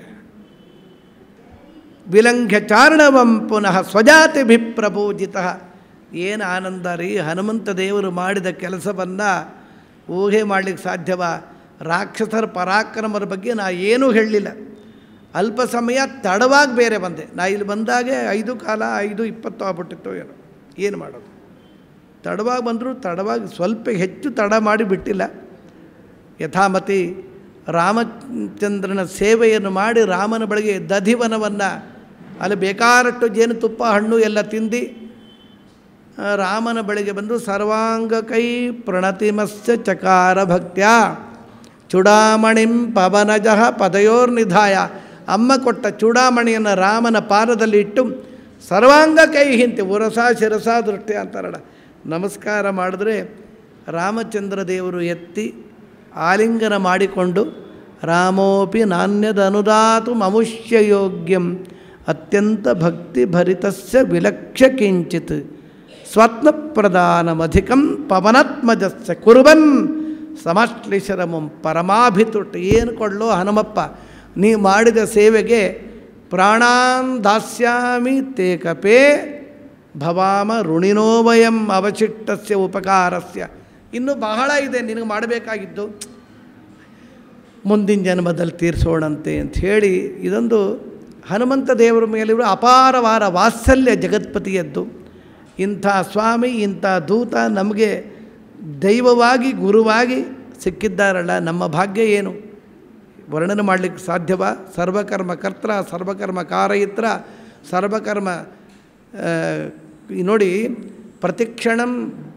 [SPEAKER 1] ವಿಲಂಘ್ಯ ಚಾರಣವಂ ಪುನಃ ಸ್ವಜಾತಿಭಿಪ್ರಪೂಜಿತ ಏನು ಆನಂದ ರೀ ಹನುಮಂತ ದೇವರು ಮಾಡಿದ ಕೆಲಸವನ್ನು ಊಹೆ ಮಾಡಲಿಕ್ಕೆ ಸಾಧ್ಯವ ರಾಕ್ಷಸರ ಪರಾಕ್ರಮರ ಬಗ್ಗೆ ನಾ ಏನೂ ಹೇಳಲಿಲ್ಲ ಅಲ್ಪ ಸಮಯ ತಡವಾಗಿ ಬೇರೆ ಬಂದೆ ನಾ ಇಲ್ಲಿ ಬಂದಾಗೆ ಐದು ಕಾಲ ಐದು ಇಪ್ಪತ್ತು ಆಗ್ಬಿಟ್ಟಿತ್ತು ಏನೋ ಏನು ಮಾಡೋದು ತಡವಾಗಿ ಬಂದರೂ ತಡವಾಗಿ ಸ್ವಲ್ಪ ಹೆಚ್ಚು ತಡ ಮಾಡಿ ಬಿಟ್ಟಿಲ್ಲ ಯಥಾಮತಿ ರಾಮಚಂದ್ರನ ಸೇವೆಯನ್ನು ಮಾಡಿ ರಾಮನ ಬಳಿಗೆ ದಧಿವನವನ್ನು ಅಲ್ಲಿ ಬೇಕಾರಷ್ಟು ಜೇನುತುಪ್ಪ ಹಣ್ಣು ಎಲ್ಲ ತಿಂದು ಆ, ರಾಮನ ಬಳಿಗೆ ಬಂದು ಸರ್ವಾಂಗ ಕೈ ಪ್ರಣತಿಮಸ್ಯ ಚಕಾರ ಭಕ್ತ್ಯ ಚೂಡಾಮಣಿಂ ಪವನಜಃ ಪದಯೋರ್ನಿಧಾಯ ಅಮ್ಮ ಕೊಟ್ಟ ಚೂಡಾಮಣಿಯನ್ನು ರಾಮನ ಪಾದದಲ್ಲಿ ಇಟ್ಟು ಸರ್ವಾಂಗ ಕೈ ಹಿಂತೆ ಉರಸ ಶಿರಸ ದೃಷ್ಟಿ ಅಂತಾರಲ್ಲ ನಮಸ್ಕಾರ ಮಾಡಿದ್ರೆ ರಾಮಚಂದ್ರ ದೇವರು ಎತ್ತಿ ಆಲಿಂಗನ ಮಾಡಿಕೊಂಡು ರಾಮೋಪಿ ನಾಣ್ಯದ ಅನುದಾತು ಮಮುಷ್ಯ ಯೋಗ್ಯಂ ಅತ್ಯಂತ ಭಕ್ತಿ ಭರಿತಸ್ಯ ವಿಲಕ್ಷ ಕಿಂಚಿತ್ ಸ್ವತ್ನಪ್ರಧಾನಮಧಿಕಂ ಪವನಾತ್ಮಜಸ್ಯ ಕುರುಬನ್ ಸಮಶ್ಲಿಶರಮಂ ಪರಮಾಭಿತುಟ್ ಏನು ಕೊಡ್ಲೋ ಹನುಮಪ್ಪ ನೀ ಮಾಡಿದ ಸೇವೆಗೆ ಪ್ರಾಣಾನ್ ದಾಸ್ಯಾಮಿ ತೇ ಕಪೇ ಭವಾಮ ಋಣಿನೋ ವಯಂ ಅವಶಿಷ್ಟಸ್ಯ ಉಪಕಾರಸ್ಯ ಇನ್ನೂ ಬಹಳ ಇದೆ ನಿನಗೆ ಮಾಡಬೇಕಾಗಿದ್ದು ಮುಂದಿನ ಜನ್ಮದಲ್ಲಿ ತೀರಿಸೋಣಂತೆ ಅಂತ ಹೇಳಿ ಇದೊಂದು ಹನುಮಂತ ದೇವರ ಮೇಲಿರುವ ಅಪಾರವಾದ ವಾತ್ಸಲ್ಯ ಜಗತ್ಪತಿಯದ್ದು ಇಂಥ ಸ್ವಾಮಿ ಇಂಥ ದೂತ ನಮಗೆ ದೈವವಾಗಿ ಗುರುವಾಗಿ ಸಿಕ್ಕಿದ್ದಾರಲ್ಲ ನಮ್ಮ ಭಾಗ್ಯ ಏನು ವರ್ಣನೆ ಮಾಡಲಿಕ್ಕೆ ಸಾಧ್ಯವ ಸರ್ವಕರ್ಮ ಕರ್ತ್ರ ಸರ್ವಕರ್ಮ ಕಾರಯಿತ್ರ ಸರ್ವಕರ್ಮ ಆ, ಈ ನೋಡಿ ಪ್ರತಿಕ್ಷಣಂ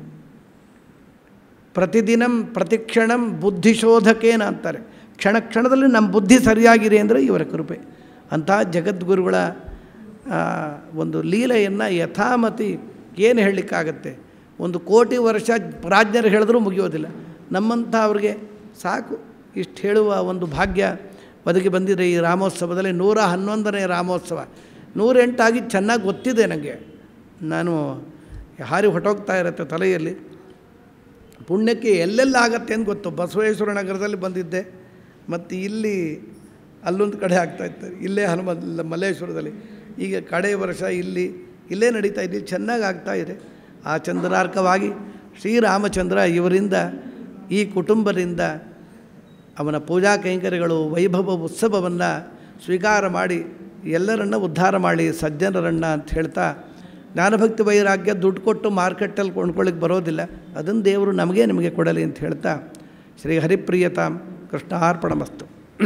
[SPEAKER 1] ಪ್ರತಿದಿನಂ ಪ್ರತಿಕ್ಷಣಂ ಬುದ್ಧಿಶೋಧಕೇನ ಅಂತಾರೆ ಕ್ಷಣ ಕ್ಷಣದಲ್ಲಿ ನಮ್ಮ ಬುದ್ಧಿ ಸರಿಯಾಗಿದೆ ಅಂದರೆ ಇವರ ಕೃಪೆ ಅಂತಹ ಜಗದ್ಗುರುಗಳ ಆ, ಒಂದು ಲೀಲೆಯನ್ನು ಯಥಾಮತಿ ಏನು ಹೇಳಲಿಕ್ಕಾಗತ್ತೆ ಒಂದು ಕೋಟಿ ವರ್ಷ ಪ್ರಾಜ್ಞರು ಹೇಳಿದ್ರೂ ಮುಗಿಯೋದಿಲ್ಲ ನಮ್ಮಂಥ ಅವ್ರಿಗೆ ಸಾಕು ಇಷ್ಟು ಹೇಳುವ ಒಂದು ಭಾಗ್ಯ ಒದಗಿ ಬಂದಿದೆ ಈ ರಾಮೋತ್ಸವದಲ್ಲಿ ನೂರ ಹನ್ನೊಂದನೇ ರಾಮೋತ್ಸವ ನೂರೆಂಟಾಗಿ ಚೆನ್ನಾಗಿ ಗೊತ್ತಿದೆ ನನಗೆ ನಾನು ಹಾರಿ ಹೊಟ್ಟೋಗ್ತಾ ಇರುತ್ತೆ ತಲೆಯಲ್ಲಿ ಪುಣ್ಯಕ್ಕೆ ಎಲ್ಲೆಲ್ಲ ಆಗತ್ತೆ ಅಂತ ಗೊತ್ತು ಬಸವೇಶ್ವರ ನಗರದಲ್ಲಿ ಬಂದಿದ್ದೆ ಮತ್ತು ಇಲ್ಲಿ ಅಲ್ಲೊಂದು ಕಡೆ ಆಗ್ತಾ ಇತ್ತು ಇಲ್ಲೇ ಹನುಮ ಮಲ್ಲೇಶ್ವರದಲ್ಲಿ ಈಗ ಕಡೆ ವರ್ಷ ಇಲ್ಲಿ ಇಲ್ಲೇ ನಡೀತಾ ಇದೆ ಚೆನ್ನಾಗಿ ಆಗ್ತಾ ಇದೆ ಆ ಚಂದ್ರಾರ್ಕವಾಗಿ ಶ್ರೀರಾಮಚಂದ್ರ ಇವರಿಂದ ಈ ಕುಟುಂಬದಿಂದ ಅವನ ಪೂಜಾ ಕೈಂಕರ್ಯಗಳು ವೈಭವ ಉತ್ಸವವನ್ನು ಸ್ವೀಕಾರ ಮಾಡಿ ಎಲ್ಲರನ್ನ ಉದ್ಧಾರ ಮಾಡಿ ಸಜ್ಜನರನ್ನ ಅಂತ ಹೇಳ್ತಾ ಜ್ಞಾನಭಕ್ತಿ ವೈರಾಗ್ಯ ದುಡ್ಡು ಕೊಟ್ಟು ಮಾರ್ಕೆಟಲ್ಲಿ ಕೊಂಡ್ಕೊಳ್ಳಿಕ್ಕೆ ಬರೋದಿಲ್ಲ ಅದನ್ನು ದೇವರು ನಮಗೆ ನಿಮಗೆ ಕೊಡಲಿ ಅಂತ ಹೇಳ್ತಾ ಶ್ರೀ ಹರಿಪ್ರಿಯತಾಂ ಕೃಷ್ಣಾರ್ಪಣಮಸ್ತು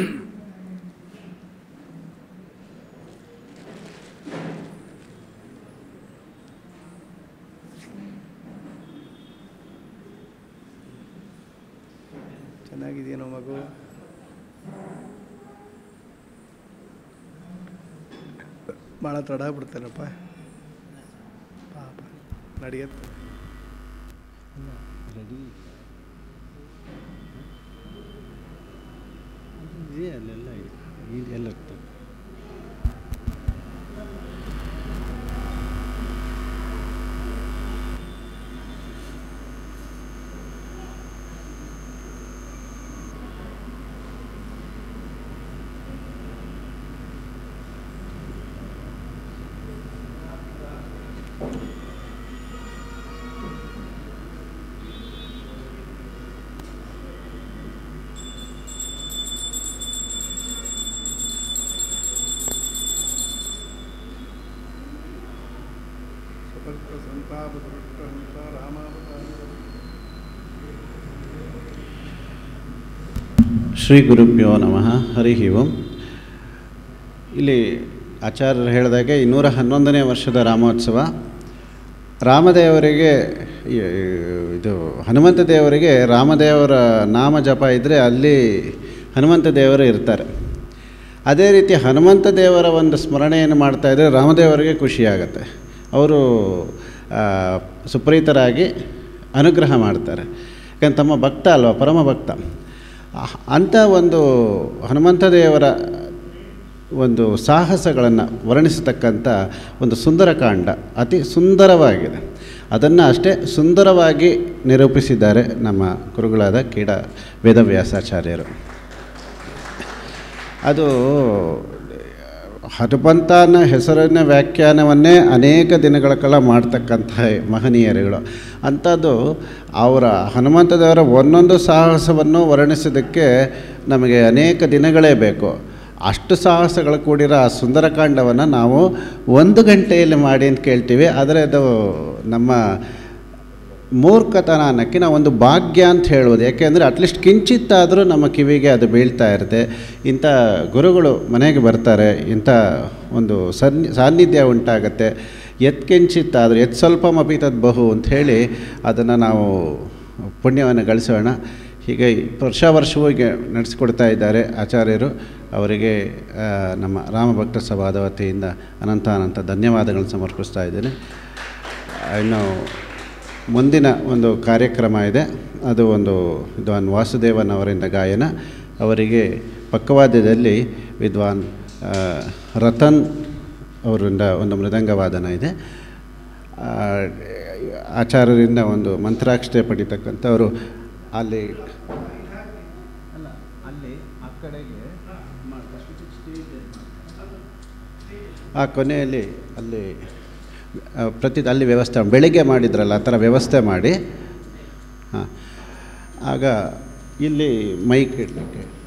[SPEAKER 1] ಚೆನ್ನಾಗಿದೆಯೇನೋ ಮಗು ಭಾಳ ತಡ ಆಗ್ಬಿಡ್ತೇನಪ್ಪ ಪಾಪ ನಡೆಯತ್ತೆ
[SPEAKER 2] ರೆಡಿ ಇದೆ ಅಲ್ಲೆಲ್ಲ ಇದೆ ಇದು ಎಲ್ಲ ಇರ್ತದೆ
[SPEAKER 1] ಭಕ್ತ ಸಂತಾಪ ದೃಷ್ಟಹಂತ ರಾಮಾವತಾರ
[SPEAKER 2] ಶ್ರೀ ಗುರುಭ್ಯೋ ನಮಃ ಹರಿ ಓಂ ಇಲ್ಲಿ ಆಚಾರ್ಯರು ಹೇಳಿದಾಗೆ ಇನ್ನೂರ ಹನ್ನೊಂದನೇ ವರ್ಷದ ರಾಮೋತ್ಸವ ರಾಮದೇವರಿಗೆ ಈ- ಇದು ಹನುಮಂತ ದೇವರಿಗೆ ರಾಮದೇವರ ನಾಮ ಜಪ ಇದ್ದರೆ ಅಲ್ಲಿ ಹನುಮಂತ ದೇವರು ಇರ್ತಾರೆ ಅದೇ ರೀತಿ ಹನುಮಂತ ದೇವರ ಒಂದು ಸ್ಮರಣೆಯನ್ನು ಮಾಡ್ತಾಯಿದ್ರೆ ರಾಮದೇವರಿಗೆ ಖುಷಿಯಾಗತ್ತೆ ಅವರು ಆ, ಸುಪ್ರೀತರಾಗಿ ಅನುಗ್ರಹ ಮಾಡ್ತಾರೆ ಯಾಕಂದ್ರೆ ತಮ್ಮ ಭಕ್ತ ಅಲ್ವಾ ಪರಮ ಭಕ್ತ ಅಹ್, ಅಂಥ ಒಂದು ಹನುಮಂತ ದೇವರ ಒಂದು ಸಾಹಸಗಳನ್ನು ವರ್ಣಿಸತಕ್ಕಂಥ ಒಂದು ಸುಂದರಕಾಂಡ ಅತಿ ಸುಂದರವಾಗಿದೆ ಅದನ್ನು ಅಷ್ಟೇ ಸುಂದರವಾಗಿ ನಿರೂಪಿಸಿದ್ದಾರೆ ನಮ್ಮ ಗುರುಗಳಾದ ಕೀಡ ವೇದವ್ಯಾಸಾಚಾರ್ಯರು ಅದು ಹನುಮಂತನ ಹೆಸರಿನ ವ್ಯಾಖ್ಯಾನವನ್ನೇ ಅನೇಕ ದಿನಗಳ ಕಾಲ ಮಾಡ್ತಕ್ಕಂಥ ಮಹನೀಯರುಗಳು ಅಂಥದ್ದು ಅವರ ಹನುಮಂತ ದೇವರ ಒಂದೊಂದು ಸಾಹಸವನ್ನು ವರ್ಣಿಸೋದಕ್ಕೆ ನಮಗೆ ಅನೇಕ ದಿನಗಳೇ ಬೇಕು ಅಷ್ಟು ಸಾಹಸಗಳು ಕೂಡಿರೋ ಆ ಸುಂದರಕಾಂಡವನ್ನು ನಾವು ಒಂದು ಗಂಟೆಯಲ್ಲಿ ಮಾಡಿ ಅಂತ ಕೇಳ್ತೀವಿ ಆದರೆ ಅದು ನಮ್ಮ ಮೂರ್ಖತನ ಅನ್ನೋಕ್ಕೆ ನಾವು ಒಂದು ಭಾಗ್ಯ ಅಂತ ಹೇಳ್ಬೋದು ಯಾಕೆಂದರೆ ಅಟ್ಲೀಸ್ಟ್ ಕಿಂಚಿತ್ತಾದರೂ ನಮ್ಮ ಕಿವಿಗೆ ಅದು ಬೀಳ್ತಾ ಇರುತ್ತೆ ಇಂಥ ಗುರುಗಳು ಮನೆಗೆ ಬರ್ತಾರೆ ಇಂಥ ಒಂದು ಸನ್ನಿ ಸಾನ್ನಿಧ್ಯ ಉಂಟಾಗತ್ತೆ ಎತ್ ಕಿಂಚಿತ್ತಾದರೂ ಎತ್ ಸ್ವಲ್ಪ ಮಪಿ ತದ್ ಬಹು ಅಂತ ಹೇಳಿ ಅದನ್ನು ನಾವು ಪುಣ್ಯವನ್ನು ಗಳಿಸೋಣ ಹೀಗೆ ವರ್ಷ ವರ್ಷವೂ ಹೀಗೆ ನಡೆಸಿಕೊಡ್ತಾ ಇದ್ದಾರೆ ಆಚಾರ್ಯರು ಅವರಿಗೆ ಆ, ನಮ್ಮ ರಾಮಭಕ್ತ ಸಭಾದ ವತಿಯಿಂದ ಅನಂತ ಅನಂತ ಧನ್ಯವಾದಗಳನ್ನು ಸಮರ್ಪಿಸ್ತಾ ಇದ್ದೇನೆ ಇನ್ನು ಮುಂದಿನ ಒಂದು ಕಾರ್ಯಕ್ರಮ ಇದೆ ಅದು ಒಂದು ವಿದ್ವಾನ್ ವಾಸುದೇವನ್ ಅವರಿಂದ ಗಾಯನ ಅವರಿಗೆ ಪಕ್ಕವಾದ್ಯದಲ್ಲಿ ವಿದ್ವಾನ್ ಆ, ರತನ್ ಅವರಿಂದ ಒಂದು ಮೃದಂಗ ವಾದನ ಇದೆ ಆ, ಆಚಾರ್ಯರಿಂದ ಒಂದು ಮಂತ್ರಾಕ್ಷತೆ ಪಡಿತಕ್ಕಂಥವರು ಅಲ್ಲಿ ಅಲ್ಲ ಅಲ್ಲಿ ಆ ಕಡೆಗೆ ಆ ಕೊನೆಯಲ್ಲಿ ಅಲ್ಲಿ ಆ, ಪ್ರತಿ ಅಲ್ಲಿ ವ್ಯವಸ್ಥೆ ಬೆಳಿಗ್ಗೆ ಮಾಡಿದ್ರಲ್ಲ ಆ ಥರ ವ್ಯವಸ್ಥೆ ಮಾಡಿ ಹಾಂ ಆಗ ಇಲ್ಲಿ ಮೈಕ್ ಇಡಲಿಕ್ಕೆ